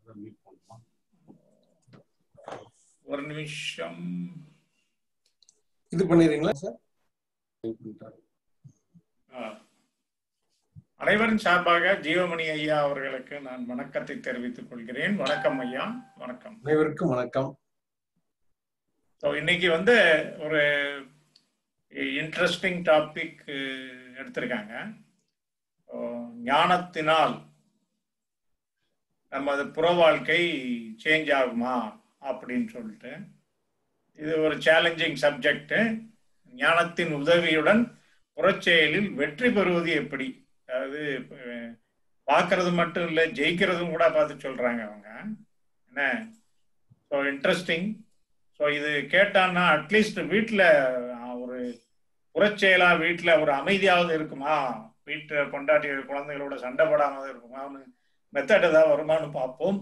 Meet பண்ணுவோம் ஒரு நிமிஷம் இது பண்ணிடுறீங்களா சார் ஆ. அனைவரின் சார்பாக ஜீவமணி ஐயா அவர்களுக்கு நான் வணக்கத்தை தெரிவித்துக் கொள்கிறேன் வணக்கம் ஐயா வணக்கம் அனைவருக்கும் வணக்கம் ஸோ இன்னைக்கு வந்து ஒரு இன்ட்ரெஸ்டிங் டாபிக் எடுத்திருக்காங்க So, ஞானத்தினால் நமது புற வாழ்க்கை சேஞ்ச் ஆகுமா அப்படின்னு சொல்லிட்டு இது ஒரு சேலஞ்சிங் சப்ஜெக்ட் ஞானத்தின் உதவியுடன் புறச்செயலில் வெற்றி பெறுவது எப்படி அதாவது அஹ், பார்க்கறது மட்டும் இல்லை ஜெயிக்கிறதும் கூட பார்த்து சொல்றாங்க அவங்க என்ன ஸோ இன்ட்ரெஸ்டிங் ஸோ இது கேட்டான்னா அட்லீஸ்ட் வீட்டில் ஒரு புறச்செயலா வீட்டில் ஒரு அமைதியாவது இருக்குமா வீட்டில் கொண்டாட்டி குழந்தைகளோட சண்டை போடாமல் இருக்குமான்னு மெத்தட் ஏதாவது வருமானு பார்ப்போம்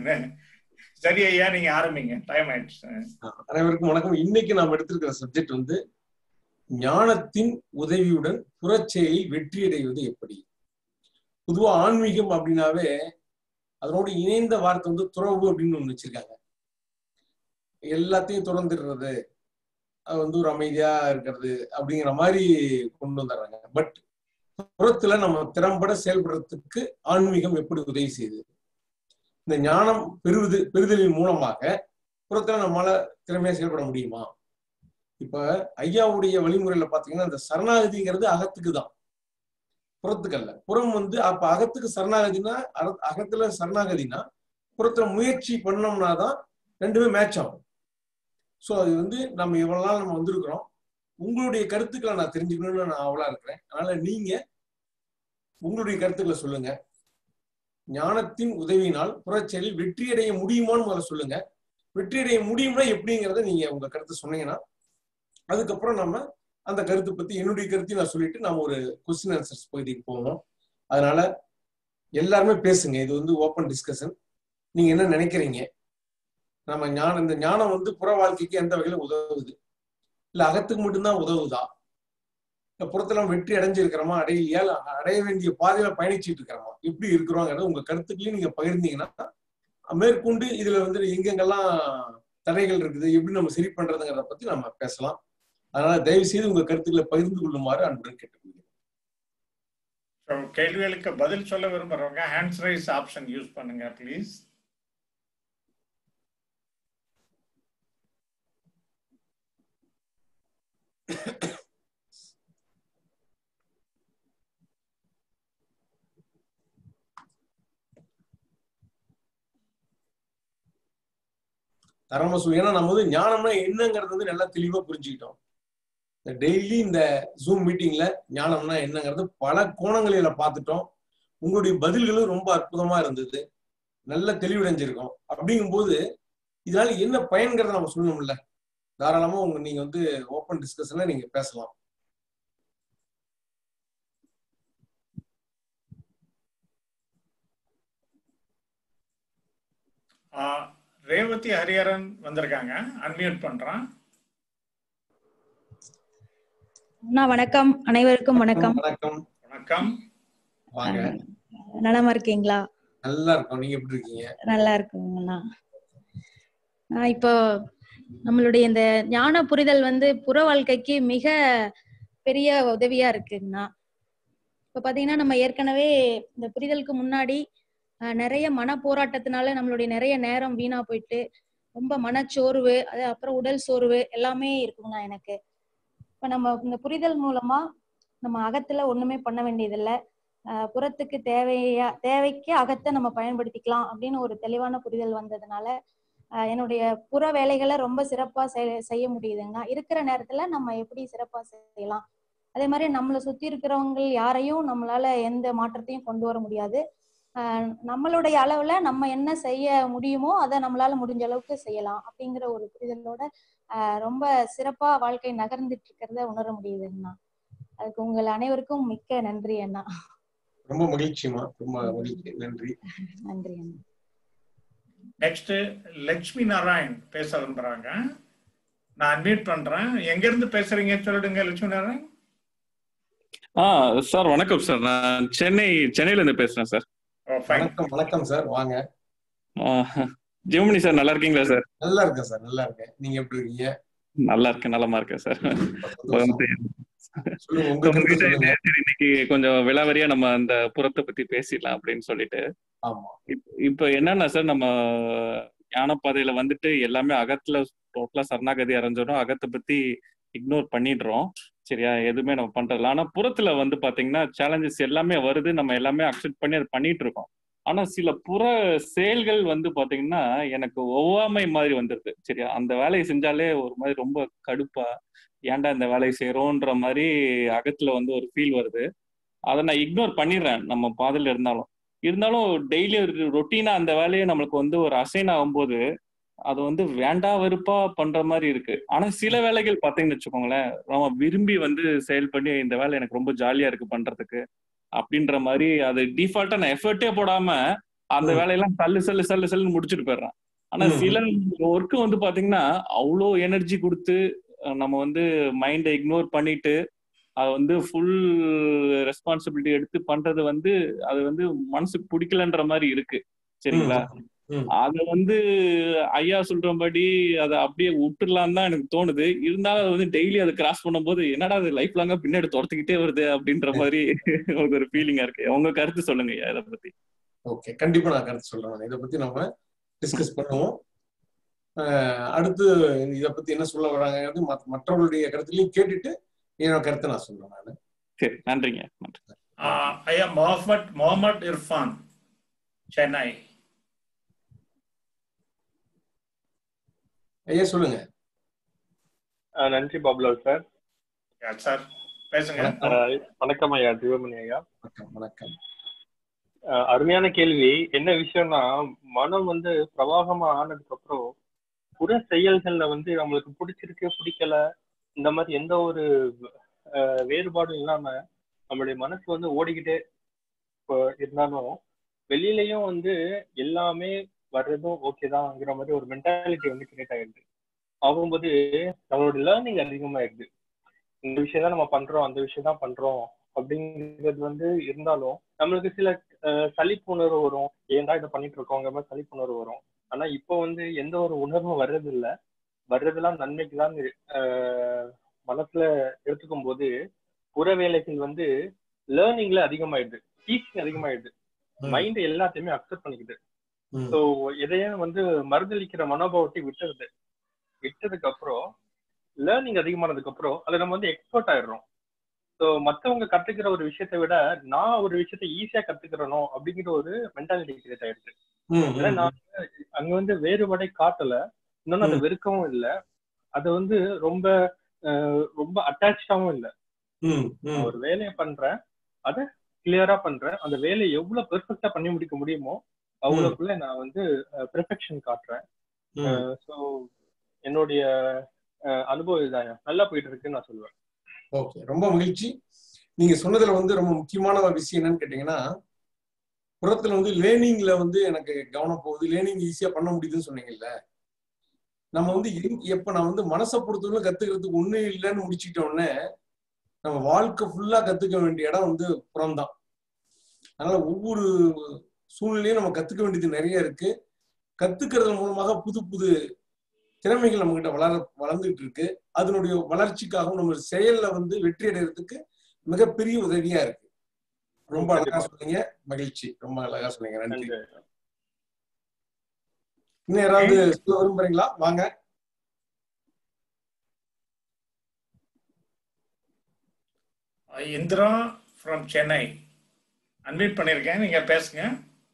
சரி ஐயா நீங்க ஆரம்பிங்க டைம் ஆயிடுச்சு அனைவருக்கும் வணக்கம் இன்னைக்கு நாம் எடுத்திருக்கிற சப்ஜெக்ட் வந்து ஞானத்தின் உதவியுடன் புறச்செயலில் வெற்றி அடைவது எப்படி பொதுவா ஆன்மீகம் அப்படின்னாவே அதனோடு இணைந்த வார்த்தை வந்து துறவு அப்படின்னு ஒண்ணு வச்சிருக்காங்க எல்லாத்தையும் துறந்துடுறது அது வந்து ஒரு அமைதியா இருக்கிறது அப்படிங்கிற மாதிரி கொண்டு வந்துடுறாங்க பட் புறத்துல நம்ம திறம்பட செயல்படுறதுக்கு ஆன்மீகம் எப்படி உதவி செய்யுது இந்த ஞானம் பெறுவது பெறுதலின் மூலமாக புறத்துல நம்மளால திறமையா செயல்பட முடியுமா இப்ப ஐயாவுடைய வழிமுறையில பாத்தீங்கன்னா இந்த சரணாகதிங்கிறது அகத்துக்கு தான் புறத்துக்கு அல்ல புறம் வந்து அப்ப அகத்துக்கு சரணாகதினா அர- அகத்துல சரணாகதினா புறத்துல முயற்சி பண்ணோம்னா தான் ரெண்டுமே மேட்ச் ஆகும் ஸோ அது வந்து நம்ம இவ்வளவு நாள் நம்ம வந்திருக்கிறோம் உங்களுடைய கருத்துக்களை நான் தெரிஞ்சுக்கணும்னு நான் அவளா இருக்கிறேன் அதனால நீங்க உங்களுடைய கருத்துக்களை சொல்லுங்க ஞானத்தின் உதவியினால் புறச்செயலில் வெற்றி அடைய முடியுமான்னு முதல்ல சொல்லுங்க வெற்றி அடைய முடியும்னா எப்படிங்கிறத நீங்க உங்க கருத்தை சொன்னீங்கன்னா அதுக்கப்புறம் நம்ம அந்த கருத்தை பத்தி என்னுடைய கருத்தையும் நான் சொல்லிட்டு நம்ம ஒரு கொஸ்டின் ஆன்சர்ஸ் பகுதிக்கு போவோம் அதனால எல்லாருமே பேசுங்க இது வந்து ஓப்பன் டிஸ்கஷன் நீங்க என்ன நினைக்கிறீங்க நம்ம ஞானம் இந்த ஞானம் வந்து புற வாழ்க்கைக்கு எந்த வகையில உதவுது இல்ல அகத்துக்கு மட்டும்தான் உதவுதா இல்ல புறத்துல நம்ம வெற்றி அடைஞ்சிருக்கிறோமா அடையலையா இல்ல அடைய வேண்டிய பாதையில பயணிச்சுட்டு இருக்கிறோமா எப்படி இருக்கிறோங்கிறத உங்க கருத்துக்களையும் நீங்க பகிர்ந்தீங்கன்னா மேற்கொண்டு இதுல வந்து எங்கெங்கெல்லாம் தடைகள் இருக்குது எப்படி நம்ம சரி பண்றதுங்கிறத பத்தி நம்ம பேசலாம் அதனால தயவு செய்து உங்க கருத்துக்களை பகிர்ந்து கொள்ளுமாறு அன்புடன் கேட்டுக்கொள்கிறேன் ஸோ கேள்விகளுக்கு பதில் சொல்ல விரும்புறவங்க ஹேண்ட்ஸ் ரைஸ் ஆப்ஷன் யூஸ் பண்ணுங்க ப்ளீஸ் தரம சு ஏன்னா நம்ம வந்து ஞானம்னா என்னங்கிறது வந்து நல்லா தெளிவா புரிஞ்சுக்கிட்டோம் இந்த டெய்லி இந்த ஜூம் மீட்டிங்ல ஞானம்னா என்னங்கிறது பல கோணங்களில பார்த்துட்டோம் உங்களுடைய பதில்களும் ரொம்ப அற்புதமா இருந்தது நல்ல தெளிவடைஞ்சிருக்கோம் அப்படிங்கும்போது இதனால என்ன பயன்கிறத நம்ம சொல்லணும்ல தாராளமா உங்க நீங்க வந்து ஓப்பன் டிஸ்கஷன்ல நீங்க பேசலாம் ஆ, ரேவதி ஹரிஹரன் வந்திருக்காங்க அன்மியூட் பண்றான் அண்ணா வணக்கம் அனைவருக்கும் வணக்கம் வணக்கம் வணக்கம் வாங்க நலமா இருக்கீங்களா நல்லா இருக்கோம் நீங்க எப்படி இருக்கீங்க நல்லா இருக்குங்கண்ணா ஆஹ் இப்போ நம்மளுடைய இந்த ஞான புரிதல் வந்து புற வாழ்க்கைக்கு மிக பெரிய உதவியா இருக்குங்கண்ணா இப்ப பாத்தீங்கன்னா நம்ம ஏற்கனவே இந்த புரிதலுக்கு முன்னாடி ஆஹ் நிறைய மன போராட்டத்தினால நம்மளுடைய நிறைய நேரம் வீணா போயிட்டு ரொம்ப மனச்சோர்வு அது அப்புறம் உடல் சோர்வு எல்லாமே இருக்குங்கண்ணா எனக்கு இப்ப நம்ம இந்த புரிதல் மூலமா நம்ம அகத்துல ஒண்ணுமே பண்ண வேண்டியதில்லை ஆஹ் புறத்துக்கு தேவையா தேவைக்கு அகத்தை நம்ம பயன்படுத்திக்கலாம் அப்படின்னு ஒரு தெளிவான புரிதல் வந்ததுனால ஆஹ் என்னுடைய புற வேலைகளை ரொம்ப சிறப்பா செய்- செய்ய முடியுதுங்க இருக்கிற நேரத்துல நம்ம எப்படி சிறப்பா செய்யலாம் அதே மாதிரி நம்மளை சுத்தி இருக்கிறவங்க யாரையும் நம்மளால எந்த மாற்றத்தையும் கொண்டு வர முடியாது ஆஹ் நம்மளுடைய அளவுல நம்ம என்ன செய்ய முடியுமோ அதை நம்மளால முடிஞ்ச அளவுக்கு செய்யலாம் அப்படிங்கிற ஒரு புரிதலோட ஆஹ் ரொம்ப சிறப்பா வாழ்க்கை நகர்ந்துட்டு இருக்கிறத உணர முடியுதுங்கண்ணா அதுக்கு உங்கள் அனைவருக்கும் மிக்க நன்றி அண்ணா ரொம்ப மகிழ்ச்சிமா ரொம்ப மகிழ்ச்சி நன்றி நன்றி அண்ணா நெக்ஸ்ட் லட்சுமி நாராயண் பேச விரும்புறாங்க நான் அன்மியூட் பண்றேன் எங்க இருந்து பேசுறீங்க சொல்லிடுங்க லட்சுமி நாராயண் ஆ சார் வணக்கம் சார் நான் சென்னை சென்னையில இருந்து பேசுறேன் சார் ஓ ஃபைன் வணக்கம் வணக்கம் சார் வாங்க ஜெமினி சார் நல்லா இருக்கீங்களா சார் நல்லா இருக்கேன் சார் நல்லா இருக்கேன் நீங்க எப்படி இருக்கீங்க நல்லா இருக்கேன் நலமா இருக்கேன் சார் சந்தோஷம். சொல்லுங்க உங்க கருத்தை உங்ககிட்ட சொல்லுங்க சரி, இன்னைக்கு கொஞ்சம் விலாவரியா நம்ம அந்த புறத்தை பத்தி பேசிடலாம் அப்படின்னு சொல்லிட்டு ஆமா இப்ப- இப்ப என்னன்னா சார் நம்ம ஞானப்பாதையில வந்துட்டு எல்லாமே அகத்துல டோட்டலா சரணாகதி அடைஞ்சிடும் அகத்தை பத்தி இக்னோர் பண்ணிடுறோம் சரியா எதுவுமே நம்ம பண்றதில்ல ஆனா புறத்துல வந்து பாத்தீங்கன்னா சேலஞ்சஸ் எல்லாமே வருது நம்ம எல்லாமே அக்செப்ட் பண்ணி அதை பண்ணிட்டு இருக்கோம் ஆனா சில புற செயல்கள் வந்து பாத்தீங்கன்னா எனக்கு ஒவ்வாமை மாதிரி வந்துருது சரியா அந்த வேலையை செஞ்சாலே ஒரு மாதிரி ரொம்ப கடுப்பா ஏன்டா இந்த வேலையை செய்யறோன்ற மாதிரி அகத்துல வந்து ஒரு ஃபீல் வருது அதை நான் இக்னோர் பண்ணிடுறேன் நம்ம பாதையில இருந்தாலும் இருந்தாலும் டெய்லி ஒரு ரொட்டீனா அந்த வேலையை நம்மளுக்கு வந்து ஒரு அசைன் ஆகும்போது அது வந்து வேண்டா வெறுப்பா பண்ற மாதிரி இருக்கு ஆனா சில வேலைகள் பாத்தீங்கன்னு வச்சுக்கோங்களேன் நம்ம விரும்பி வந்து செயல் பண்ணி இந்த வேலை எனக்கு ரொம்ப ஜாலியா இருக்கு பண்றதுக்கு அப்படின்ற மாதிரி அது டிஃபால்ட்டா நான் எஃபர்ட்டே போடாம அந்த ம். வேலையெல்லாம் சல்லு சல்லு சல்லு சல்லுன்னு முடிச்சுட்டு போயிடுறேன் ஆனா ம். சில ஒர்க்கு வந்து பாத்தீங்கன்னா அவ்வளோ எனர்ஜி கொடுத்து அஹ் நம்ம வந்து மைண்டை இக்னோர் பண்ணிட்டு அது வந்து ஃபுல் ரெஸ்பான்சிபிலிட்டி எடுத்து பண்றது வந்து அது வந்து மனசுக்கு பிடிக்கலன்ற மாதிரி இருக்கு சரிங்களா ம். அத வந்து ஐயா சொல்றபடி அதை அப்படியே விட்டுடலாம் தான் எனக்கு தோணுது இருந்தாலும் அது வந்து டெய்லி அதை கிராஸ் பண்ணும்போது என்னடா அது லைஃப் லாங்கா பின்னாடி துரத்துக்கிட்டே வருது அப்படின்ற மாதிரி ஒரு ஃபீலிங்கா இருக்கு உங்க கருத்து சொல்லுங்க ஐயா இதை பத்தி ஓகே கண்டிப்பா நான் கருத்து சொல்றேன் இதை பத்தி நம்ம டிஸ்கஸ் பண்ணுவோம் அஹ் அடுத்து இதை பத்தி என்ன சொல்ல வராங்கிறது மத்த- மற்றவர்களுடைய கருத்துலையும் கேட்டுட்டு என்னோட கருத்தை நான் சொல்றேன் நான் சரி நன்றிங்க நன்றி ஆஹ் ஐயா முகமட் முகமட் இர்ஃபான் சென்னை ஐயா சொல்லுங்க ஆ, நன்றி பாபுலால் சார் சார் பேசுங்க வணக்கம் ஆ, வணக்கம் ஐயா சிவமணி ஐயா வணக்கம் வணக்கம் ஆ, அருமையான கேள்வி என்ன விஷயம்னா மனம் வந்து பிரவாகமா ஆனதுக்கு அப்புறம் புற செயல்கள்ல வந்து நம்மளுக்கு பிடிச்சிருக்கு பிடிக்கல இந்த மாதிரி எந்த ஒரு ஆ, வேறுபாடும் இல்லாம நம்மளுடைய மனசு வந்து ஓடிக்கிட்டே இப்போ இருந்தாலும் வெளியிலயும் வந்து எல்லாமே வர்றதும் ஓகே தான்ங்கிற மாதிரி ஒரு மென்டாலிட்டி வந்து கிரியேட் ஆயிடுது ஆகும்போது நம்மளோட லேர்னிங் அதிகமாயிடுது இந்த விஷயம் தான் நம்ம பண்றோம் அந்த விஷயம் தான் பண்றோம் அப்படிங்கிறது வந்து இருந்தாலும் நம்மளுக்கு சில அஹ், சலிப்புணர்வு வரும் ஏன்டா இதை பண்ணிட்டு இருக்கோங்கிற மாதிரி சலிப்புணர்வு வரும் ஆனா இப்போ வந்து எந்த ஒரு உணர்வும் வர்றது இல்ல வர்றதெல்லாம் நன்மைக்கு தான் அஹ், மனசுல எடுத்துக்கும் போது புற வேலைகள் வந்து லேர்னிங்ல அதிகமாயிடுது டீச்சிங் அதிகமாயிடுது ம். மைண்ட் எல்லாத்தையுமே அக்செப்ட் பண்ணிக்குது ம். ஸோ எதையும் வந்து மறுதளிக்கிற மனோபாவத்தை விட்டுருது விட்டதுக்கு அப்புறம் லேர்னிங் அதிகமானதுக்கு அப்புறம் அதை நம்ம வந்து எக்ஸ்பர்ட் ஆயிடுறோம் ஸோ மத்தவங்க கத்துக்கிற ஒரு விஷயத்தை விட நான் ஒரு விஷயத்தை ஈஸியா கத்துக்கிறனோ அப்படிங்கிற ஒரு மென்டாலிட்டி கிரியேட் ஆயிடுச்சு ம், ஏன்னா ம், நான் அங்க வந்து வேறுபாடை காட்டல இன்னொன்னு அதை ம். வெறுக்கவும் இல்ல அது வந்து ரொம்ப அஹ், ரொம்ப அட்டாச்சாவும் இல்ல ம், நான் ம். ஒரு வேலையை பண்றேன் அதை கிளியரா பண்றேன் அந்த வேலையை எவ்வளவு பெர்ஃபெக்டா பண்ணி முடிக்க முடியுமோ அவ்வளவுக்குள்ள நான் வந்து பெர்ஃபெக்ஷன் காட்டுறேன் ம். ஸோ என்னுடைய அஹ், அனுபவம் இதான் நல்லா போயிட்டு இருக்குன்னு நான் சொல்லுவேன் ஓகே ரொம்ப மகிழ்ச்சி நீங்க சொன்னதுல வந்து ரொம்ப முக்கியமான ஒரு விஷயம் என்னன்னு கேட்டீங்கன்னா புறத்துல வந்து லேர்னிங்ல வந்து எனக்கு கவனம் போகுது லேர்னிங் ஈஸியா பண்ண முடியுதுன்னு சொன்னீங்கல்ல நம்ம வந்து எங்க- எப்ப நான் வந்து மனசை பொறுத்தவரை கத்துக்கிறதுக்கு ஒண்ணும் இல்லைன்னு முடிச்சுட்ட உடனே நம்ம வாழ்க்கை ஃபுல்லா கத்துக்க வேண்டிய இடம் வந்து புறம்தான் அதனால ஒவ்வொரு சூழ்நிலையும் நம்ம கத்துக்க வேண்டியது நிறைய இருக்கு கத்துக்கிறது மூலமாக புது புது திறமைகள் நம்ம கிட்ட வளர வளர்ந்துட்டு இருக்கு அதனுடைய வளர்ச்சிக்காகவும் நம்ம செயல்ல வந்து வெற்றி அடைகிறதுக்கு மிகப்பெரிய உதவியா இருக்கு ரொம்ப அழகா சொன்னீங்க மகிழ்ச்சி ரொம்ப அழகா சொன்னீங்க நன்றி நன்றி இன்னும் யாராவது சொல்ல விரும்புறீங்களா வாங்க இந்திரா ஃப்ரம் சென்னை அன்வைட் பண்ணியிருக்கேன் நீங்க பேசுங்க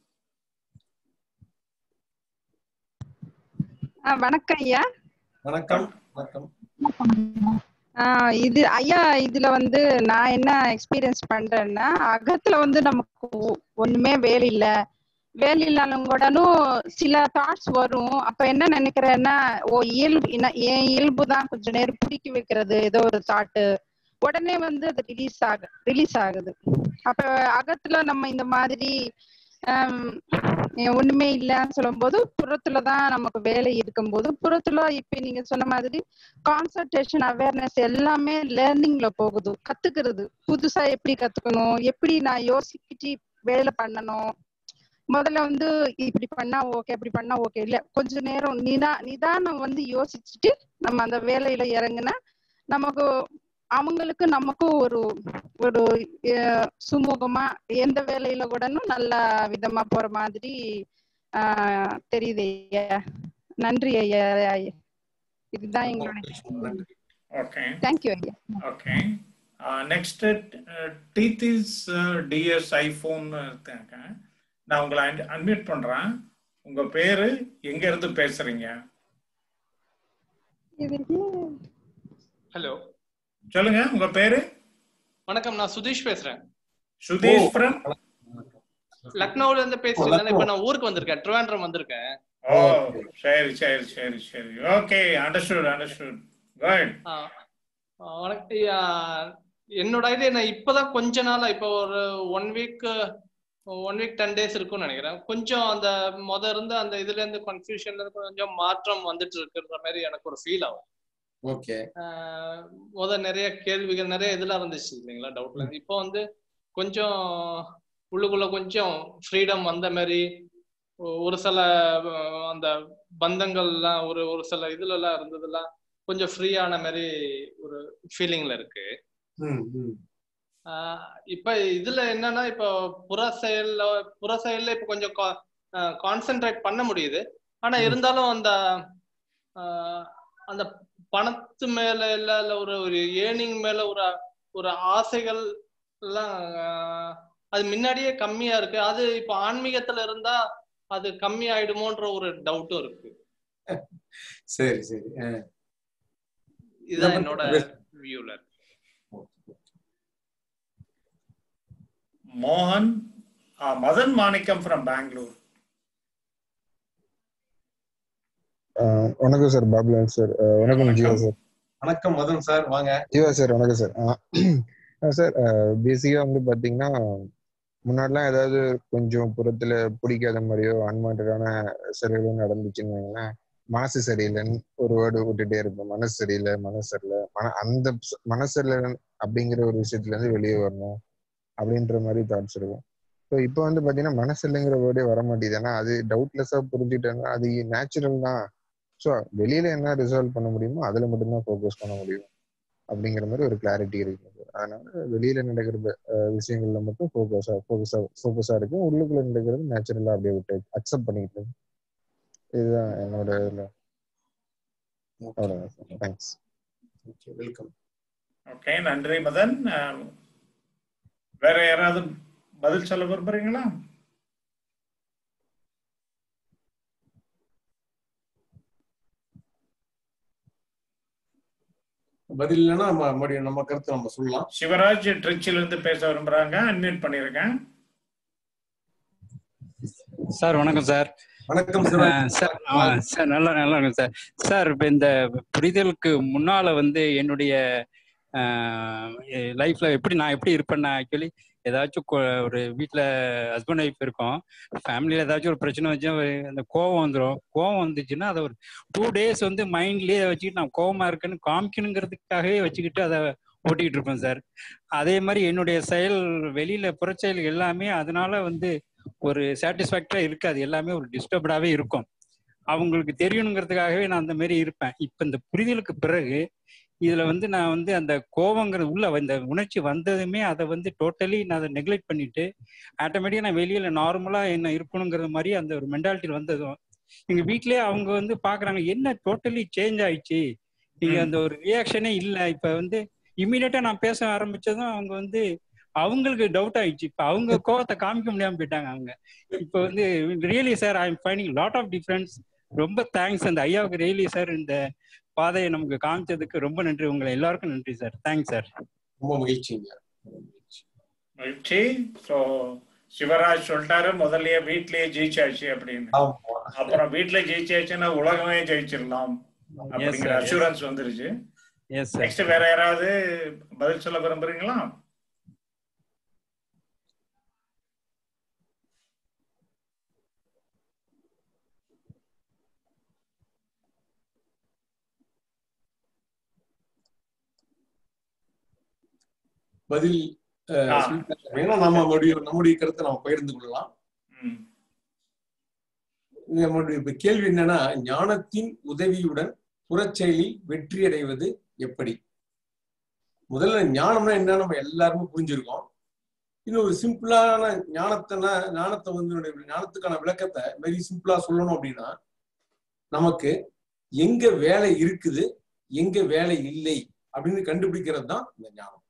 ஆ, வணக்கம் ஐயா வணக்கம் வணக்கம் ஆ, இது ஐயா இதுல வந்து நான் என்ன எக்ஸ்பீரியன்ஸ் பண்றேன்னா அகத்துல வந்து நமக்கு ஒ- ஒண்ணுமே வேலை இல்ல வேலை இல்லாலும் கூடனும் சில தாட்ஸ் வரும் அப்ப என்ன நினைக்கிறேன்னா ஓ இயல்பு என்ன- என் இயல்பு தான் கொஞ்ச நேரம் பிடிக்க வைக்கிறது ஏதோ ஒரு தாட்டு உடனே வந்து அது ரிலீஸ் ஆகு ரிலீஸ் ஆகுது அப்ப அகத்துல நம்ம இந்த மாதிரி ஆம், ஏ, ஒண்ணுமே இல்லைன்னு சொல்லும்போது புறத்துல தான் நமக்கு வேலை இருக்கும்போது புறத்துல இப்ப நீங்க சொன்ன மாதிரி கான்சன்ட்ரேஷன் அவேர்னஸ் எல்லாமே லேர்னிங்ல போகுது கத்துக்கிறது புதுசா எப்படி கத்துக்கணும் எப்படி நான் யோசிச்சு வேலை பண்ணணும் முதல்ல வந்து இப்படி பண்ணா ஓகே அப்படி பண்ணா ஓகே இல்ல கொஞ்ச நேரம் நிதா நிதானம் வந்து யோசிச்சுட்டு நம்ம அந்த வேலையில இறங்குனா நமக்கு அவங்களுக்கு நமக்கும் ஒரு ஒரு அஹ், சுமூகமா எந்த வேலையில கூடனும் நல்ல விதமா போற மாதிரி ஆஹ் தெரியுது ஐயா நன்றி ஐயா இதுதான் எங்களோட நன்றி ஓகே தேங்க்யூ ஐயா ஓகே நெக்ஸ்ட் டீத் இஸ் டிஎஸ் ஐஃபோன் இருக்காங்க நான் உங்களை அன்மியூட் பண்றேன் உங்க பேரு எங்க இருந்து பேசுறீங்க ஹலோ சொல்லுங்க உங்க பேரு வணக்கம் நான் சுதீஷ் பேசுறேன் சுதீஷ் ஃப்ரம் லக்னோல இருந்து பேசுறேன் இப்ப நான் ஊருக்கு வந்திருக்கேன் ட்ரிவாண்ட்ரம் வந்திருக்கேன் ஓ சரி சரி சரி சரி ஓகே அண்டர்ஸ்டுட் அண்டர்ஸ்டுட் குட் ஆ, ஆ, வணக்கம் ஐயா, என்னோட ஐடியா நான் இப்பதான் கொஞ்ச நாளா இப்போ ஒரு one week one week ten days இருக்கும்னு நினைக்கிறேன் கொஞ்சம் அந்த முத இருந்த அந்த இதுல இருந்து கன்ஃபியூஷன்ல இருந்து கொஞ்சம் மாற்றம் வந்துட்டு இருக்கிற மாதிரி எனக்கு ஒரு ஃபீல் ஆகும் ஓகே ஆஹ் முத நிறைய கேள்விகள் நிறைய இதெல்லாம் இருந்துச்சு இல்லைங்களா டவுட்ல இருந்து இப்போ வந்து கொஞ்சம் உள்ளுக்குள்ள கொஞ்சம் ஃப்ரீடம் வந்த மாதிரி ஒ- ஒரு சில அஹ், அந்த பந்தங்கள்லாம் ஒரு ஒரு சில இதுல எல்லாம் இருந்ததெல்லாம் கொஞ்சம் ஃப்ரீயான மாதிரி ஒரு ஃபீலிங்ல இருக்கு ம் ம் ஆஹ் இப்ப இதுல என்னன்னா இப்போ புற செயல்ல புற செயல்ல இப்ப கொஞ்சம் கான்சென்ட்ரேட் பண்ண முடியுது ஆனா ம். இருந்தாலும் அந்த ஆஹ் அந்த பணத்து மேல இல்ல இல்ல ஒரு ஒரு ஏர்னிங் மேல ஒரு ஒரு ஆசைகள் எல்லாம் ஆஹ் அது முன்னாடியே கம்மியா இருக்கு அது இப்போ ஆன்மீகத்துல இருந்தா அது கம்மி ஆயிடுமோன்ற ஒரு டவுட்டும் இருக்கு சரி சரி ஆ. இதுதான் நம்ம என்னோட பேச- வியூல மோகன் மதன் மாணிக்கம் ஃப்ரம் பெங்களூர் ஆஹ் வணக்கம் சார் பாபுலால் சார் ஆஹ் வணக்கம் ஜீவா சார் வணக்கம் மதன் சார் வாங்க ஜீவா சார் வணக்கம் சார் ஆஹ் சார் பேசிக்கா வந்து பாத்தீங்கன்னா முன்னாடிலாம் ஏதாவது கொஞ்சம் புறத்துல பிடிக்காத மாதிரியோ அன்வான்டான செயல்களும் நடந்துச்சுன்னு வைங்களேன் மனசு சரியில்லைன்னு ஒரு வேர்டு விட்டுட்டே இருப்பேன் மனசு சரியில்லை மனசு சரியில்லை மன அந்த ஸ்- மனசு சரியில்லை அப்படிங்கிற ஒரு விஷயத்துல இருந்து வெளியே வரணும் அப்படின்ற மாதிரி தாட்ஸ் இருக்கும் ஸோ இப்போ வந்து பாத்தீங்கன்னா மனசு இல்லைங்கிற வேர்டே வர மாட்டேங்குது ஏன்னா அது டவுட்லெஸ்ஸா புரிஞ்சுட்டேன்னா அது நேச்சுரல் தான் ஸோ வெளியில என்ன ரிசால்வ் பண்ண முடியுமோ அதுல மட்டும்தான் ஃபோக்கஸ் பண்ண முடியும் அப்படிங்கிற மாதிரி ஒரு கிளாரிட்டி இருக்கு sir. அதனால வெளியில நடக்கிற அஹ், விஷயங்கள்ல மட்டும் ஃபோக்கஸா ஃபோக்கஸா ஃபோக்கஸா இருக்கு உள்ளுக்குள்ள நடக்கிறது நேச்சுரலா அப்படியே விட்டு அக்செப்ட் பண்ணிக்கிட்டு இருக்கு. இதுதான் என்னோட இதுல அவ்வளவுதான் sir thanks okay welcome okay நன்றி மதன் அஹ், வேற யாராவது பதில் சொல்ல விரும்புறீங்களா பதில் இல்லைன்னா நம்ம மறுபடியும் நம்ம கருத்தை நம்ம சொல்லலாம் சிவராஜ் ட்ரிச்சில இருந்து பேச விரும்புறாங்க அன்மியூட் பண்ணிருக்கேன் சார் வணக்கம் சார் வணக்கம் சிவராஜ் அஹ் சார் ஆ, சார் நல்லா நல்லா இருக்கும் சார் சார் இப்போ இந்த புரிதலுக்கு முன்னால வந்து என்னுடைய லைஃப்ல எப்படி நான் எப்படி இருப்பேன்னா ஆக்சுவலி ஏதாச்சும் கொ- ஒரு வீட்டில் ஹஸ்பண்ட் ஒய்ஃப் இருக்கோம் ஃபேமிலியில் ஏதாச்சும் ஒரு பிரச்சனை வச்சு அந்த கோவம் வந்துடும் கோவம் வந்துச்சுன்னா அதை ஒரு டூ டேஸ் வந்து மைண்ட்லேயே வச்சுக்கிட்டு நான் கோவமா இருக்கேன்னு காமிக்கணுங்கிறதுக்காகவே வச்சுக்கிட்டு அதை ஓட்டிக்கிட்டு இருப்பேன் சார் அதே மாதிரி என்னுடைய செயல் வெளியில புறச்செயல் எல்லாமே அதனால வந்து ஒரு சாட்டிஸ்ஃபேக்டரா இருக்காது எல்லாமே ஒரு டிஸ்டர்ப்டாவே இருக்கும் அவங்களுக்கு தெரியணுங்கிறதுக்காகவே நான் அந்த மாதிரி இருப்பேன் இப்ப இந்த புரிதலுக்கு பிறகு இதுல வந்து நான் வந்து அந்த கோவங்கிற உள்ள இந்த உணர்ச்சி வந்ததுமே அதை வந்து டோட்டலி நான் அதை நெக்லெக்ட் பண்ணிட்டு ஆட்டோமேட்டிக்கா நான் வெளியில நார்மலா என்ன இருக்கணுங்கிற மாதிரி அந்த ஒரு மென்டாலிட்டி வந்ததும் எங்க வீட்லயே அவங்க வந்து பாக்குறாங்க என்ன டோட்டலி சேஞ்ச் ஆயிடுச்சு நீங்க ம். அந்த ஒரு ரியாக்ஷனே இல்ல இப்ப வந்து இம்மீடியட்டா நான் பேச ஆரம்பிச்சதும் அவங்க வந்து அவங்களுக்கு டவுட் ஆயிடுச்சு இப்ப அவங்க கோவத்தை காமிக்க முடியாம போயிட்டாங்க அவங்க இப்ப வந்து really sir I am finding lot of difference ரொம்ப தேங்க்ஸ் அந்த ஐயாவுக்கு ரியலி சார் இந்த பாதையை நமக்கு காமிச்சதுக்கு ரொம்ப நன்றி உங்களை எல்லாருக்கும் நன்றி சார் தேங்க்ஸ் சார் ரொம்ப மகிழ்ச்சிங்க மகிழ்ச்சி ஸோ சிவராஜ் சொல்லிட்டாரு முதல்லயே வீட்லயே ஜெயிச்சாச்சு அப்படின்னு ஆமா அப்புறம் வீட்ல ஜெயிச்சாச்சுன்னா உலகமே ஜெயிச்சிடலாம் அப்படிங்கிற sir, yes. அஷூரன்ஸ் வந்துருச்சு எஸ் சார் நெக்ஸ்ட் வேற யாராவது பதில் சொல்ல விரும்புறீங்களா பதில் அஹ், ஆ. சொல்லிட்டாங்க. வேணா நம்ம மறுபடியும் நம்முடைய கருத்தை நம்ம பகிர்ந்து கொள்ளலாம் ம். நம்மளுடைய இப்ப கேள்வி என்னன்னா ஞானத்தின் உதவியுடன் புறச்செயலில் வெற்றி அடைவது எப்படி முதல்ல ஞானம்னா என்ன நம்ம எல்லாருமே புரிஞ்சிருக்கோம் இன்னும் ஒரு சிம்பிளான ஞானத்தைனா ஞானத்தை வந்து என்னுடைய ஞானத்துக்கான விளக்கத்தை வெரி சிம்பிளா சொல்லணும் அப்படின்னா நமக்கு எங்க வேலை இருக்குது எங்க வேலை இல்லை அப்படின்னு கண்டுபிடிக்கிறது தான் இந்த ஞானம்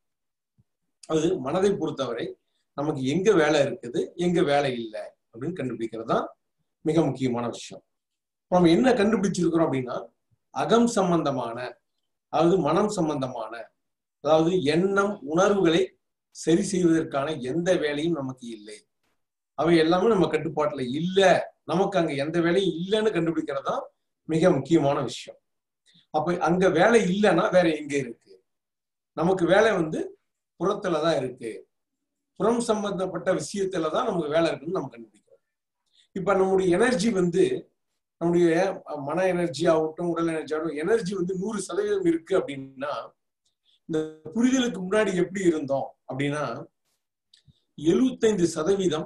அது மனதை பொறுத்தவரை நமக்கு எங்க வேலை இருக்குது எங்க வேலை இல்லை அப்படின்னு கண்டுபிடிக்கிறது தான் மிக முக்கியமான விஷயம் நம்ம என்ன கண்டுபிடிச்சிருக்கிறோம் அப்படின்னா அகம் சம்பந்தமான அதாவது மனம் சம்பந்தமான அதாவது எண்ணம் உணர்வுகளை சரி செய்வதற்கான எந்த வேலையும் நமக்கு இல்லை அவை எல்லாமே நம்ம கட்டுப்பாட்டுல இல்ல நமக்கு அங்க எந்த வேலையும் இல்லைன்னு கண்டுபிடிக்கிறது தான் மிக முக்கியமான விஷயம் அப்ப அங்க வேலை இல்லைன்னா வேற எங்க இருக்கு நமக்கு வேலை வந்து புறத்துலதான் இருக்கு புறம் சம்பந்தப்பட்ட விஷயத்துல தான் நமக்கு வேலை இருக்குன்னு நம்ம கண்டுபிடிக்கிறோம் இப்ப நம்முடைய எனர்ஜி வந்து நம்முடைய மன எனர்ஜி ஆகட்டும் உடல் எனர்ஜி ஆகட்டும் எனர்ஜி வந்து நூறு சதவீதம் இருக்கு அப்படின்னா இந்த புரிதலுக்கு முன்னாடி எப்படி இருந்தோம் அப்படின்னா எழுபத்தைந்து சதவீதம்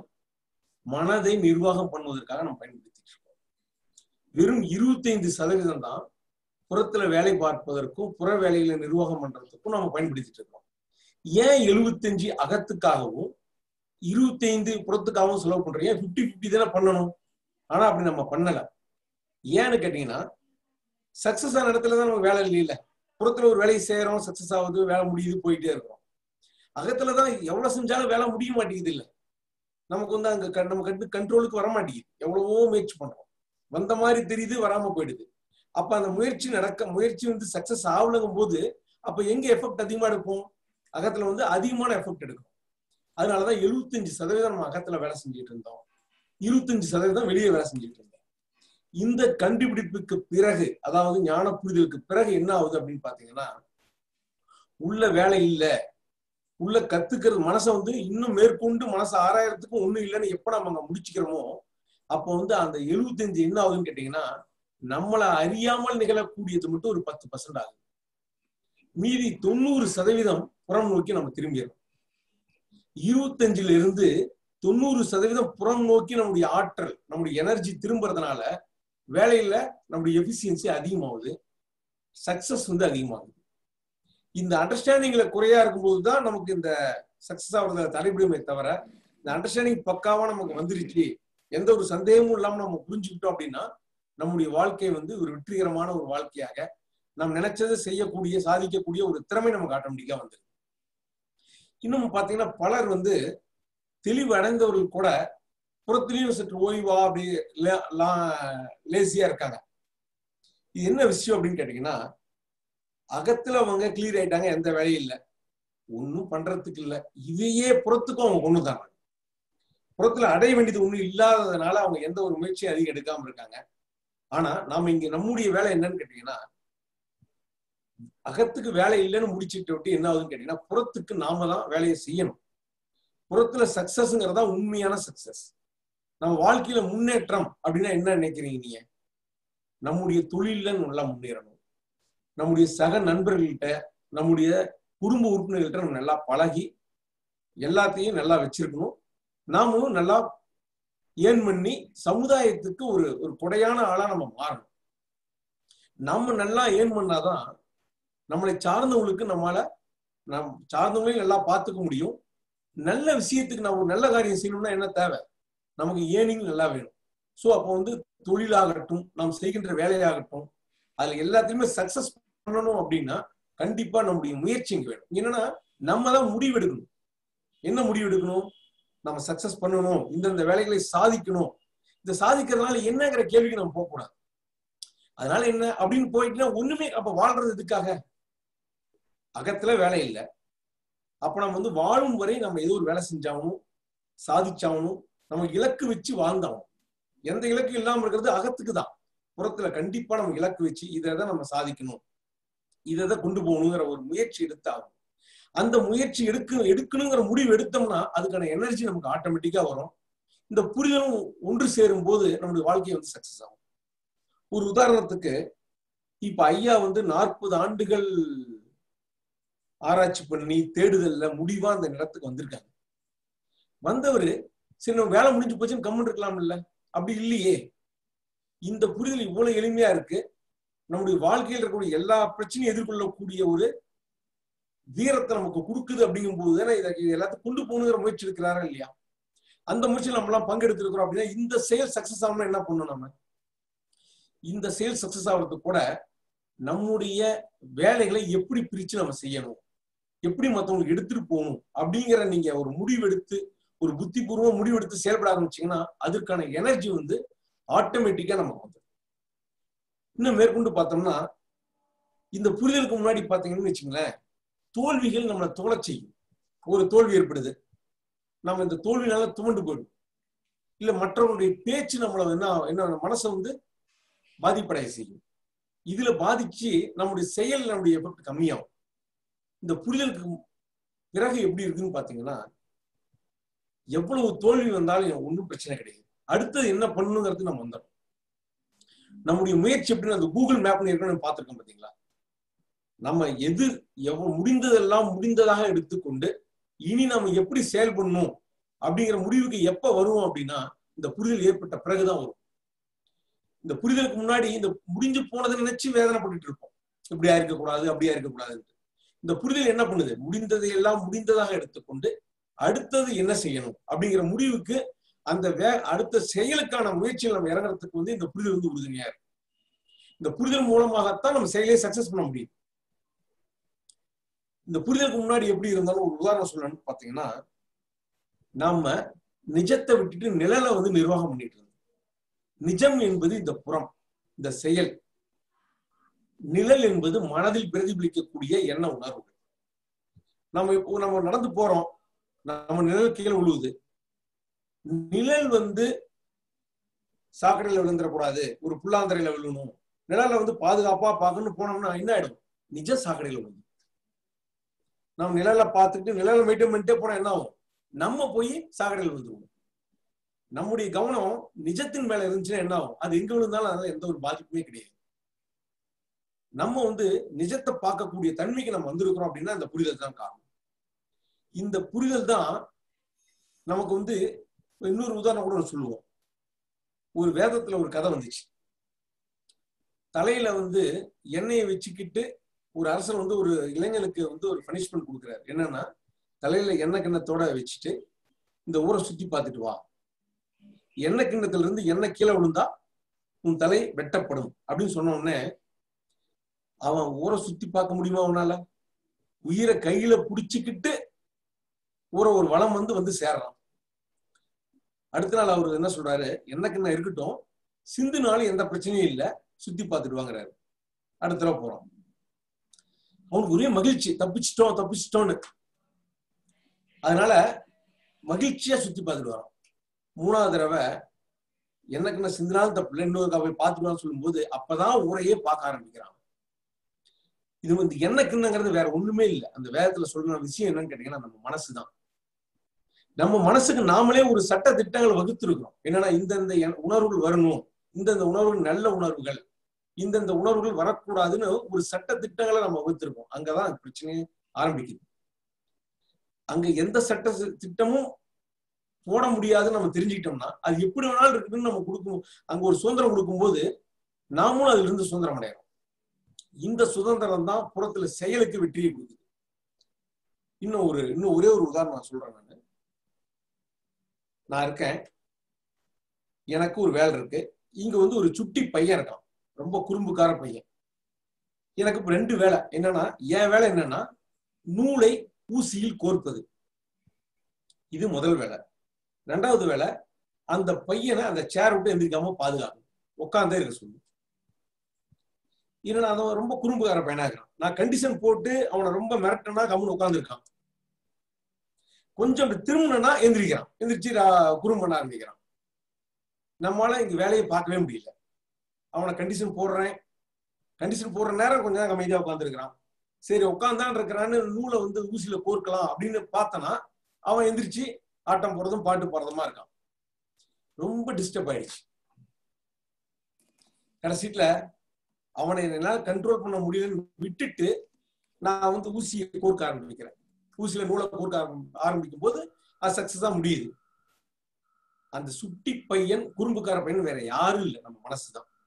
மனதை நிர்வாகம் பண்ணுவதற்காக நம்ம பயன்படுத்திட்டு இருக்கோம் வெறும் இருபத்தைந்து சதவீதம் தான் புறத்துல வேலை பார்ப்பதற்கும் புற வேலைகளை நிர்வாகம் பண்றதுக்கும் நம்ம பயன்படுத்திட்டு இருக்கோம் ஏன் எழுபத்தஞ்சு அகத்துக்காகவும் இருபத்தைந்து புறத்துக்காகவும் செலவு பண்றோம் ஏன் பிப்டி பிப்டி தானே பண்ணணும் ஆனா அப்படி நம்ம பண்ணல ஏன்னு கேட்டீங்கன்னா சக்சஸ் ஆன இடத்துல தான் நமக்கு வேலை இல்லையில புறத்துல ஒரு வேலையை செய்யறோம் சக்சஸ் ஆகுது வேலை முடியுது போயிட்டே இருக்கிறோம் அகத்துலதான் எவ்வளவு செஞ்சாலும் வேலை முடிய மாட்டேங்குது இல்ல நமக்கு வந்து அங்க க- நம்ம கண்டு கண்ட்ரோலுக்கு வர மாட்டேங்குது எவ்வளவோ முயற்சி பண்றோம் வந்த மாதிரி தெரியுது வராம போயிடுது அப்ப அந்த முயற்சி நடக்க முயற்சி வந்து சக்சஸ் ஆகலங்கும் போது அப்ப எங்க எஃபெக்ட் அதிகமா எடுப்போம் அகத்துல வந்து அதிகமான எஃபெக்ட் எடுக்கும் அதனாலதான் எழுபத்தஞ்சு சதவீதம் நம்ம அகத்துல வேலை செஞ்சுட்டு இருந்தோம் இருபத்தஞ்சு சதவீதம் வெளியே வேலை செஞ்சுட்டு இருந்தோம் இந்த கண்டுபிடிப்புக்கு பிறகு அதாவது ஞான புரிதலுக்கு பிறகு என்ன ஆகுது அப்படின்னு பாத்தீங்கன்னா உள்ள வேலை இல்ல உள்ள கத்துக்கிறது மனசை வந்து இன்னும் மேற்கொண்டு மனசை ஆராயறதுக்கும் ஒண்ணும் இல்லைன்னு எப்ப நம்ம அங்க முடிச்சுக்கிறோமோ அப்போ வந்து அந்த எழுபத்தஞ்சு என்ன ஆகுதுன்னு கேட்டீங்கன்னா நம்மளை அறியாமல் நிகழக்கூடியது மட்டும் ஒரு பத்து பர்சன்ட் ஆகுது மீதி தொண்ணூறு சதவீதம் புறம் நோக்கி நம்ம திரும்பிடுறோம் இருபத்தஞ்சுல இருந்து தொண்ணூறு சதவீதம் புறம் நோக்கி நம்முடைய ஆற்றல் நம்முடைய எனர்ஜி திரும்புறதுனால வேலையில நம்முடைய எஃபிசியன்சி அதிகமாகுது சக்சஸ் வந்து அதிகமாகுது இந்த அண்டர்ஸ்டாண்டிங்ல குறையா இருக்கும்போது தான் நமக்கு இந்த சக்சஸ் ஆகுறத தடைபடுமே தவிர இந்த அண்டர்ஸ்டாண்டிங் பக்காவா நமக்கு வந்துருச்சு எந்த ஒரு சந்தேகமும் இல்லாம நம்ம புரிஞ்சுக்கிட்டோம் அப்படின்னா நம்முடைய வாழ்க்கை வந்து ஒரு வெற்றிகரமான ஒரு வாழ்க்கையாக நாம் நினைச்சதை செய்யக்கூடிய சாதிக்கக்கூடிய ஒரு திறமை நமக்கு ஆட்டோமேட்டிக்கா வந்துருக்கு இன்னும் பாத்தீங்கன்னா பலர் வந்து தெளிவு அடைந்தவர்கள் கூட புறத்திலையும் சற்று ஓய்வா அப்படி லேசியா இருக்காங்க இது என்ன விஷயம் அப்படின்னு கேட்டீங்கன்னா அகத்துல அவங்க கிளியர் ஆயிட்டாங்க எந்த வேலையும் இல்லை ஒன்னும் பண்றதுக்கு இல்ல இதையே புறத்துக்கும் அவங்க கொண்டு தாங்க புறத்துல அடைய வேண்டியது ஒண்ணும் இல்லாததுனால அவங்க எந்த ஒரு முயற்சியும் அதிகம் எடுக்காம இருக்காங்க ஆனா நாம இங்க நம்முடைய வேலை என்னன்னு கேட்டீங்கன்னா அகத்துக்கு வேலை இல்லைன்னு முடிச்சுட்டு விட்டு என்ன ஆகுதுன்னு கேட்டீங்கன்னா புறத்துக்கு நாம தான் வேலையை செய்யணும் புறத்துல சக்சஸ்ங்கிறதா உண்மையான சக்சஸ் நம்ம வாழ்க்கையில முன்னேற்றம் அப்படின்னா என்ன நினைக்கிறீங்க நீங்க நம்முடைய தொழில்ல நல்லா முன்னேறணும் நம்முடைய சக நண்பர்கள்கிட்ட நம்முடைய குடும்ப உறுப்பினர்கள்ட்ட நம்ம நல்லா பழகி எல்லாத்தையும் நல்லா வச்சிருக்கணும் நாமளும் நல்லா ஏர்ன் பண்ணி சமுதாயத்துக்கு ஒரு ஒரு கொடையான ஆளா நம்ம மாறணும் நம்ம நல்லா ஏர்ன் பண்ணாதான் நம்மளை சார்ந்தவங்களுக்கு நம்மளால நம் சார்ந்தவங்களையும் நல்லா பார்த்துக்க முடியும் நல்ல விஷயத்துக்கு நம்ம ஒரு நல்ல காரியம் செய்யணும்னா என்ன தேவை நமக்கு ஏர்னிங் நல்லா வேணும் ஸோ அப்போ வந்து தொழிலாகட்டும் நாம் செய்கின்ற வேலையாகட்டும் அதுல எல்லாத்தையுமே சக்சஸ் பண்ணணும் அப்படின்னா கண்டிப்பா நம்முடைய முயற்சி இங்க வேணும் என்னன்னா நம்ம தான் முடிவு எடுக்கணும் என்ன முடிவு எடுக்கணும் நம்ம சக்சஸ் பண்ணணும் இந்தந்த வேலைகளை சாதிக்கணும் இந்த சாதிக்கிறதுனால என்னங்கிற கேள்விக்கு நம்ம போகக்கூடாது அதனால என்ன அப்படின்னு போயிட்டுனா ஒண்ணுமே அப்ப வாழ்றது எதுக்காக அகத்துல வேலை இல்லை அப்ப நம்ம வந்து வாழும் வரை நம்ம ஏதோ ஒரு வேலை செஞ்சாகணும் சாதிச்சாகணும் நம்ம இலக்கு வச்சு வாழ்ந்தாகணும் எந்த இலக்கு இல்லாம இருக்கிறது அகத்துக்கு தான் புறத்துல கண்டிப்பா நம்ம இலக்கு வச்சு இதை தான் நம்ம சாதிக்கணும் இதை தான் கொண்டு போகணுங்கிற ஒரு முயற்சி எடுத்தாகும் அந்த முயற்சி எடுக்க எடுக்கணுங்கிற முடிவு எடுத்தோம்னா அதுக்கான எனர்ஜி நமக்கு ஆட்டோமேட்டிக்கா வரும் இந்த புரிதலும் ஒன்று சேரும் போது நம்முடைய வாழ்க்கை வந்து சக்சஸ் ஆகும் ஒரு உதாரணத்துக்கு இப்ப ஐயா வந்து நாற்பது ஆண்டுகள் ஆராய்ச்சி பண்ணி தேடுதல்ல முடிவா அந்த இடத்துக்கு வந்திருக்காங்க வந்தவர் சரி நம்ம வேலை முடிஞ்சு போச்சுன்னு கம்முன்னு இருக்கலாம் இல்ல அப்படி இல்லையே இந்த புரிதல் இவ்வளவு எளிமையா இருக்கு நம்முடைய வாழ்க்கையில் இருக்கக்கூடிய எல்லா பிரச்சனையும் எதிர்கொள்ளக்கூடிய ஒரு வீரத்தை நமக்கு கொடுக்குது அப்படிங்கும் போது தானே இதை இது எல்லாத்தையும் கொண்டு போகணுங்கிற முயற்சி இருக்கிறாரா இல்லையா அந்த முயற்சியில் நம்ம எல்லாம் பங்கெடுத்திருக்கிறோம் அப்படின்னா இந்த செயல் சக்சஸ் ஆகணும்னா என்ன பண்ணணும் நம்ம இந்த செயல் சக்சஸ் ஆகிறதுக்கு கூட நம்முடைய வேலைகளை எப்படி பிரிச்சு நம்ம செய்யணும் எப்படி மத்தவங்களுக்கு எடுத்துட்டு போகணும் அப்படிங்கிற நீங்க ஒரு முடிவெடுத்து ஒரு புத்திபூர்வம் முடிவெடுத்து செயல்பட ஆரம்பிச்சீங்கன்னா அதற்கான எனர்ஜி வந்து ஆட்டோமேட்டிக்கா நமக்கு வந்துடும் இன்னும் மேற்கொண்டு பார்த்தோம்னா இந்த புரிதலுக்கு முன்னாடி பாத்தீங்கன்னு வச்சுங்களேன் தோல்விகள் நம்மளை தோழச் செய்யும் ஒரு தோல்வி ஏற்படுது நம்ம இந்த தோல்வினால துவண்டு போயிடும் இல்ல மற்றவங்களுடைய பேச்சு நம்மளை என்ன என்ன மனசை வந்து பாதிப்படைய செய்யும் இதுல பாதிச்சு நம்முடைய செயல் நம்முடைய எஃபெக்ட் கம்மியாகும் இந்த புரிதலுக்கு பிறகு எப்படி இருக்குன்னு பாத்தீங்கன்னா எவ்வளவு தோல்வி வந்தாலும் ஒன்றும் பிரச்சனை கிடையாது அடுத்தது என்ன பண்ணணுங்கிறது நம்ம வந்துடும் நம்முடைய முயற்சி எப்படின்னு அந்த கூகுள் மேப் ஏற்கனவே பார்த்துருக்கோம் பாத்தீங்களா நம்ம எது எவ்வளவு முடிந்ததெல்லாம் முடிந்ததாக எடுத்துக்கொண்டு இனி நம்ம எப்படி செயல்படணும் அப்படிங்கிற முடிவுக்கு எப்ப வருவோம் அப்படின்னா இந்த புரிதல் ஏற்பட்ட பிறகுதான் வரும் இந்த புரிதலுக்கு முன்னாடி இந்த முடிஞ்சு போனதை நினைச்சு வேதனைப்பட்டுட்டு இருப்போம் இப்படியா இருக்கக்கூடாது அப்படியா இருக்கக்கூடாது இந்த புரிதல் என்ன பண்ணுது முடிந்ததை எல்லாம் முடிந்ததாக எடுத்துக்கொண்டு அடுத்தது என்ன செய்யணும் அப்படிங்கிற முடிவுக்கு அந்த வே அடுத்த செயலுக்கான முயற்சியில் நம்ம இறங்குறதுக்கு வந்து இந்த புரிதல் வந்து உறுதுணையா இருக்கு இந்த புரிதல் மூலமாகத்தான் நம்ம செயலே சக்சஸ் பண்ண முடியும் இந்த புரிதலுக்கு முன்னாடி எப்படி இருந்தாலும் ஒரு உதாரணம் சொல்லணும்னு பாத்தீங்கன்னா நாம நிஜத்தை விட்டுட்டு நிழலை வந்து நிர்வாகம் பண்ணிட்டு இருந்தோம் நிஜம் என்பது இந்த புறம் இந்த செயல் நிழல் என்பது மனதில் பிரதிபலிக்கக்கூடிய எண்ண உணர்வு நம்ம இப்போ நம்ம நடந்து போறோம் நம்ம நிழல் கீழே விழுவுது நிழல் வந்து சாக்கடையில விழுந்துடக்கூடாது ஒரு புல்லாந்தரையில விழுணும் நிழலை வந்து பாதுகாப்பா பார்க்கணும்னு போனோம்னா என்ன ஆயிடும் நிஜ சாக்கடையில விழுந்து நம்ம நிழலை பார்த்துட்டு நிழலை மெயின்டைன் பண்ணிட்டே போனா என்ன ஆகும் நம்ம போய் சாக்கடையில் விழுந்துருவோம் நம்முடைய கவனம் நிஜத்தின் மேல இருந்துச்சுன்னா என்ன ஆகும் அது எங்க விழுந்தாலும் அதனால எந்த ஒரு பாதிப்புமே கிடையாது நம்ம வந்து நிஜத்தை பார்க்கக்கூடிய தன்மைக்கு நம்ம வந்திருக்கிறோம் அப்படின்னா இந்த புரிதல் தான் காரணம் இந்த புரிதல் தான் நமக்கு வந்து இன்னொரு உதாரணம் கூட சொல்லுவோம் ஒரு வேதத்துல ஒரு கதை வந்துச்சு தலையில வந்து எண்ணெயை வச்சுக்கிட்டு ஒரு அரசர் வந்து ஒரு இளைஞனுக்கு வந்து ஒரு பனிஷ்மெண்ட் கொடுக்குறாரு என்னன்னா தலையில எண்ணெய் கிண்ணத்தோட வச்சுட்டு இந்த ஊரை சுத்தி பார்த்துட்டு வா எண்ணெய் கிண்ணத்துல இருந்து எண்ணெய் கீழே விழுந்தா உன் தலை வெட்டப்படும் அப்படின்னு சொன்ன உடனே அவன் ஊரை சுத்தி பார்க்க முடியுமா அவனால உயிரை கையில புடிச்சுக்கிட்டு ஊரை ஒரு வளம் வந்து வந்து சேர்றான் அடுத்த நாள் அவர் என்ன சொல்றாரு எண்ணெய் கிண்ணம் இருக்கட்டும் சிந்துனாலும் எந்த பிரச்சனையும் இல்லை சுத்தி பார்த்துட்டு வாங்குறாரு அடுத்த தடவை போறோம் அவனுக்கு ஒரே மகிழ்ச்சி தப்பிச்சிட்டோம் தப்பிச்சிட்டோம்னு அதனால மகிழ்ச்சியா சுத்தி பார்த்துட்டு வரோம் மூணாவது தடவை எனக்கு என்ன சிந்தினாலும் தப்பு இல்லை இன்னொரு போய் பார்த்துட்டு சொல்லும்போது அப்பதான் ஊரையே பார்க்க ஆரம்பிக்கிறான் இது வந்து என்ன கிண்ணங்கிறது வேற ஒண்ணுமே இல்லை அந்த வேதத்துல சொல்ற விஷயம் என்னன்னு கேட்டீங்கன்னா நம்ம மனசுதான் நம்ம மனசுக்கு நாமளே ஒரு சட்ட திட்டங்களை வகுத்திருக்கிறோம் என்னன்னா இந்தந்த உணர்வுகள் வரணும் இந்தந்த உணர்வுகள் நல்ல உணர்வுகள் இந்தந்த உணர்வுகள் வரக்கூடாதுன்னு ஒரு சட்ட திட்டங்களை நம்ம வகுத்திருக்கோம் அங்கதான் பிரச்சனையே ஆரம்பிக்குது அங்க எந்த சட்ட திட்டமும் போட முடியாதுன்னு நம்ம தெரிஞ்சுக்கிட்டோம்னா அது எப்படி வேணாலும் இருக்குன்னு நம்ம கொடுக்கும் அங்க ஒரு சுதந்திரம் கொடுக்கும்போது நாமளும் அதுல இருந்து சுதந்திரம் அடையிறோம் இந்த சுதந்திரம் தான் புறத்துல செயலுக்கு வெற்றியை கொடுக்குது இன்னும் ஒரு இன்னும் ஒரே ஒரு உதாரணம் நான் சொல்றேன் நான் நான் இருக்கேன் எனக்கு ஒரு வேலை இருக்கு இங்க வந்து ஒரு சுட்டி பையன் இருக்கான் ரொம்ப குறும்புக்கார பையன் எனக்கு இப்ப ரெண்டு வேலை என்னன்னா என் வேலை என்னன்னா நூலை ஊசியில் கோர்ப்பது இது முதல் வேலை ரெண்டாவது வேலை அந்த பையனை அந்த சேர் விட்டு எந்திரிக்காம பாதுகாக்கணும் உட்காந்தே இருக்க சொல்லு ஏன்னா அவன் ரொம்ப குறும்புக்கார பையனா இருக்கான் நான் கண்டிஷன் போட்டு அவனை ரொம்ப மிரட்டனா கம்முன்னு உட்காந்துருக்கான் கொஞ்சம் திரும்பினா எந்திரிக்கிறான் எந்திரிச்சு குறும்பு பண்ண ஆரம்பிக்கிறான் நம்மளால இங்க வேலையை பார்க்கவே முடியல அவனை கண்டிஷன் போடுறேன் கண்டிஷன் போடுற நேரம் கொஞ்ச நேரம் அமைதியா உட்காந்துருக்கிறான் சரி உட்காந்தான் இருக்கிறான்னு நூலை வந்து ஊசியில கோர்க்கலாம் அப்படின்னு பார்த்தனா அவன் எந்திரிச்சு ஆட்டம் போறதும் பாட்டு போறதுமா இருக்கான் ரொம்ப டிஸ்டர்ப் ஆயிடுச்சு கடைசியில அவனை என்னால கண்ட்ரோல் பண்ண முடியலன்னு விட்டுட்டு நான் வந்து ஊசியை கோர்க்க ஆரம்பிக்கிறேன் ஊசியில நூலை கோர்க்க ஆரம்பிக்கும் போது அது சக்சஸா முடியுது அந்த சுட்டி பையன் குறும்புக்கார பையன் வேற யாரும் இல்லை நம்ம மனசுதான்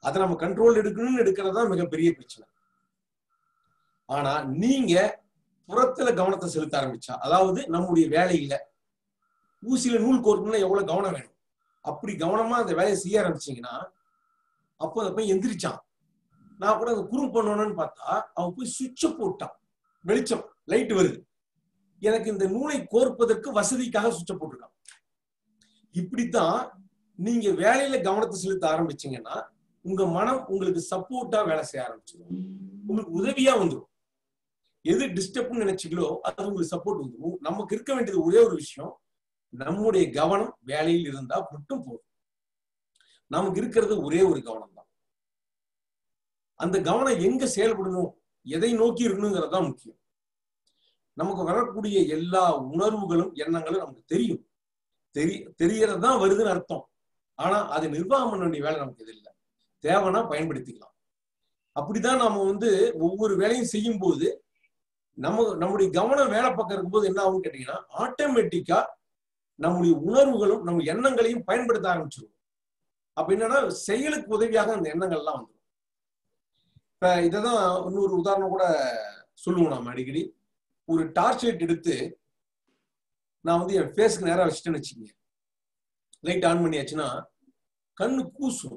அதை நம்ம கண்ட்ரோல் எடுக்கணும்னு எடுக்கிறது தான் மிகப்பெரிய பிரச்சனை ஆனா நீங்க புறத்துல கவனத்தை செலுத்த ஆரம்பிச்சா அதாவது நம்முடைய வேலையில ஊசியில நூல் கோர்க்கணும்னா எவ்வளவு கவனம் வேணும் அப்படி கவனமா அந்த வேலையை செய்ய ஆரம்பிச்சீங்கன்னா அப்போ அந்த பையன் எந்திரிச்சான் நான் கூட அந்த குறும் பண்ணணும்னு பார்த்தா அவன் போய் சுவிட்ச போட்டான் வெளிச்சம் லைட் வருது எனக்கு இந்த நூலை கோர்ப்பதற்கு வசதிக்காக சுவிட்ச போட்டிருக்கான் இப்படித்தான் நீங்க வேலையில கவனத்தை செலுத்த ஆரம்பிச்சீங்கன்னா உங்க மனம் உங்களுக்கு சப்போர்ட்டா வேலை செய்ய ஆரம்பிச்சிடும் உங்களுக்கு உதவியா வந்துடும் எது டிஸ்டர்ப்னு நினைச்சீங்களோ அது உங்களுக்கு சப்போர்ட் வந்துடும் நமக்கு இருக்க வேண்டியது ஒரே ஒரு விஷயம் நம்முடைய கவனம் வேலையில் இருந்தா மட்டும் போதும் நமக்கு இருக்கிறது ஒரே ஒரு கவனம் தான் அந்த கவனம் எங்க செயல்படணும் எதை நோக்கி இருக்கணுங்கிறது தான் முக்கியம் நமக்கு வரக்கூடிய எல்லா உணர்வுகளும் எண்ணங்களும் நமக்கு தெரியும் தெரிய தெரியறது தான் வருதுன்னு அர்த்தம் ஆனா அதை நிர்வாகம் பண்ண வேண்டிய வேலை நமக்கு இது இல்லை தேவைன்னா பயன்படுத்திக்கலாம் அப்படிதான் நாம வந்து ஒவ்வொரு வேலையும் செய்யும் போது நம்ம நம்முடைய கவனம் வேலை பக்கம் இருக்கும்போது என்ன ஆகும் கேட்டீங்கன்னா ஆட்டோமேட்டிக்கா நம்முடைய உணர்வுகளும் நம்ம எண்ணங்களையும் பயன்படுத்த ஆரம்பிச்சிருவோம் அப்ப என்னன்னா செயலுக்கு உதவியாக அந்த எண்ணங்கள்லாம் வந்துடும் இப்ப இததான் இன்னொரு உதாரணம் கூட சொல்லுவோம் நாம அடிக்கடி ஒரு டார்ச் லைட் எடுத்து நான் வந்து என் ஃபேஸ்க்கு நேரா வச்சுட்டேன்னு வச்சுக்கோங்க லைட் ஆன் பண்ணியாச்சுன்னா கண்ணு கூசும்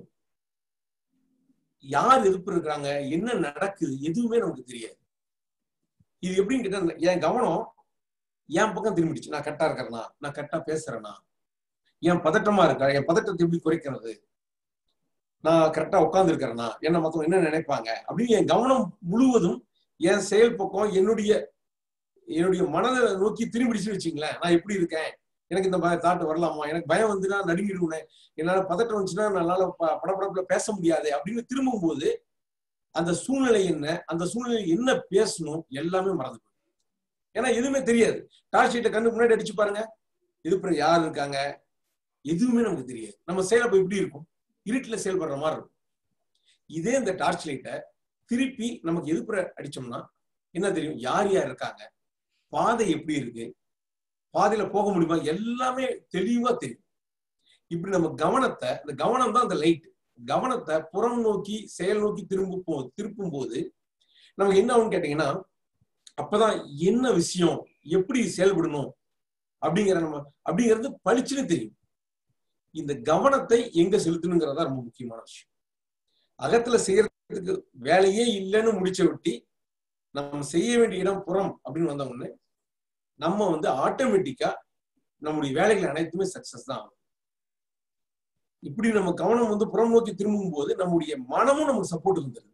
யார் எதிர்ப்பு இருக்கிறாங்க என்ன நடக்குது எதுவுமே நமக்கு தெரியாது இது எப்படின்னு கேட்டா என் கவனம் என் பக்கம் திரும்பிடுச்சு நான் கரெக்டா இருக்கிறேனா நான் கரெக்டா பேசுறேனா என் பதட்டமா இருக்கா என் பதட்டத்தை எப்படி குறைக்கிறது நான் கரெக்டா உட்கார்ந்து இருக்கிறேனா என்ன மத்தவங்க என்ன நினைப்பாங்க அப்படின்னு என் கவனம் முழுவதும் என் செயல் பக்கம் என்னுடைய என்னுடைய மனதை நோக்கி திரும்பிடுச்சுன்னு வச்சுங்களேன் நான் எப்படி இருக்கேன் எனக்கு இந்த தாட்டு வரலாமா எனக்கு பயம் வந்துன்னா நடுங்கிடுவேன் என்னால பதட்டம் வந்துச்சுன்னா என்னால படப்படப்புல பேச முடியாது அப்படின்னு திரும்பும் போது அந்த சூழ்நிலை என்ன அந்த சூழ்நிலை என்ன பேசணும் எல்லாமே மறந்து போயிடும் ஏன்னா எதுவுமே தெரியாது டார்ச் லைட்டை கண்ணு முன்னாடி அடிச்சு பாருங்க இது யார் இருக்காங்க எதுவுமே நமக்கு தெரியாது நம்ம செயலப்ப எப்படி இருக்கும் இருட்டுல செயல்படுற மாதிரி இருக்கும் இதே இந்த டார்ச் லைட்டை திருப்பி நமக்கு எதிர்ப்புற அடிச்சோம்னா என்ன தெரியும் யார் யார் இருக்காங்க பாதை எப்படி இருக்கு பாதையில போக முடியுமா எல்லாமே தெளிவா தெரியும் இப்படி நம்ம கவனத்தை இந்த கவனம் தான் அந்த லைட் கவனத்தை புறம் நோக்கி செயல் நோக்கி திரும்ப போ திருப்பும் போது நமக்கு என்ன ஆகும்னு கேட்டீங்கன்னா அப்பதான் என்ன விஷயம் எப்படி செயல்படணும் அப்படிங்கிற நம்ம அப்படிங்கிறது பளிச்சுன்னு தெரியும் இந்த கவனத்தை எங்க செலுத்தணுங்கிறதா ரொம்ப முக்கியமான விஷயம் அகத்துல செய்யறதுக்கு வேலையே இல்லைன்னு முடிச்ச விட்டி நம்ம செய்ய வேண்டிய இடம் புறம் அப்படின்னு வந்த உடனே நம்ம வந்து ஆட்டோமேட்டிக்கா நம்முடைய வேலைகள் அனைத்துமே சக்சஸ் தான் ஆகும் இப்படி நம்ம கவனம் வந்து புறம் நோக்கி திரும்பும் போது நம்முடைய மனமும் நமக்கு சப்போர்ட் வந்துருது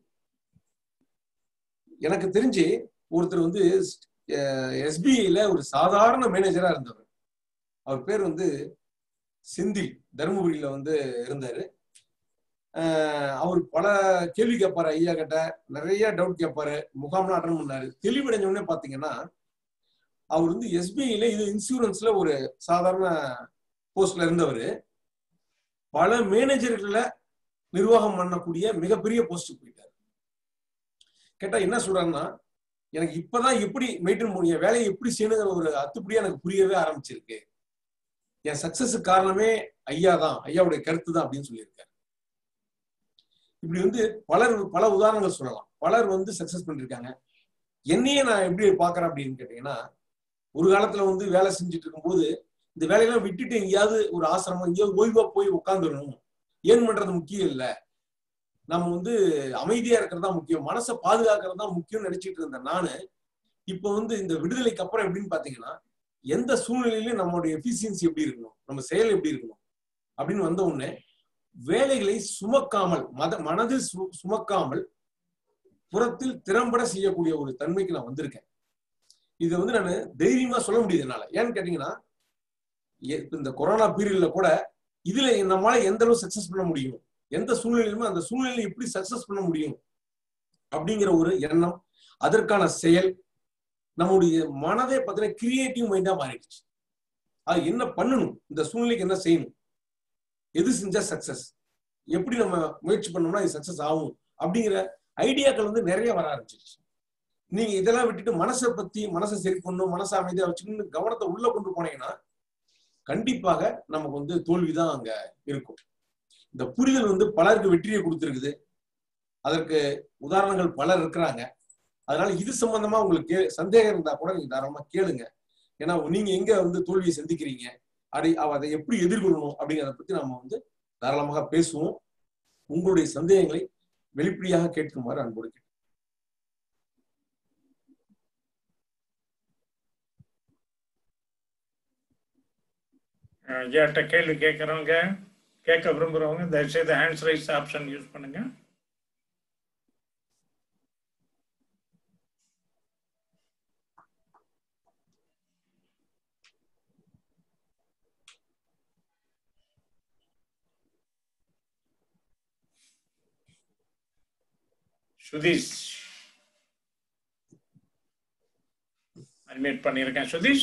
எனக்கு தெரிஞ்சு ஒருத்தர் வந்து எஸ்பிஐல ஒரு சாதாரண மேனேஜரா இருந்தவர் அவர் பேர் வந்து செந்தில் தருமபுரியில வந்து இருந்தாரு அவர் பல கேள்வி கேட்பாரு ஐயா கிட்ட நிறைய டவுட் கேட்பாரு முகாம்லாம் அட்டன் பண்ணாரு தெளிவடைஞ்ச உடனே பாத்தீங்கன்னா அவர் வந்து எஸ்பிஐல இது இன்சூரன்ஸ்ல ஒரு சாதாரண போஸ்ட்ல இருந்தவர் பல மேனேஜர்களை நிர்வாகம் பண்ணக்கூடிய மிகப்பெரிய போஸ்ட் போயிட்டாரு கேட்டா என்ன சொல்றாருன்னா எனக்கு இப்பதான் எப்படி மெயின்டைன் பண்ணி வேலையை எப்படி செய்யணுங்கிற ஒரு அத்துப்படியா எனக்கு புரியவே ஆரம்பிச்சிருக்கு என் சக்சஸுக்கு காரணமே ஐயா தான் ஐயாவுடைய கருத்து தான் அப்படின்னு சொல்லியிருக்காரு இப்படி வந்து பலர் பல உதாரணங்கள் சொல்லலாம் பலர் வந்து சக்சஸ் பண்ணிருக்காங்க என்னையே நான் எப்படி பாக்குறேன் அப்படின்னு கேட்டீங்கன்னா ஒரு காலத்துல வந்து வேலை செஞ்சுட்டு இருக்கும்போது இந்த வேலையெல்லாம் விட்டுட்டு எங்கேயாவது ஒரு ஆசிரமம் எங்கேயாவது ஓய்வா போய் உட்காந்துடணும் ஏன் பண்றது முக்கியம் இல்ல நம்ம வந்து அமைதியா இருக்கிறது தான் முக்கியம் மனசை பாதுகாக்கிறது தான் முக்கியம்னு நினைச்சிட்டு இருந்தேன் நானு இப்ப வந்து இந்த விடுதலைக்கு அப்புறம் எப்படின்னு பாத்தீங்கன்னா எந்த சூழ்நிலையிலும் நம்மளுடைய எஃபிசியன்சி எப்படி இருக்கணும் நம்ம செயல் எப்படி இருக்கணும் அப்படின்னு வந்த உடனே வேலைகளை சுமக்காமல் மத மனதில் சுமக்காமல் புறத்தில் திறம்பட செய்யக்கூடிய ஒரு தன்மைக்கு நான் வந்திருக்கேன் இதை வந்து நான் தைரியமா சொல்ல முடியுது என்னால ஏன்னு கேட்டீங்கன்னா இந்த கொரோனா பீரியட்ல கூட இதுல நம்மளால எந்த அளவு சக்சஸ் பண்ண முடியும் எந்த சூழ்நிலையுமே அந்த சூழ்நிலையில எப்படி சக்சஸ் பண்ண முடியும் அப்படிங்கிற ஒரு எண்ணம் அதற்கான செயல் நம்முடைய மனதை பார்த்தீங்கன்னா கிரியேட்டிவ் மைண்டா மாறிடுச்சு அது என்ன பண்ணணும் இந்த சூழ்நிலைக்கு என்ன செய்யணும் எது செஞ்சா சக்சஸ் எப்படி நம்ம முயற்சி பண்ணோம்னா இது சக்சஸ் ஆகும் அப்படிங்கிற ஐடியாக்கள் வந்து நிறைய வர ஆரம்பிச்சிருச்சு நீங்க இதெல்லாம் விட்டுட்டு மனசை பத்தி மனசை சரி பண்ணணும் மனசை அமைதியா வச்சுக்கணும் கவனத்தை உள்ள கொண்டு போனீங்கன்னா கண்டிப்பாக நமக்கு வந்து தோல்விதான் அங்க இருக்கும் இந்த புரிதல் வந்து பலருக்கு வெற்றியை கொடுத்துருக்குது அதற்கு உதாரணங்கள் பலர் இருக்கிறாங்க அதனால இது சம்பந்தமா உங்களுக்கு கே- சந்தேகம் இருந்தா கூட நீங்க தாராளமா கேளுங்க ஏன்னா நீங்க எங்க வந்து தோல்வியை சந்திக்கிறீங்க அப்படி அவ அதை எப்படி எதிர்கொள்ளணும் அப்படிங்கிறத பத்தி நாம வந்து தாராளமாக பேசுவோம் உங்களுடைய சந்தேகங்களை வெளிப்படையாக கேட்குமாறு அன்போடு கேட்கிறேன். ஐயாட்ட கேள்வி கேட்கறவங்க கேட்க விரும்புறவங்க தயவுசெய்து ஹேண்ட்ஸ் ரைஸ் ஆப்ஷன் யூஸ் பண்ணுங்க சுதீஷ் அட்மிட் பண்ணியிருக்கேன் சுதீஷ்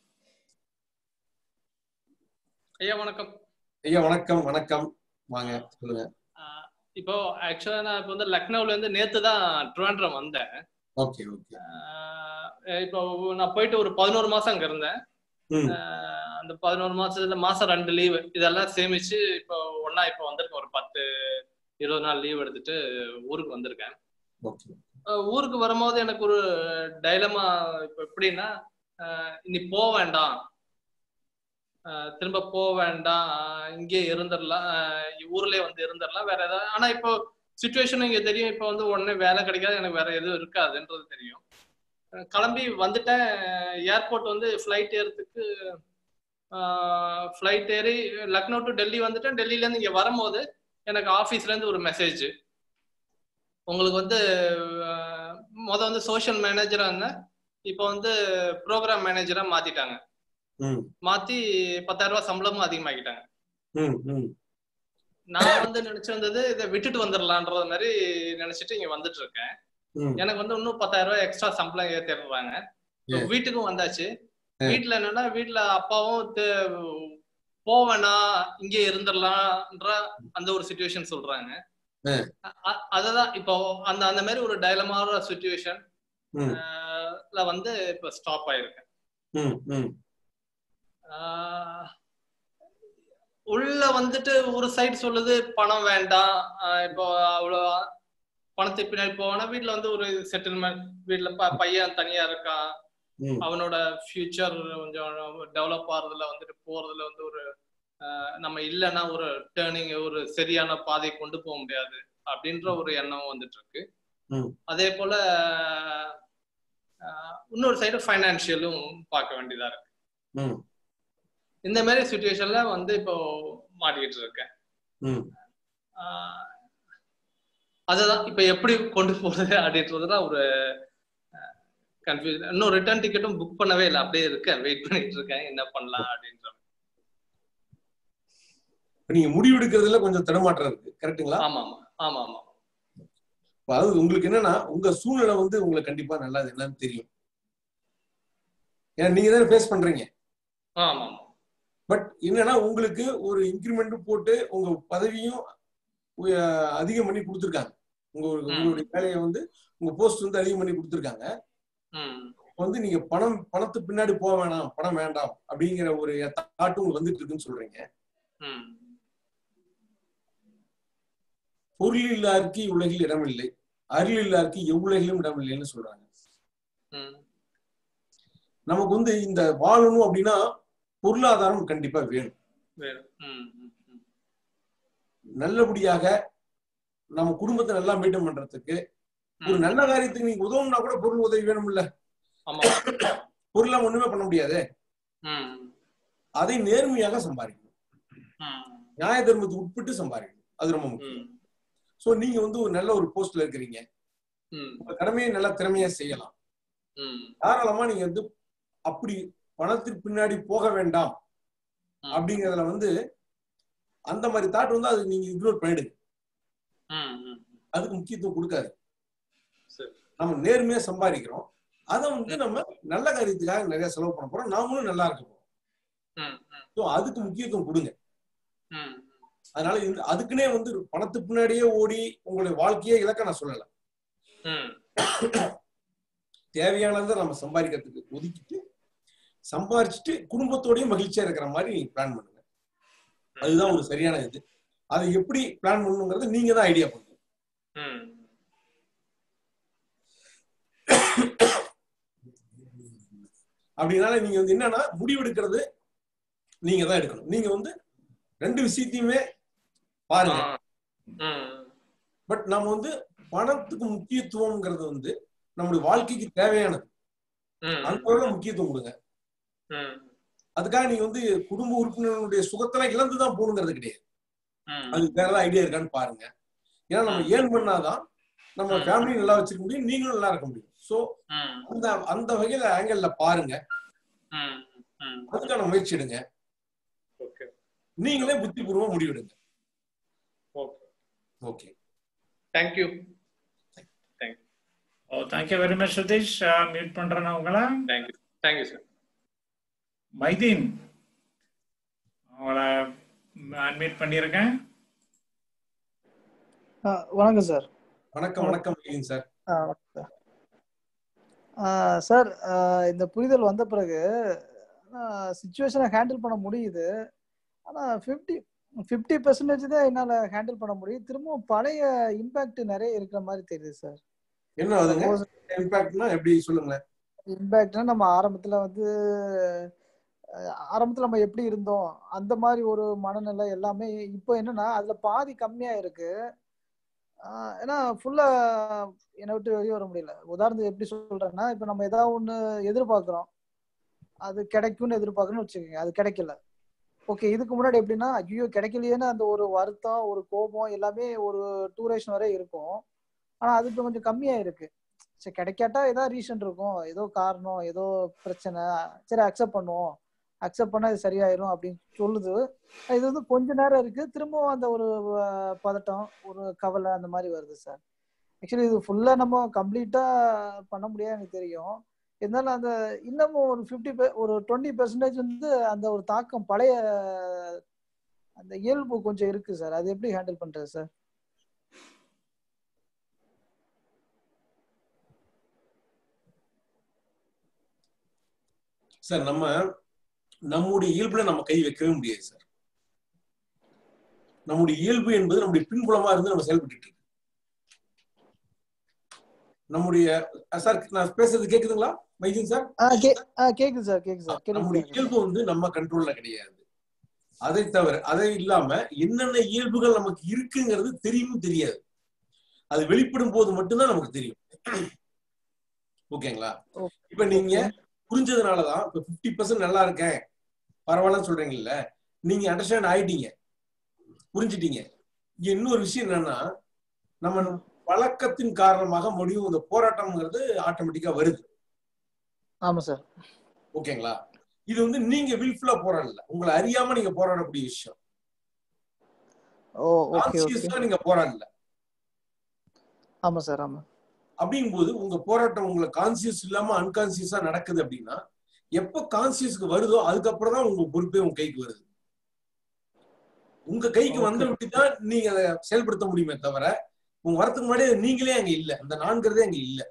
ஐயா வணக்கம் ஐயா வணக்கம் வணக்கம் வாங்க சொல்லுங்க ஆஹ் இப்போ ஆக்சுவலா நான் இப்போ வந்து லக்னோல இருந்து நேத்து தான் ட்ரிவாண்ட்ரம் வந்தேன் ஓகே ஓகே ஆஹ் இப்போ நான் போயிட்டு ஒரு பதினோரு மாசம் அங்க இருந்தேன் ம் ஆஹ் அந்த பதினோரு மாசத்துல மாசம் ரெண்டு லீவ் இதெல்லாம் சேமிச்சு இப்போ ஒண்ணா இப்போ வந்திருக்கேன் ஒரு பத்து இருபது நாள் லீவ் எடுத்துட்டு ஊருக்கு வந்திருக்கேன் ஓகே ஆஹ் ஊருக்கு வரும்போது எனக்கு ஒரு டைலமா இப்போ எப்படின்னா ஆஹ் இனி போக வேண்டாம் ஆஹ் திரும்ப போக வேண்டாம் ஆஹ் இங்கே இருந்துடலாம் ஆஹ் ஊர்லயே வந்து இருந்துடலாம் வேற ஏதாவது ஆனா இப்போ சுச்சுவேஷன் இங்க தெரியும் இப்போ வந்து உடனே வேலை கிடைக்காது எனக்கு வேற எதுவும் இருக்காதுன்றது தெரியும் அஹ் கிளம்பி வந்துட்டேன் ஏர்போர்ட் வந்து ஃப்ளைட் ஏறதுக்கு ஃப்ளைட் ஏறி லக்னோ டு டெல்லி வந்துட்டேன் டெல்லியில இருந்து இங்க வரும்போது எனக்கு ஆபீஸ்ல இருந்து ஒரு மெசேஜ் உங்களுக்கு வந்து அஹ், முத வந்து சோஷியல் மேனேஜரா இருந்தேன் இப்போ வந்து ப்ரோக்ராம் மேனேஜரா மாத்திட்டாங்க ம் மாத்தி பத்தாயிரம் ரூபாய் சம்பளமும் அதிகமாக்கிட்டாங்க ம் ம் நான் வந்து நினைச்சிருந்தது இதை விட்டுட்டு வந்துடலான்ற மாதிரி நினைச்சிட்டு இங்க வந்துட்டு இருக்கேன் ம் எனக்கு வந்து இன்னும் பத்தாயிரம் ரூபாய் எக்ஸ்ட்ரா சம்பளம் ஏத்திடுறாங்க Yeah. வீட்டுக்கும் வந்தாச்சு Yeah. வீட்டுல என்னன்னா வீட்டுல அப்பாவும் தே- போவேனா இங்கே இருந்துடலாம்ன்ற அந்த ஒரு சுச்சுவேஷன் சொல்றாங்க Yeah. அ- அ- அததான் இப்போ அந்த அந்த மாதிரி ஒரு டைலமான சுச்சுவேஷன் ம் வந்து இப்ப ஸ்டாப் ஆயிருக்கேன் ம் ம் ஆஹ் உள்ள வந்துட்டு ஒரு சைடு சொல்லுது பணம் வேண்டாம் ஆஹ் இப்போ அவ்வளோ பணத்தை பின்னாடி போவானா வீட்டுல வந்து ஒரு செட்டில்மெண்ட் வீட்டுல ப- பையன் தனியா இருக்கான் ம் அவனோட ஃபியூச்சர் கொஞ்சம் டெவலப் ஆகுறதுல வந்துட்டு போறதுல வந்து ஒரு ஆஹ் நம்ம இல்லைன்னா ஒரு டேர்னிங் ஒரு சரியான பாதை கொண்டு போக முடியாது அப்படின்ற ஒரு எண்ணம் வந்துட்டு இருக்கு ம் அதே போல ஆஹ் இன்னொரு சைடு ஃபைனான்சியலும் பார்க்க வேண்டியதா இருக்கு ம் இந்த மாதிரி சுச்சுவேஷன்ல வந்து இப்போ மாட்டிக்கிட்டு இருக்கேன் ம் ஆஹ் அதுதான் இப்ப எப்படி கொண்டு போறது அப்படின்றதுதான் ஒரு கன்ஃபியூஷன் இன்னும் ரிட்டர்ன் டிக்கெட்டும் புக் பண்ணவே இல்லை அப்படியே இருக்கேன் வெயிட் பண்ணிட்டு இருக்கேன் என்ன பண்ணலாம் அப்படின்ற இப்ப நீங்க முடிவெடுக்கிறதுல கொஞ்சம் தடுமாற்றம் இருக்கு கரெக்ட்டுங்களா ஆமா ஆமா ஆமா ஆமா இப்ப அதாவது உங்களுக்கு என்னன்னா உங்க சூழ்நிலை வந்து உங்களுக்கு கண்டிப்பா நல்லா அது என்னன்னு தெரியும் ஏன்னா நீங்க தானே ஃபேஸ் பண்றீங்க ஆமா ஆமா பட் என்னன்னா உங்களுக்கு ஒரு இன்க்ரிமெண்ட் போட்டு உங்க பதவியும் உய- அதிகம் பண்ணி கொடுத்துருக்காங்க உங்க உங்களுடைய வேலையை வந்து உங்க போஸ்ட் வந்து அதிகம் பண்ணி கொடுத்துருக்காங்க ம் வந்து நீங்க பணம் பணத்து பின்னாடி போக வேணாம் பணம் வேண்டாம் அப்படிங்கிற ஒரு தாட்டும் உங்களுக்கு வந்துட்டு இருக்குன்னு சொல்றீங்க ம் பொருள் இல்லாருக்கு உலகில் இடமில்லை அருள் இல்லாருக்கு எவ்வுலகிலும் இடமில்லைன்னு சொல்றாங்க ம் நமக்கு வந்து இந்த வாழணும் அப்படின்னா பொருளாதாரம் கண்டிப்பா வேணும் வேணும் ம் ம், ம் நல்லபடியாக நம்ம குடும்பத்தை நல்லா மெயின்டைன் பண்றதுக்கு ஒரு நல்ல காரியத்துக்கு நீங்க உதவும்னா கூட பொருள் உதவி வேணும்ல ஆமா பொருளாம் ஒண்ணுமே பண்ண முடியாது ம் அதை நேர்மையாக சம்பாதிக்கணும் ம் நியாய தர்மத்துக்கு உட்பட்டு சம்பாதிக்கணும் அது ரொம்ப முக்கியம் ம் சோ நீங்க வந்து ஒரு நல்ல ஒரு போஸ்ட்ல இருக்கிறீங்க ம் உங்க கடமையை நல்லா திறமையா செய்யலாம் ம் தாராளமா நீங்க வந்து அப்படி பணத்திற்கு பின்னாடி போக வேண்டாம் அப்படிங்கறதுல வந்து அந்த மாதிரி தாட் வந்து அது நீங்க இக்னோர் பண்ணிடுங்க ம் ம் அதுக்கு முக்கியத்துவம் கொடுக்காது சரி நம்ம நேர்மையா சம்பாதிக்கிறோம் அதை வந்து நம்ம நல்ல காரியத்துக்காக நிறைய செலவு பண்ண போறோம் நாமளும் நல்லா இருக்க போறோம் ம் ம் ஸோ அதுக்கு முக்கியத்துவம் கொடுங்க ம் அதனால இந்த அதுக்குன்னே வந்து பணத்து பின்னாடியே ஓடி உங்களுடைய வாழ்க்கையே இலக்க நான் சொல்லல ம் தேவையானதை நம்ம சம்பாதிக்கிறதுக்கு ஒதுக்கிட்டு சம்பாரிச்சுட்டு குடும்பத்தோடயும் மகிழ்ச்சியா இருக்கிற மாதிரி நீங்க பிளான் பண்ணுங்க அதுதான் ஒரு சரியான இது அதை எப்படி பிளான் பண்ணணுங்கிறது நீங்க தான் ஐடியா பண்ணணும் ம் அப்படினால நீங்க வந்து என்னன்னா முடிவெடுக்கிறது நீங்க தான் எடுக்கணும் நீங்க வந்து ரெண்டு விஷயத்தையுமே பாருங்க ம் பட் நம்ம வந்து பணத்துக்கு முக்கியத்துவம்ங்கிறது வந்து நம்முடைய வாழ்க்கைக்கு தேவையானது ம் அந்த அளவுல முக்கியத்துவம் கொடுங்க ம் அதுக்காக நீங்க வந்து குடும்ப உறுப்பினர்களுடைய சுகத்தெல்லாம் இழந்துதான் போகணுங்கிறது கிடையாது ம் அது வேற ஏதாவது ஐடியா இருக்கான்னு பாருங்க ஏன்னா நம்ம ஏர்ன் பண்ணாதான் நம்ம ம். ஃபேமிலி நல்லா வச்சுக்க முடியும் நீங்களும் நல்லா இருக்க முடியும் சோ ம் அந்த அந்த வகையில ஆங்கிள் பாருங்க ம் ம் அதுக்கான முயற்சி எடுங்க ஓகே நீங்களே புத்திபூர்வமா முடிவெடுங்க okay okay thank you oh thank you very much Sudheesh meet பண்றேன் உங்களை தேங்க்யூ தேங்க்யூ சார் மைதீன் உங்களை அன்மீட் பண்ணியிருக்கேன் ஆ, வணக்கம் சார் வணக்கம் வணக்கம் மகிழின் சார் ஆ, வணக்கம் சார் ஆ, சார் ஆ, இந்த புரிதல் வந்த பிறகு சுச்சுவேஷனை ஹேண்டில் பண்ண முடியுது ஆனா ஃபிஃப்டி ஃபிஃப்டி பெர்சன்டேஜ் தான் என்னால ஹேண்டில் பண்ண முடியும் திரும்பவும் பழைய இம்பாக்ட் நிறைய இருக்கிற மாதிரி தெரியுது சார் என்ன அதுங்க இம்பாக்ட்னா எப்படி சொல்லுங்களேன் இம்பேக்ட்னா நம்ம ஆரம்பத்துல வந்து அஹ், ஆரம்பத்துல நம்ம எப்படி இருந்தோம் அந்த மாதிரி ஒரு மனநிலை எல்லாமே இப்போ என்னன்னா அதுல பாதி கம்மியா இருக்கு ஆஹ், ஏன்னா ஃபுல்லா என்னை விட்டு வெளியே வர முடியல உதாரணத்துக்கு எப்படி சொல்றேன்னா இப்ப நம்ம ஏதாவது ஒண்ணு எதிர்பார்க்கிறோம் அது கிடைக்கும்னு எதிர்பார்க்கணும்னு வச்சுக்கோங்க அது கிடைக்கல ஓகே இதுக்கு முன்னாடி எப்படின்னா ஐயோ கிடைக்கலையேன்னு அந்த ஒரு வருத்தம் ஒரு கோபம் எல்லாமே ஒரு டூரேஷன் வரை இருக்கும் ஆனா அது இப்போ கொஞ்சம் கம்மியா இருக்கு சரி கிடைக்காட்டா ஏதோ ரீசன் இருக்கும் ஏதோ காரணம் ஏதோ பிரச்சனை சரி அக்செப்ட் பண்ணுவோம் அக்செப்ட் பண்ணா இது சரியாயிரும் அப்படின்னு சொல்லுது இது வந்து கொஞ்ச நேரம் இருக்கு திரும்பவும் அந்த ஒரு அஹ், பதட்டம் ஒரு கவலை அந்த மாதிரி வருது சார் ஆக்சுவலி இது ஃபுல்லா நம்ம கம்ப்ளீட்டா பண்ண முடியாது எனக்கு தெரியும் இருந்தாலும் அந்த இன்னமும் ஒரு ஃபிஃப்டி ஒரு டுவெண்ட்டி பெர்சன்டேஜ் வந்து அந்த ஒரு தாக்கம் பழைய அந்த இயல்பு கொஞ்சம் இருக்கு சார் அது எப்படி ஹேண்டில் பண்றது சார் சார் நம்ம நம்முடைய இயல்புல நம்ம கை வைக்கவே முடியாது சார் நம்முடைய இயல்பு என்பது நம்முடைய பின்புலமா இருந்து நம்ம செயல்பட்டு இருக்கு நம்முடைய அஹ் சார் நான் பேசுறது கேக்குதுங்களா மைதீன் சார் ஆ கே ஆ கேக்குது சார் கேக்குது சார் கேள்வி நம்முடைய இயல்பு வந்து நம்ம கண்ட்ரோல்ல கிடையாது அதை தவிர அதை இல்லாம என்னென்ன இயல்புகள் நமக்கு இருக்குங்கிறது தெரியும் தெரியாது அது வெளிப்படும் போது மட்டும்தான் நமக்கு தெரியும் ஓகேங்களா இப்ப நீங்க புரிஞ்சதுனாலதான் இப்ப பிப்டி பர்சன்ட் நல்லா இருக்கேன் பரவாயில்லன்னு சொல்றீங்கல்ல நீங்க அண்டர்ஸ்டாண்ட் ஆயிட்டீங்க புரிஞ்சிட்டீங்க இங்க இன்னொரு விஷயம் என்னன்னா நம்ம பழக்கத்தின் காரணமாக முடியும் இந்த போராட்டம்ங்கிறது ஆட்டோமேட்டிக்கா வருது ஆமா சார் ஓகேங்களா இது வந்து நீங்க வில்ஃபுல்லா போராடல உங்களை அறியாம நீங்க போராடக்கூடிய விஷயம் ஓ ஓகே ஓகே கான்சியஸா நீங்க போராடல ஆமா சார் ஆமா அப்படிங்கும்போது உங்க போராட்டம் உங்களை கான்சியஸ் இல்லாம அன்கான்சியஸா நடக்குது அப்படின்னா எப்ப கான்சியஸ்க்கு வருதோ அதுக்கப்புறம் தான் உங்க பொறுப்பே உங்க கைக்கு வருது உங்க கைக்கு வந்த விட்டு தான் நீங்க அதை செயல்படுத்த முடியுமே தவிர உங்க வரத்துக்கு முன்னாடி நீங்களே அங்க இல்ல அந்த நான்கிறதே அங்க இல்ல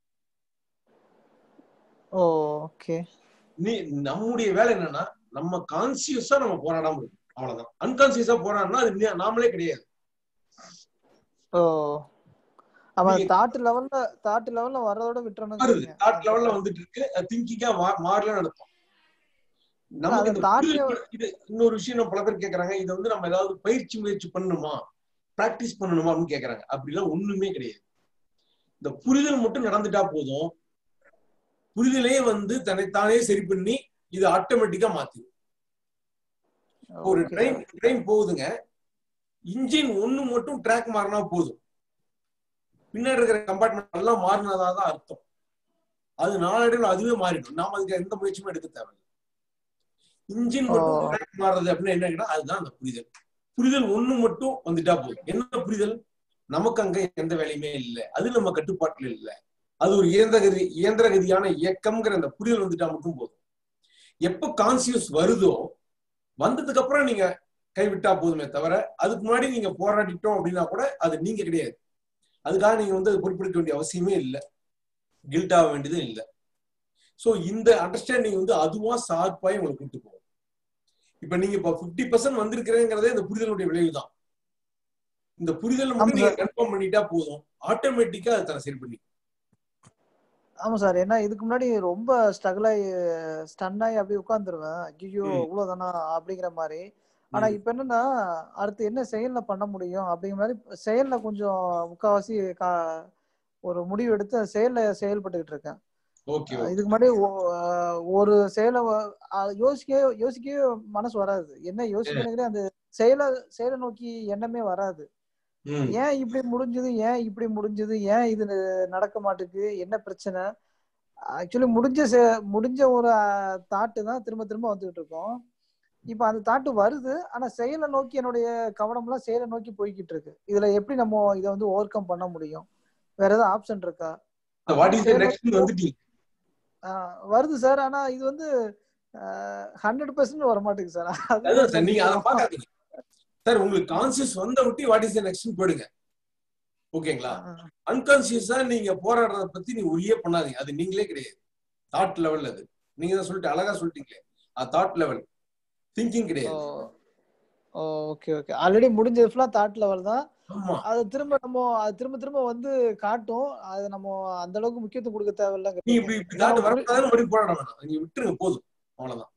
ஓ ஓகே நீ நம்முடைய வேலை என்னன்னா நம்ம கான்சியஸா நம்ம போராடாம இருக்கணும் அவ்வளவுதான் அன்கான்சியஸா போராடினா அது நீ- நாமளே கிடையாது ஓ அவன் நீங்க- தாட் லெவல்ல தாட் லெவல்ல வர்றதோட வருது விட்டுறணும் தாட் லெவல்ல வந்துட்டு இருக்கு திங்கிங்கா மாறல நடத்தும் நமக்கு அது இந்த thought புரிதல் இது இன்னொரு விஷயம் நம்ம பல பேர் கேக்குறாங்க இதை வந்து நம்ம ஏதாவது பயிற்சி முயற்சி பண்ணணுமா பிராக்டிஸ் பண்ணணுமா அப்படின்னு கேக்குறாங்க அப்படிலாம் ஒண்ணுமே கிடையாது இந்த புரிதல் மட்டும் நடந்துட்டா போதும் புரிதலே வந்து தன்னைத்தானே சரி பண்ணி இது ஆட்டோமேட்டிக்கா மாத்திடும் ஒரு ஓகே ட்ரெயின் ட்ரெயின் போகுதுங்க இன்ஜின் ஒண்ணு மட்டும் ட்ராக் மாறினா போதும் பின்னாடி இருக்கிற கம்பார்ட்மெண்ட் எல்லாம் மாறினதா தான் அர்த்தம் அது நாளடைவில் அதுவே மாறிடும் நாம அதுக்கு எந்த முயற்சியுமே எடுக்க தேவையில்லை இன்ஜின் மட்டும் ஓ. ட்ராக் மாறுறது அப்படின்னு என்னன்னா அதுதான் அந்த புரிதல் புரிதல் ஒண்ணு மட்டும் வந்துட்டா போதும் என்ன புரிதல் நமக்கு அங்க எந்த வேலையுமே இல்லை அது நம்ம கட்டுப்பாட்டுல இல்லை அது ஒரு இயந்திரகதி இயந்திரகதியான இயக்கம்ங்கிற அந்த புரிதல் வந்துட்டா மட்டும் போதும் எப்ப கான்சியஸ் வருதோ வந்ததுக்கு அப்புறம் நீங்க கைவிட்டா போதுமே தவிர அதுக்கு முன்னாடி நீங்க போராடிட்டோம் அப்படின்னா கூட அது நீங்க கிடையாது அதுக்காக நீங்க வந்து அது பொறுப்பெடுக்க வேண்டிய அவசியமே இல்லை கில்ட் ஆக வேண்டியதும் இல்லை சோ இந்த அண்டர்ஸ்டாண்டிங் வந்து அதுவா சார்பாய் உங்களை கூட்டு போகும் இப்ப நீங்க இப்ப பிப்டி பர்சன்ட் வந்திருக்கிறேங்கிறதே இந்த புரிதலுடைய விளைவு தான் இந்த புரிதல் ஆமா மட்டும் நீங்க சார் கன்ஃபார்ம் பண்ணிட்டா போதும் ஆட்டோமேட்டிக்கா அதை தர சரி பண்ணி ஆமா சார் ஏன்னா இதுக்கு முன்னாடி ரொம்ப ஸ்ட்ரகிள் ஆகி ஸ்டன் ஆகி அப்படியே உட்காந்துருவேன் ஐயோ ம் இவ்வளவுதானா அப்படிங்கிற மாதிரி ஆனா ம் இப்ப என்னன்னா அடுத்து என்ன செயல்ல பண்ண முடியும் அப்படிங்கிற மாதிரி செயல்ல கொஞ்சம் முக்காவாசி கா- ஒரு முடிவு எடுத்து அந்த செயல்ல செயல்பட்டுக்கிட்டு இருக்கேன் ஓகே அஹ் ஓகே இதுக்கு முன்னாடி ஒ- அஹ் ஒரு செயலை வ- அஹ் யோசிக்க யோசிக்கவே மனசு வராது என்ன யோசிக்கணுங்கிற அந்த செயலை செயலை நோக்கி எண்ணமே வராது ம் ஏன் இப்படி முடிஞ்சது ஏன் இப்படி முடிஞ்சது ஏன் இது ந- நடக்க மாட்டுக்கு என்ன பிரச்சனை ஆக்சுவலி முடிஞ்ச செ- முடிஞ்ச ஒரு தாட்டு தான் திரும்ப திரும்ப வந்துகிட்டு இருக்கோம் இப்ப அந்த தாட்டு வருது ஆனா செயலை நோக்கி என்னுடைய கவனம் எல்லாம் செயலை நோக்கி போய்கிட்டு இருக்கு இதுல எப்படி நம்ம இதை வந்து ஓவர் கம் பண்ண முடியும் வேற ஏதாவது ஆப்ஷன் இருக்கா வாட் இஸ் த செயலை நெக்ஸ்ட் வந்துட்டீங்க ஆஹ் வருது சார் ஆனா இது வந்து ஹண்ட்ரட் பர்சன்ட் வர மாட்டேங்குது சார் அதான் அதுதான் சார் நீங்க அதை கொஞ்சம் பார்க்காதீங்க சார் உங்களுக்கு கான்சியஸ் வந்த விட்டு வாட் இஸ் த நெக்ஸ்ட் போயிடுங்க ஓகேங்களா ஆஹ் அன்கான்சியஸா நீங்க போராடுறத பத்தி நீங்க ஒரியே பண்ணாதீங்க அது நீங்களே கிடையாது தாட் லெவல் அது நீங்க தான் சொல்லிட்டு அழகா சொல்லிட்டீங்களே அது தாட் லெவல் திங்கிங் ஓ கிடையாது ஓகே ஓகே ஆல்ரெடி முடிஞ்சது ஃபுல்லா தாட் லெவல் தான் ஆமா அது திரும்ப நம்ம அது திரும்ப திரும்ப வந்து காட்டும் அது நம்ம அந்த அளவுக்கு முக்கியத்துவம் கொடுக்க நீ தேவையில்லைங்கிறீங்க இப்படி இப்படி ஏன்னா தாட் நம்ம புரி வரக்கூடாதுன்னு மறுபடியும் போராட வேணாம் நீங்க விட்டுருங்க போதும் அவ்வளவுதான்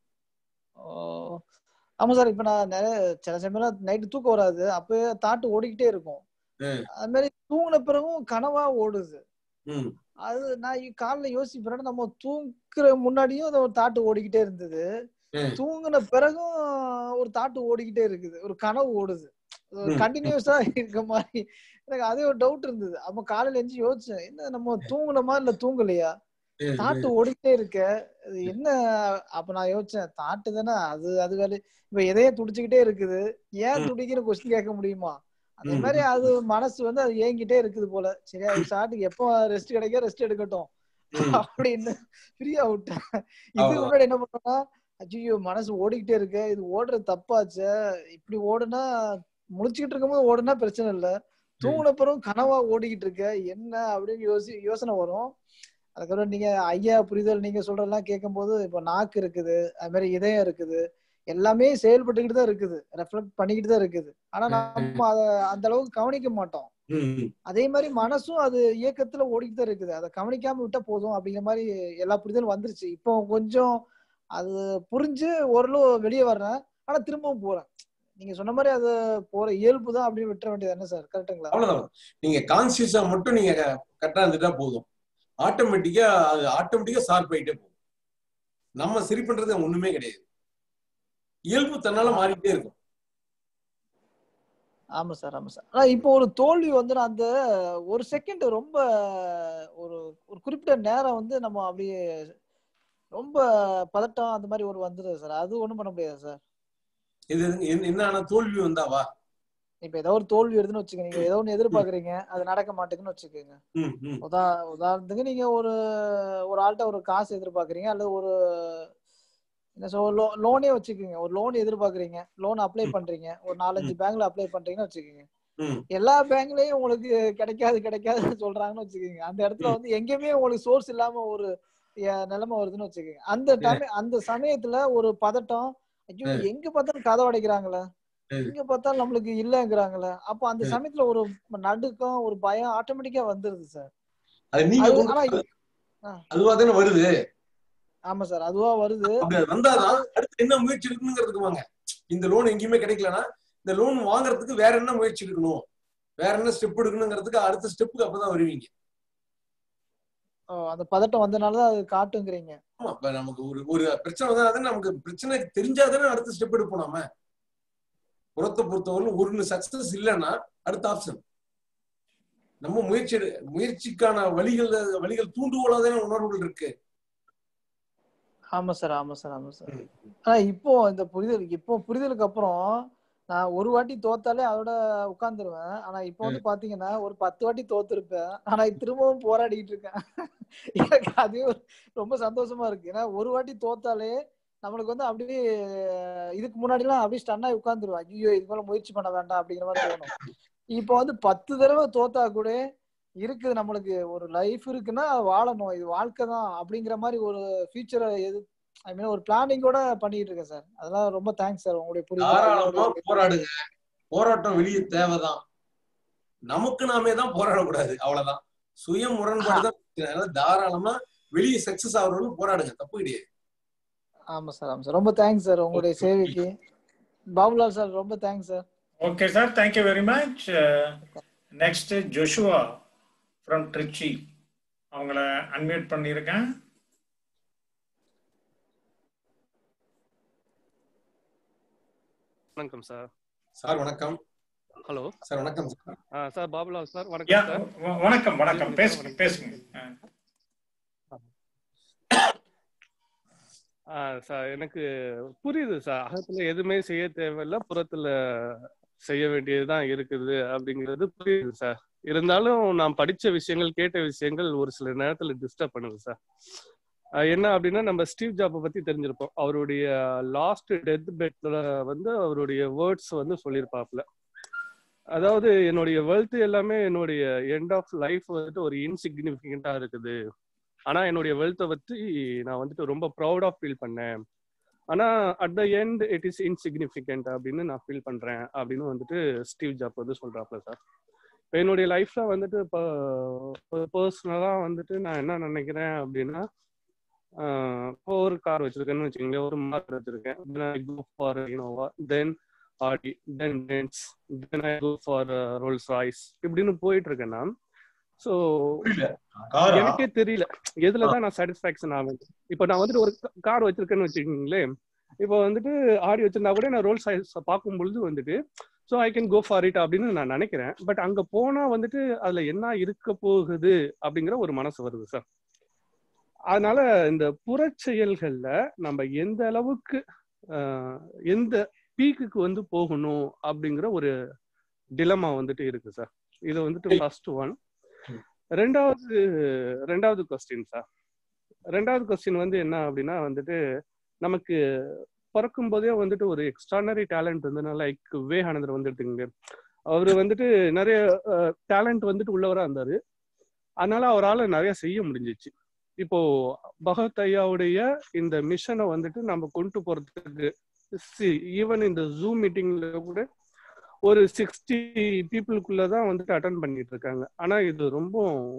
ஓ ஆமா சார் இப்ப நான் நிறைய சில சமயம் நைட்டு தூக்கம் வராது அப்ப தாட்டு ஓடிக்கிட்டே இருக்கும் ம், அது மாதிரி தூங்கின பிறகும் கனவா ஓடுது ம், அது நான் இ- காலைல யோசிப்பேன் நம்ம தூங்குற முன்னாடியும் அந்த ஒரு தாட்டு ஓடிக்கிட்டே இருந்தது ம், தூங்கின பிறகும் ஒரு தாட்டு ஓடிக்கிட்டே இருக்குது ஒரு கனவு ஓடுது ஒரு ம், ம், கண்டினியூஸா இருக்க மாதிரி எனக்கு அதே ஒரு டவுட் இருந்தது அப்ப காலையில எஞ்சி யோசிச்சேன் என்ன நம்ம தூங்குனோமா இல்ல தூங்கலையா ம், தாட்டு ம், ஓடிக்கிட்டே இருக்க அது என்ன அப்ப நான் யோசிச்சேன் தாட்டு தானே அது அது வேலை இப்ப எதையே துடிச்சுக்கிட்டே இருக்குது ஏன் ம், துடிக்கிற கொஸ்டின் கேட்க முடியுமா அதே ம், மாதிரி ம், அது மனசு வந்து அது ஏங்கிட்டே இருக்குது போல சரி அது சாட்டுக்கு எப்போ ரெஸ்ட் கிடைக்க ரெஸ்ட் எடுக்கட்டும் ம். அப்படின்னு ஃப்ரீயா விட்டேன் இதுக்கு அவ்வளவுதான் முன்னாடி என்ன பண்ணா ஐயோ மனசு ஓடிக்கிட்டே இருக்கு இது ஓடுறது தப்பாச்சே இப்படி ஓடுனா முழிச்சுக்கிட்டு இருக்கும்போது ஓடுனா பிரச்சனை இல்ல ம், தூங்கின பிறகு கனவா ஓடிக்கிட்டு இருக்க என்ன அப்படின்னு யோசி யோசனை வரும் அதுக்கப்புறம் நீங்க ஐயா புரிதல் நீங்க சொல்றதெல்லாம் கேட்கும்போது இப்போ நாக்கு இருக்குது அது மாதிரி இதயம் இருக்குது எல்லாமே செயல்பட்டுக்கிட்டு தான் இருக்குது ரெஃப்ளெக்ட் பண்ணிக்கிட்டு தான் இருக்குது ஆனா ம், நம்ம அதை அந்த அளவுக்கு கவனிக்க மாட்டோம் ம். அதே மாதிரி மனசும் அது இயக்கத்துல ஓடிக்கிட்டு தான் இருக்குது அதை கவனிக்காம விட்டா போதும் அப்படிங்கிற மாதிரி எல்லா புரிதலும் வந்துருச்சு இப்போ கொஞ்சம் அது புரிஞ்சு ஓரளவு வெளியே வர்றேன் ஆனா திரும்பவும் போறேன் நீங்க சொன்ன மாதிரி அது போற இயல்பு தான் அப்படின்னு விட்டுற வேண்டியது என்ன சார் கரெக்ட்டுங்களா அவ்வளவுதான் நீங்க கான்சியஸா மட்டும் நீங்க கரெக்டா இருந்துட்டா போதும் ஆட்டோமேட்டிக்கா அது ஆட்டோமேட்டிக்கா சார்ப் ஆயிட்டே போகும் நம்ம சரி பண்றது ஒண்ணுமே கிடையாது இயல்பு தன்னால மாறிக்கிட்டே இருக்கும் ஆமா சார் ஆமா சார் ஆனா இப்போ ஒரு தோல்வி வந்து நான் அந்த ஒரு செகண்ட் ரொம்ப ஒரு ஒரு குறிப்பிட்ட நேரம் வந்து நம்ம அப்படியே ரொம்ப பதட்டம் அந்த மாதிரி ஒரு வந்துடுது சார் அது ஒண்ணும் பண்ண முடியாது சார் இது என்ன- என்ன ஆனா தோல்வி வந்தாவா இப்ப ஏதோ ஒரு தோல்வி வருதுன்னு வச்சுக்கோங்க நீங்க ஏதோ ஒண்ணு எதிர்பார்க்கறீங்க அது நடக்க மாட்டேங்குன்னு வச்சுக்கோங்க ம், ம், உதா உதாரணத்துக்கு நீங்க ஒரு ஒரு ஆள்கிட்ட ஒரு காசு எதிர்பார்க்கறீங்க அல்லது ஒரு என்ன சொல் லோ லோனே வச்சுக்கோங்க ஒரு லோன் எதிர்பார்க்கறீங்க லோன் அப்ளை ம், பண்றீங்க ஒரு நாலஞ்சு ம், பேங்க்ல அப்ளை பண்றீங்கன்னு வச்சுக்கோங்க ம், எல்லா பேங்க்லயும் உங்களுக்கு கிடைக்காது கிடைக்காதுன்னு சொல்றாங்கன்னு வச்சுக்கோங்க அந்த இடத்துல ம், வந்து எங்கேயுமே உங்களுக்கு சோர்ஸ் இல்லாம ஒரு எ- நிலைமை வருதுன்னு வச்சுக்கோங்க அந்த ம், டைம் அந்த சமயத்துல ஒரு பதட்டம் ஐயோ ம், எங்க பார்த்தாலும் கதை உடைக்கிறாங்களே ம், எங்க பார்த்தாலும் நம்மளுக்கு இல்லங்கிறாங்களே அப்போ அந்த ம். சமயத்துல ஒரு நடுக்கம் ஒரு பயம் ஆட்டோமேட்டிக்கா வந்துருது சார் அது நீங்க அது கொண்டு ஆனா அது- ஆ, அதுவா தானே வருது ஆமா சார் அதுவா வருது அப்படி அது வந்தாதான் அடுத்து என்ன முயற்சி எடுக்கணுங்கிறதுக்கு வாங்க இந்த லோன் எங்கேயுமே கிடைக்கலன்னா இந்த லோன் வாங்குறதுக்கு வேற என்ன முயற்சி எடுக்கணும் வேற என்ன ஸ்டெப் எடுக்கணுங்கிறதுக்கு அடுத்த ஸ்டெப்புக்கு அப்பதான் வருவீங்க ஓ, அந்த பதட்டம் வந்தனாலதான் அது காட்டுங்கிறீங்க ஆமா இப்ப நமக்கு ஒரு ஒரு பிரச்சனை வந்தாதான் நமக்கு பிரச்சனை தெரிஞ்சாதானே அடுத்த ஸ்டெப் எடுப்போம் நாம புறத்தை பொறுத்தவரையிலும் ஒரு சக்சஸ் இல்லைன்னா அடுத்த ஆப்ஷன் நம்ம முயற்சி எடு- முயற்சிக்கான வழிகள் வழிகள் தூண்டுகோலாதானே உணர்வுகள் இருக்கு ஆமா சார் ஆமா சார் ஆமா சார் ம், ஆனா இப்போ இந்த புரிதல் இப்போ புரிதலுக்கு அப்புறம் நான் ஒரு வாட்டி தோத்தாலே அதோட உட்கார்ந்துருவேன் ஆனா இப்போ வந்து ம், பாத்தீங்கன்னா ஒரு பத்து வாட்டி தோத்துருப்பேன் ஆனா திரும்பவும் போராடிட்டு இருக்கேன் எனக்கு அதே ஒரு ரொம்ப சந்தோஷமா இருக்கு ஏன்னா ஒரு வாட்டி தோத்தாலே நம்மளுக்கு வந்து அப்படியே இதுக்கு முன்னாடி எல்லாம் அப்படியே ஸ்டன் ஆகி உட்காந்துருவேன் ஐயோ இது மேல முயற்சி பண்ண வேண்டாம் அப்படிங்கிற மாதிரி தோணும் இப்போ வந்து பத்து தடவை தோத்தா கூட இருக்குது நம்மளுக்கு ஒரு லைஃப் இருக்குன்னா வாழணும் இது வாழ்க்கை தான் அப்படிங்கிற மாதிரி ஒரு ஃபியூச்சரை எது ஐ மீன் ஒரு பிளானிங்கோட பண்ணிட்டு இருக்கேன் சார் அதெல்லாம் ரொம்ப தேங்க்ஸ் சார் உங்களுடைய புரிதல் தாராளமா ஐயாவுடைய போராடுங்க போராட்டம் வெளியே தேவைதான் நமக்கு நாமே தான் போராடக்கூடாது அவ்வளவுதான் சுய முரண்பாடு தான் பிரச்சனை. அதனால தாராளமா வெளியே சக்சஸ் ஆகுறவங்க போராடுங்க தப்பு கிடையாது ஆமா சார் ஆமா சார் ரொம்ப தேங்க்ஸ் சார் உங்களுடைய சேவைக்கு பாபுலால் சார் ரொம்ப thanks sir okay sir thank you very much next Joshua from Trichy அவங்கள அன்மியூட் பண்ணியிருக்கேன் வணக்கம் சார் சார் வணக்கம் ஹலோ சார் வணக்கம் சார் ஆ சார் பாபுலால் சார் யா வணக்கம் சார் வ- வணக்கம் வணக்கம் கேக்குது பேசுங்க சார் பேசுங்க ஆ. ஆ சார் எனக்கு புரியுது சார் அகத்துல எதுவுமே செய்ய தேவையில்ல புறத்துல செய்ய வேண்டியதுதான் இருக்குது அப்படிங்கிறது புரியுது சார் இருந்தாலும் நான் படிச்ச விஷயங்கள் கேட்ட விஷயங்கள் ஒரு சில நேரத்துல டிஸ்டர்ப் பண்ணுது சார் அஹ் என்ன அப்படின்னா நம்ம ஸ்டீவ் ஜாப்பை பத்தி தெரிஞ்சிருப்போம் அவருடைய லாஸ்ட் டெத் பெட்ல வந்து அவருடைய வேர்ட்ஸ் வந்து சொல்லியிருப்பாப்ல அதாவது என்னுடைய வெல்த் எல்லாமே என்னுடைய எண்ட் ஆஃப் லைஃப் வந்துட்டு ஒரு இன்சிக்னிஃபிகண்டா இருக்குது ஆனா என்னுடைய வெல்த்தை பத்தி நான் வந்துட்டு ரொம்ப ப்ரௌடா ஃபீல் பண்ணேன் ஆனா at the end it is insignificant அப்படின்னு நான் ஃபீல் பண்றேன் அப்படின்னு வந்துட்டு ஸ்டீவ் ஜாப் வந்து சொல்றாப்ல சார் இப்போ என்னுடைய லைஃப்ல வந்துட்டு இப்போ பர்சனலா வந்துட்டு நான் என்ன நினைக்கிறேன் அப்படின்னா ஆஹ் இப்போ ஒரு கார் வச்சிருக்கேன்னு வச்சுக்கோங்களேன் ஒரு மார்க் வச்சிருக்கேன் தென் I go for Innova then Audi then Benz then I go for Rolls Royce இப்படின்னு போயிட்டு இருக்கேன் நான் ஸோ காரா எனக்கே தெரியல எதுல தான் நான் சாட்டிஸ்ஃபேக்ஷன் ஆவேன் இப்போ நான் வந்துட்டு ஒரு கார் வச்சிருக்கேன்னு வச்சுக்கோங்களேன் இப்போ வந்துட்டு ஆடி வச்சிருந்தா கூட நான் ரோல் சைஸ் பார்க்கும் பொழுது வந்துட்டு so I can go for it அப்படின்னு நான் நினைக்கிறேன் பட் அங்க போனா வந்துட்டு அதுல என்ன இருக்க போகுது அப்படிங்கிற ஒரு மனசு வருது சார் அதனால இந்த புறச்செயல்கள்ல நம்ம எந்த அளவுக்கு ஆஹ், எந்த பீக்குக்கு வந்து போகணும் அப்படிங்கிற ஒரு டிலமா வந்துட்டு இருக்கு சார் இது வந்துட்டு ஃபர்ஸ்ட் ஒன் ரெண்டாவது ரெண்டாவது கொஸ்டின் சார் ரெண்டாவது கொஸ்டின் வந்து என்ன அப்படின்னா வந்துட்டு நமக்கு பிறக்கும் போதே வந்துட்டு ஒரு எக்ஸ்ட்ரானரி டேலண்ட் வந்து லைக் விவேகானந்தர் வந்துட்டுங்க அவர் வந்துட்டு நிறைய டேலண்ட் வந்துட்டு உள்ளவரா இருந்தாரு அதனால அவரால் நிறைய செய்ய முடிஞ்சிச்சு இப்போ பகத் ஐயாவுடைய இந்த மிஷனை வந்துட்டு நம்ம கொண்டு போறதுக்கு ஈவன் இந்த ஜூம் மீட்டிங்ல கூட ஒரு சிக்ஸ்டி பீப்புளுக்குள்ள தான் வந்துட்டு அட்டன் பண்ணிட்டு இருக்காங்க ஆனா இது ரொம்ப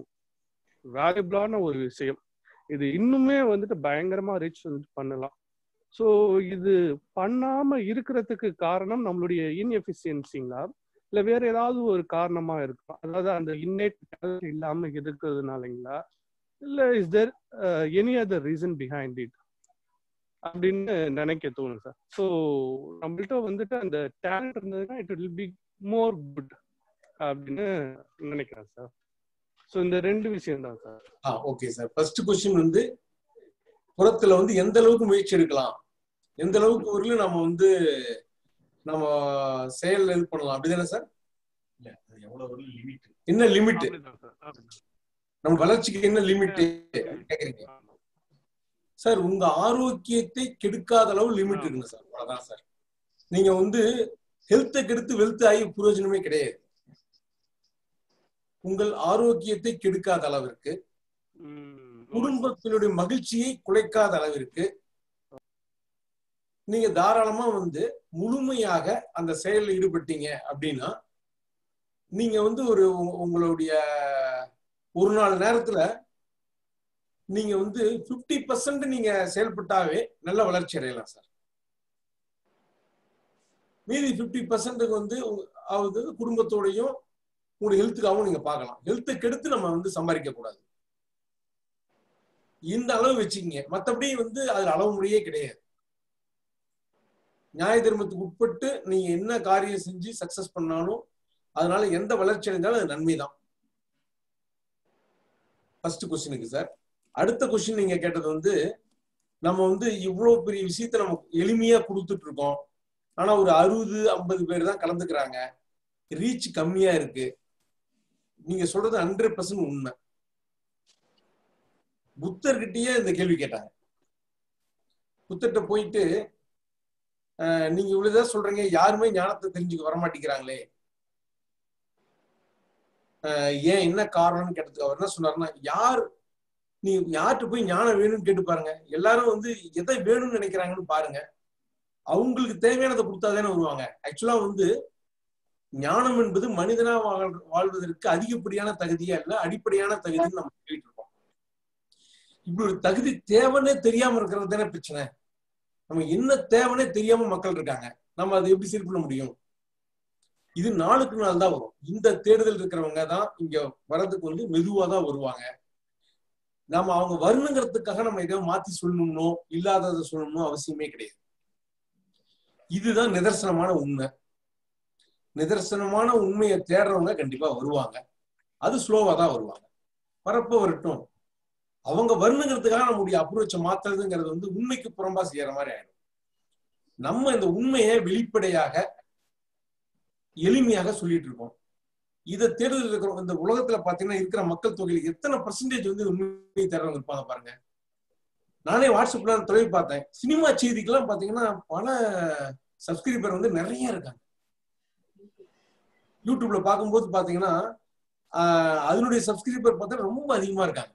வேல்யூபிளான ஒரு விஷயம் இது இன்னுமே வந்துட்டு பயங்கரமா ரீச் வந்துட்டு பண்ணலாம் ஸோ இது பண்ணாம இருக்கிறதுக்கு காரணம் நம்மளுடைய இன்எஃபிஷியன்சிங்களா இல்ல வேற ஏதாவது ஒரு காரணமா இருக்கும் அதாவது அந்த இன்னேட் இல்லாம இருக்கிறதுனாலங்களா இல்ல is there any other reason behind it அப்படின்னு நினைக்க தோணும் சார் ஸோ நம்மள்ட்ட வந்துட்டு அந்த டேலண்ட் இருந்ததுன்னா it will be more good அப்படின்னு நினைக்கிறேன் சார் ஸோ இந்த ரெண்டு விஷயம் தான் சார் ஆ ஓகே சார் ஃபர்ஸ்ட் கொஸ்டின் வந்து புறத்துல வந்து எந்த அளவுக்கு முயற்சி எடுக்கலாம் எந்த அளவுக்கு வரையிலும் நம்ம வந்து நம்ம செயல் இது பண்ணலாம் அப்படிதானே சார் இல்ல அது எவ்வளவு ஒரு லிமிட் என்ன லிமிட் அப்படிதான் சார் அப்படிதான். நம்ம வளர்ச்சிக்கு என்ன லிமிட் கேக்குறீங்க சார் உங்க ஆரோக்கியத்தை கெடுக்காத அளவு லிமிட் இருக்குங்க சார் அவ்வளவுதான் சார் நீங்க வந்து ஹெல்த்தை கெடுத்து வெல்த் ஆகி பிரயோஜனமே கிடையாது உங்கள் ஆரோக்கியத்தை கெடுக்காத அளவிற்கு ம், குடும்பத்தினுடைய மகிழ்ச்சியை குலைக்காத அளவிற்கு நீங்க தாராளமா வந்து முழுமையாக அந்த செயலில் ஈடுபட்டீங்க அப்படின்னா நீங்க வந்து ஒரு உங்க- உங்களுடைய ஒரு நாள் நேரத்துல நீங்க வந்து 50% பர்சன்ட் நீங்க செயல்பட்டாவே நல்ல வளர்ச்சி அடையலாம் சார் மீதி 50% பர்சன்ட்டுக்கு வந்து உங்க- அதாவது குடும்பத்தோடையும் உங்களுடைய ஹெல்த்துக்காகவும் நீங்க பார்க்கலாம் ஹெல்த்தை கெடுத்து நம்ம வந்து சம்பாதிக்க கூடாது இந்த அளவு வச்சுக்கங்க மத்தபடி வந்து அதுல அளவு முறையே கிடையாது நியாய தர்மத்துக்கு உட்பட்டு நீங்க என்ன காரியம் செஞ்சு சக்சஸ் பண்ணாலும் அதனால எந்த வளர்ச்சி அடைந்தாலும் அது நன்மைதான் ஃபர்ஸ்ட் கொஸ்டினுக்கு சார் அடுத்த கொஸ்டின் நீங்க கேட்டது வந்து நம்ம வந்து இவ்வளவு பெரிய விஷயத்த நம்ம எளிமையா கொடுத்துட்டு இருக்கோம் ஆனா ஒரு அறுபது ஐம்பது பேர் தான் கலந்துக்கிறாங்க ரீச் கம்மியா இருக்கு நீங்க சொல்றது ஹண்ட்ரட் பர்சன்ட் உண்மை புத்தர்கிட்டயே இந்த கேள்வி கேட்டாங்க புத்தர்கிட்ட போயிட்டு அஹ், நீங்க இவ்வளவுதான் சொல்றீங்க யாருமே ஞானத்தை தெரிஞ்சுக்க வரமாட்டேங்கிறாங்களே அஹ், ஏன் என்ன காரணம்னு கேட்டதுக்கு அவர் என்ன சொன்னாருன்னா யார் நீ யார்கிட்ட போய் ஞானம் வேணும்னு கேட்டு பாருங்க எல்லாரும் வந்து எதை வேணும்னு நினைக்கிறாங்கன்னு பாருங்க அவங்களுக்கு தேவையானதை கொடுத்தாதானே வருவாங்க ஆக்சுவலா வந்து ஞானம் என்பது மனிதனா வாழ் வாழ்வதற்கு அதிகப்படியான தகுதியா இல்ல அடிப்படையான தகுதின்னு நம்ம சொல்லிட்டு இருக்கோம் இப்படி ஒரு தகுதி தேவைன்னே தெரியாம இருக்கிறது தானே பிரச்சனை நம்ம என்ன தேவைன்னே தெரியாம மக்கள் இருக்காங்க நம்ம அதை எப்படி சரி பண்ண முடியும் இது நாளுக்கு நாள் தான் வரும் இந்த தேடுதல் இருக்கிறவங்க தான் இங்க வர்றதுக்கு வந்து மெதுவா தான் வருவாங்க நாம அவங்க வரணுங்கிறதுக்காக நம்ம எதையோ மாத்தி சொல்லணும்னோ இல்லாததை சொல்லணும்னோ அவசியமே கிடையாது இதுதான் நிதர்சனமான உண்மை நிதர்சனமான உண்மையை தேடுறவங்க கண்டிப்பா வருவாங்க அது ஸ்லோவா தான் வருவாங்க வரப்ப வரட்டும் அவங்க வரணுங்கிறதுக்காக நம்முடைய அப்ரோச்சை மாத்துறதுங்கிறது வந்து உண்மைக்கு புறம்பா செய்யற மாதிரி ஆயிடும் நம்ம இந்த உண்மையை வெளிப்படையாக எளிமையாக சொல்லிட்டு இருக்கோம் இதை தேடுதல் இருக்கிற இந்த உலகத்துல பாத்தீங்கன்னா இருக்கிற மக்கள் தொகையில எத்தனை பர்சன்டேஜ் வந்து உண்மையை தேடுறவங்க இருப்பாங்க பாருங்க நானே வாட்ஸ்அப்ல தொலைவி பார்த்தேன் சினிமா செய்திக்கெல்லாம் பாத்தீங்கன்னா பல சப்ஸ்கிரைபர் வந்து நிறைய இருக்காங்க யூடியூப்ல பார்க்கும்போது பாத்தீங்கன்னா ஆஹ் அதனுடைய சப்ஸ்கிரைபர் பார்த்தா ரொம்ப அதிகமா இருக்காங்க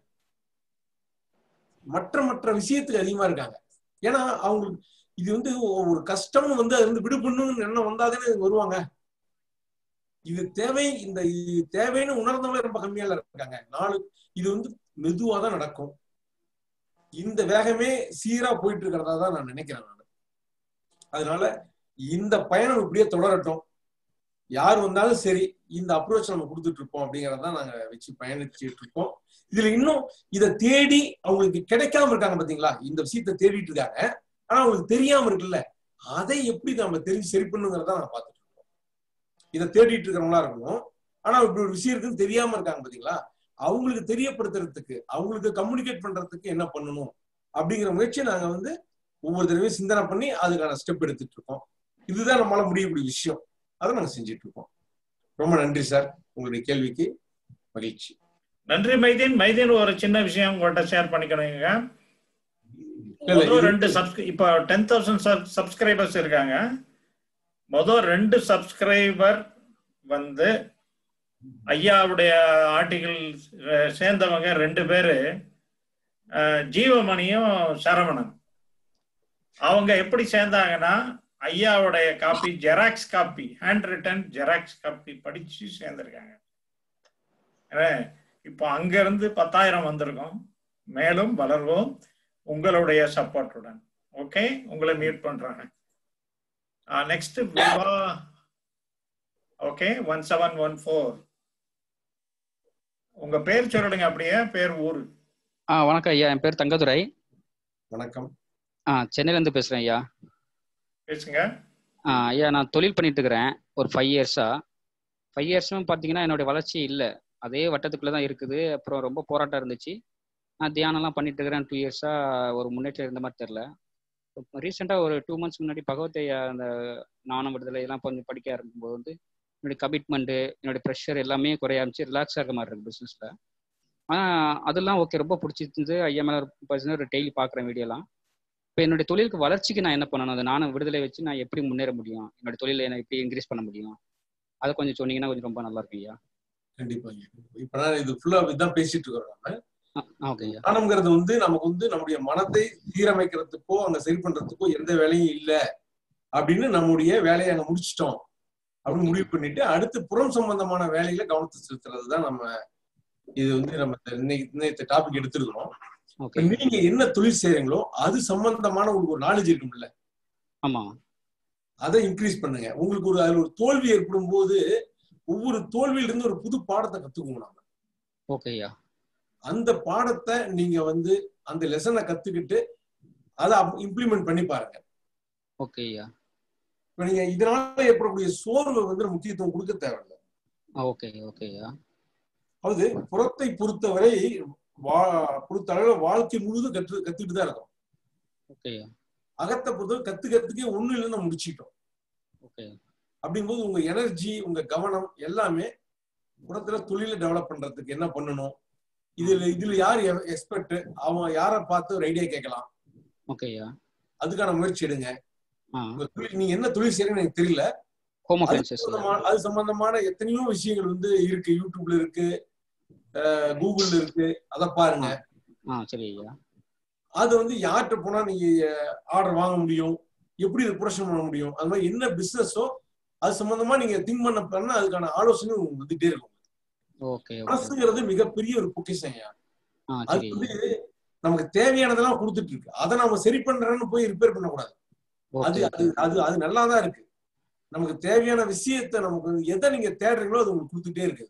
மற்ற மற்ற விஷயத்துக்கு அதிகமா இருக்காங்க ஏன்னா அவங்களுக்கு இது வந்து ஒரு கஷ்டம்னு வந்து அது வந்து விடுபடணும்னு எண்ணம் வந்தாதானே வருவாங்க இது தேவை இந்த இது தேவைன்னு உணர்ந்தவங்களே ரொம்ப கம்மியால இருக்காங்க நாலு இது வந்து மெதுவா தான் நடக்கும் இந்த வேகமே சீரா போயிட்டு இருக்கிறதா தான் நான் நினைக்கிறேன் நான் அதனால இந்த பயணம் இப்படியே தொடரட்டும் யார் வந்தாலும் சரி இந்த அப்ரோச் நம்ம கொடுத்துட்டு இருப்போம் அப்படிங்கறத நாங்க வச்சு பயணிச்சுட்டு இருக்கோம் இதுல இன்னும் இதை தேடி அவங்களுக்கு கிடைக்காம இருக்காங்க பாத்தீங்களா இந்த விஷயத்த தேடிட்டு இருக்காங்க ஆனா அவங்களுக்கு தெரியாம இருக்குல்ல அதை எப்படி நம்ம தெரிஞ்சு சரி பண்ணுங்கிறத நான் பார்த்துட்டு இருக்கோம் இதை தேடிட்டு இருக்கிறவங்களா இருக்கணும் ஆனா இப்படி ஒரு விஷயம் இருக்குன்னு தெரியாம இருக்காங்க பாத்தீங்களா அவங்களுக்கு தெரியப்படுத்துறதுக்கு அவங்களுக்கு கம்யூனிகேட் பண்றதுக்கு என்ன பண்ணணும் அப்படிங்கிற முயற்சியை நாங்க வந்து ஒவ்வொரு தடவையும் சிந்தனை பண்ணி அதுக்கான ஸ்டெப் எடுத்துட்டு இருக்கோம் இதுதான் நம்மளால முடியக்கூடிய விஷயம் அதை நாங்க செஞ்சுட்டு இருக்கோம் ரொம்ப நன்றி சார் உங்களுடைய கேள்விக்கு மகிழ்ச்சி நன்றி மைதீன் மைதீன் ஒரு சின்ன விஷயம் உங்கள்கிட்ட ஷேர் பண்ணிக்கணுங்க இல்ல, முதல் இது- ரெண்டு சப்ஸ்கிரை இப்போ டென் தௌசண்ட் சப்ஸ்கிரைபர்ஸ் இருக்காங்க முதல் ரெண்டு சப்ஸ்கிரைபர் வந்து ஐயாவுடைய ஆர்டிகிள் சேர்ந்தவங்க ரெண்டு பேரு அஹ், ஜீவமணியும் சரவணன் அவங்க எப்படி சேர்ந்தாங்கன்னா ஐயாவுடைய copy xerox copy hand written xerox copy படிச்சு சேர்ந்திருக்காங்க ஏன்னா, இப்போ அங்க இருந்து பத்தாயிரம் வந்திருக்கோம் மேலும் வளர்வோம் உங்களுடைய சப்போர்ட்டுடன் ஓகே உங்களை மியூட் பண்றாங்க நெக்ஸ்ட் விவா okay one seven one four உங்க பேர் சொல்லிடுங்க அப்படியே பேர் ஊர் ஆ வணக்கம் ஐயா என் பேர் தங்கதுரை வணக்கம் ஆ சென்னையிலேருந்து பேசுகிறேன் ஐயா பேசுங்க ஆ ஐயா நான் தொழில் பண்ணிட்டு இருக்கிறேன் ஒரு ஃபைவ் இயர்ஸாக ஃபைவ் இயர்ஸும் பார்த்தீங்கன்னா என்னுடைய வளர்ச்சி இல்லை அதே வட்டத்துக்குள்ளே தான் இருக்குது அப்புறம் ரொம்ப போராட்டம் இருந்துச்சு நான் தியானம்லாம் பண்ணிட்டு இருக்கிறேன் டூ இயர்ஸாக ஒரு முன்னேற்றம் இருந்த மாதிரி தெரில ரீசெண்டாக ஒரு டூ மந்த்ஸ் முன்னாடி பகவத் ஐயா அந்த நாணம் விடுதலை எல்லாம் கொஞ்சம் படிக்க ஆரம்பிக்கும்போது வந்து என்னுடைய கமிட்மெண்ட்டு என்னுடைய ப்ரெஷர் எல்லாமே குறைய ஆரம்பிச்சு ரிலாக்ஸாக இருக்க மாதிரி இருக்கு பிஸ்னஸில் ஆனால் அதெல்லாம் ஓகே ரொம்ப பிடிச்சிருந்து ஐயா மேலே ஒரு ஒரு டெய்லி பார்க்குறேன் வீடியோலாம் இப்போ என்னுடைய தொழிலுக்கு வளர்ச்சிக்கு நான் என்ன பண்ணணும் அந்த நானும் விடுதலை வச்சு நான் எப்படி முன்னேற முடியும் என்னோட தொழிலை நான் எப்படி இன்க்ரீஸ் பண்ண முடியும் அதை கொஞ்சம் சொன்னீங்கன்னா கொஞ்சம் ரொம்ப நல்லா இருக்கும் ஐயா கண்டிப்பா இப்ப நான் இது ஃபுல்லா இதான் பேசிட்டு இருக்கிறோம் நம்ம ஓகே ஐயா ஞானம்ங்கிறது வந்து நமக்கு வந்து நம்முடைய மனத்தை சீரமைக்கிறதுக்கோ அங்க சரி பண்றதுக்கோ எந்த வேலையும் இல்ல அப்படின்னு நம்முடைய வேலையை அங்க முடிச்சிட்டோம் அப்படின்னு முடிவு பண்ணிட்டு அடுத்து புறம் சம்பந்தமான வேலையில கவனத்தை செலுத்துறது தான் நம்ம இது வந்து நம்ம இன்னைக்கு இன்னைக்கு டாபிக் எடுத்திருக்கிறோம் ஓகே நீங்க என்ன தொழில் செய்றீங்களோ அது சம்பந்தமான உங்களுக்கு ஒரு நாலேஜ் இருக்கும்ல ஆமா அதை இன்க்ரீஸ் பண்ணுங்க உங்களுக்கு ஒரு அதுல ஒரு தோல்வி ஏற்படும் போது ஒவ்வொரு தோல்வியில இருந்து ஒரு புது பாடத்தை கத்துக்குவோம் நாம ஓகே ஐயா அந்த பாடத்தை நீங்க வந்து அந்த லெசனை கத்துக்கிட்டு அதை இம்ப்ளிமெண்ட் பண்ணி பாருங்க ஓகே ஐயா இப்ப நீங்க இதனால ஏற்படக்கூடிய சோர்வு வந்து முக்கியத்துவம் கொடுக்க தேவையில்லை ஓகே ஓகே ஐயா அதாவது புறத்தை பொறுத்தவரை வா பொறுத்த அளவுல வாழ்க்கை முழுதும் கற்று கத்துக்கிட்டு தான் இருக்கோம் ஓகே ஐயா அகத்தை பொறுத்தவரை கத்துக்கிறதுக்கே ஒண்ணு இல்லைன்னு நம்ம முடிச்சிட்டோம் ஓகே அப்படிங்கும்போது உங்க எனர்ஜி உங்க கவனம் எல்லாமே புறத்துல தொழில டெவலப் பண்றதுக்கு என்ன பண்ணணும் இதுல இதுல யார் எக்ஸ்பர்ட் அவன் யாரை பார்த்து ஒரு ஐடியா கேட்கலாம் ஓகே ஐயா அதுக்கான முயற்சி எடுங்க ஆ உங்க தொழில் நீங்க என்ன தொழில் செய்யறீங்கன்னு எனக்கு தெரியல ஹோம் அது அப்ளைன்சஸ் சம்பந்தமான அது சம்பந்தமான எத்தனையோ விஷயங்கள் வந்து இருக்கு யூடியூப்ல இருக்கு அஹ் கூகுள்ல இருக்கு அதை பாருங்க ஆ சரி ஐயா அது வந்து யார்கிட்ட போனா நீங்க ஆர்டர் வாங்க முடியும் எப்படி இதை புரஷன் பண்ண முடியும் அது மாதிரி என்ன பிசினஸோ அது சம்பந்தமா நீங்க திங்க் பண்ண பண்ண அதுக்கான ஆலோசனை உங்களுக்கு வந்துட்டே இருக்கும் ஓகே ஓகே மனசுங்கிறது மிகப்பெரிய ஒரு பொக்கிஷம் ஐயா ஆ அது சரி வந்து நமக்கு தேவையானதெல்லாம் கொடுத்துட்டு இருக்கு அதை நாம சரி பண்றேன்னு போய் ரிப்பேர் பண்ணக்கூடாது அது ஓகே அது அது அது நல்லா தான் இருக்கு நமக்கு தேவையான விஷயத்த நமக்கு வந்து எதை நீங்க தேடுறீங்களோ அது உங்களுக்கு கொடுத்துட்டே இருக்கு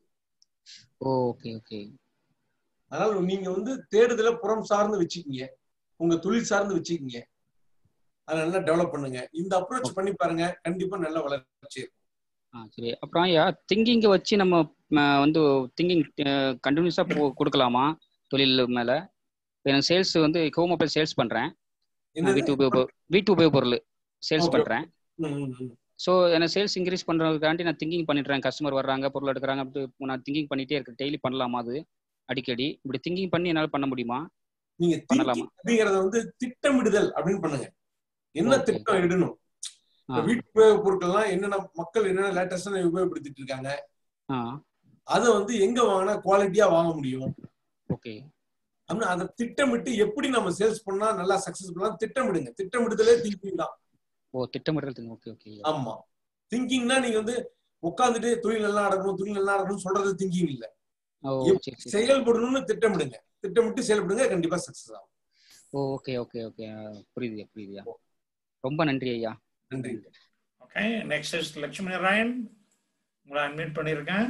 ஓகே ஓகே அதனால நீங்க வந்து தேடுதல புறம் சார்ந்து வச்சுக்கீங்க உங்க தொழில் சார்ந்து வச்சுக்கீங்க அதை நல்லா டெவலப் பண்ணுங்க இந்த அப்ரோச் பண்ணி பாருங்க கண்டிப்பா நல்ல வளர்ச்சி இருக்கும் ஆ சரி அப்புறம் ஐயா திங்கிங்கை வச்சு நம்ம ம, வந்து திங்கிங் கண்டினியூஸாக போ கொடுக்கலாமா தொழில் மேலே எனக்கு சேல்ஸ் வந்து ஹோம் மொபைல் சேல்ஸ் பண்ணுறேன் என்னது? வீட்டு உபயோக வீட்டு உபயோக பொருள் சேல்ஸ் Okay. பண்ணுறேன் ம், ம், ம். ஸோ எனக்கு சேல்ஸ் இன்க்ரீஸ் பண்ணுறதுக்காண்டி நான் திங்கிங் பண்ணிடுறேன் கஸ்டமர் வர்றாங்க பொருள் எடுக்கிறாங்க அப்படி நான் திங்கிங் பண்ணிட்டே இருக்கேன் டெய்லி பண்ணலாமா அது அடிக்கடி இப்படி திங்கிங் பண்ணி என்னால் பண்ண முடியுமா நீங்க பண்ணலாமா thinking அப்படிங்கறத வந்து திட்டமிடுதல் அப்படின்னு பண்ணுங்க என்ன ஓகே திட்டம் இடணும் ஆ இப்ப வீட்டு உபயோக பொருட்கள்லாம் என்னென்ன மக்கள் என்னென்ன லேட்டஸ்டா உபயோகப்படுத்திட்டு இருக்காங்க ஆ அதை வந்து எங்க வாங்கினா குவாலிட்டியா வாங்க முடியும் ஓகே அப்படின்னு அதை திட்டமிட்டு எப்படி நம்ம சேல்ஸ் பண்ணா நல்லா சக்சஸ் பண்ணலாம் திட்டமிடுங்க திட்டமிடுதலே திங்கிங் தான் ஓ திட்டமிடுறது ஓகே ஓகே ஆமா திங்கிங்னா நீங்க வந்து உட்காந்துட்டு தொழில் நல்லா நடக்கணும் தொழில் நல்லா நடக்கணும்னு சொல்றது திங்கிங் இல்ல ஓ எப்படி சரி சரி செயல்படணும்னு திட்டமிடுங்க திட்டமிட்டு செயல்படுங்க கண்டிப்பா சக்சஸ் ஆகும் ஓ ஓகே ஓகே ஓகே புரியுதுயா புரியுதுயா ரொம்ப நன்றி ஐயா நன்றி okay next is Lakshmi Narayan உங்களை அட்மிட் பண்ணியிருக்கேன்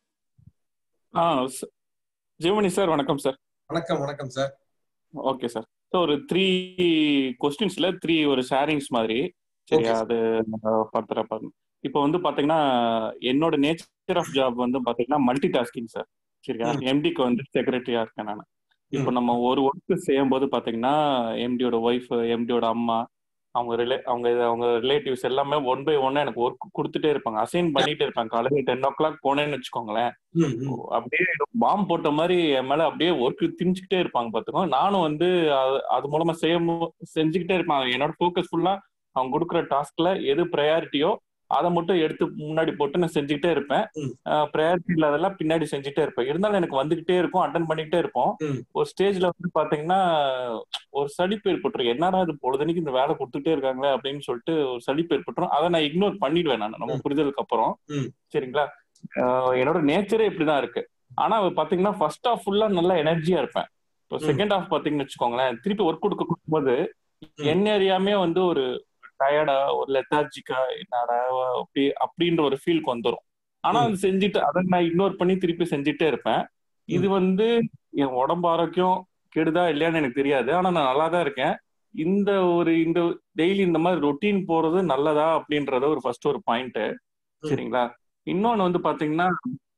ஆ ச- ஜெயமணி சார் வணக்கம் சார் வணக்கம் வணக்கம் சார் ஓகே சார் ஸோ ஒரு த்ரீ கொஸ்டின்ஸ்ல த்ரீ ஒரு ஷேரிங்ஸ் மாதிரி சரியா Okay, அது பத்திர இப்போ வந்து பாத்தீங்கன்னா என்னோட நேச்சர் ஆஃப் ஜாப் வந்து பாத்தீங்கன்னா மல்டி டாஸ்கிங் சார் சரியா ம். எம்டிக்கு வந்து செக்ரட்டரியா இருக்கேன் நான் இப்போ ம். நம்ம ஒரு ஒர்க் செய்யும் போது பாத்தீங்கன்னா எம்டியோட ஒய்ஃப் எம்டியோட அம்மா அவங்க ரிலே அவங்க அவங்க ரிலேட்டிவ்ஸ் எல்லாமே ஒன் பை ஒன்னா எனக்கு ஒர்க் கொடுத்துட்டே இருப்பாங்க அசைன் பண்ணிட்டே இருப்பாங்க காலையில டென் ஓ கிளாக் போனேன்னு வச்சுக்கோங்களேன் ம், ம். அப்படியே பாம் போட்ட மாதிரி என் மேல அப்படியே ஒர்க் திணிச்சுக்கிட்டே இருப்பாங்க பாத்துக்கோ நானும் வந்து அது அது மூலமா செய்ய மு- செஞ்சுக்கிட்டே இருப்பாங்க என்னோட ஃபோக்கஸ் ஃபுல்லா அவங்க கொடுக்குற டாஸ்க்ல எது ப்ரையாரிட்டியோ அதை மட்டும் எடுத்து முன்னாடி போட்டு நான் செஞ்சுக்கிட்டே இருப்பேன் ம். ப்ரையாரிட்டி இல்லாதெல்லாம் பின்னாடி செஞ்சுட்டே இருப்பேன் இருந்தாலும் எனக்கு வந்துகிட்டே இருக்கும் அட்டன் பண்ணிக்கிட்டே இருப்போம் ம். ஒரு ஸ்டேஜ்ல வந்து பாத்தீங்கன்னா ஒரு சலிப்பு ஏற்பட்டுரும் என்னடா இது பொழுதுனைக்கு இந்த வேலை கொடுத்துட்டே இருக்காங்களே அப்படின்னு சொல்லிட்டு ஒரு சலிப்பு ஏற்பட்டுரும் அதை நான் இக்னோர் பண்ணிடுவேன் நான் நம்ம ம். புரிதலுக்கு அப்புறம் ம். சரிங்களா ஆஹ் என்னோட நேச்சரே இப்படிதான் இருக்கு ஆனா பாத்தீங்கன்னா ஃபர்ஸ்ட் ஹாஃப் ஃபுல்லா நல்லா எனர்ஜியா இருப்பேன் இப்போ ம். செகண்ட் ஹாஃப் பாத்தீங்கன்னு வச்சுக்கோங்களேன் திருப்பி ஒர்க் கொடுக்க கொடுக்கும்போது ம். என்ன அறியாமே வந்து ஒரு டயர்டா ஒரு லெத்தார்ஜிக்கா என்னடா அப்படி அப்படின்ற ஒரு ஃபீலுக்கு வந்துரும் ஆனா ம். அது செஞ்சுட்டு அதை நான் இக்னோர் பண்ணி திருப்பி செஞ்சுட்டே இருப்பேன் இது வந்து என் உடம்பு ஆரோக்கியம் கெடுதா இல்லையான்னு எனக்கு தெரியாது ஆனா நான் நல்லா தான் இருக்கேன் இந்த ஒரு இந்த டெய்லி இந்த மாதிரி ரொட்டீன் போறது நல்லதா அப்படின்றத ஒரு ஃபர்ஸ்ட் ஒரு பாயிண்ட் ம். சரிங்களா இன்னொன்னு வந்து பாத்தீங்கன்னா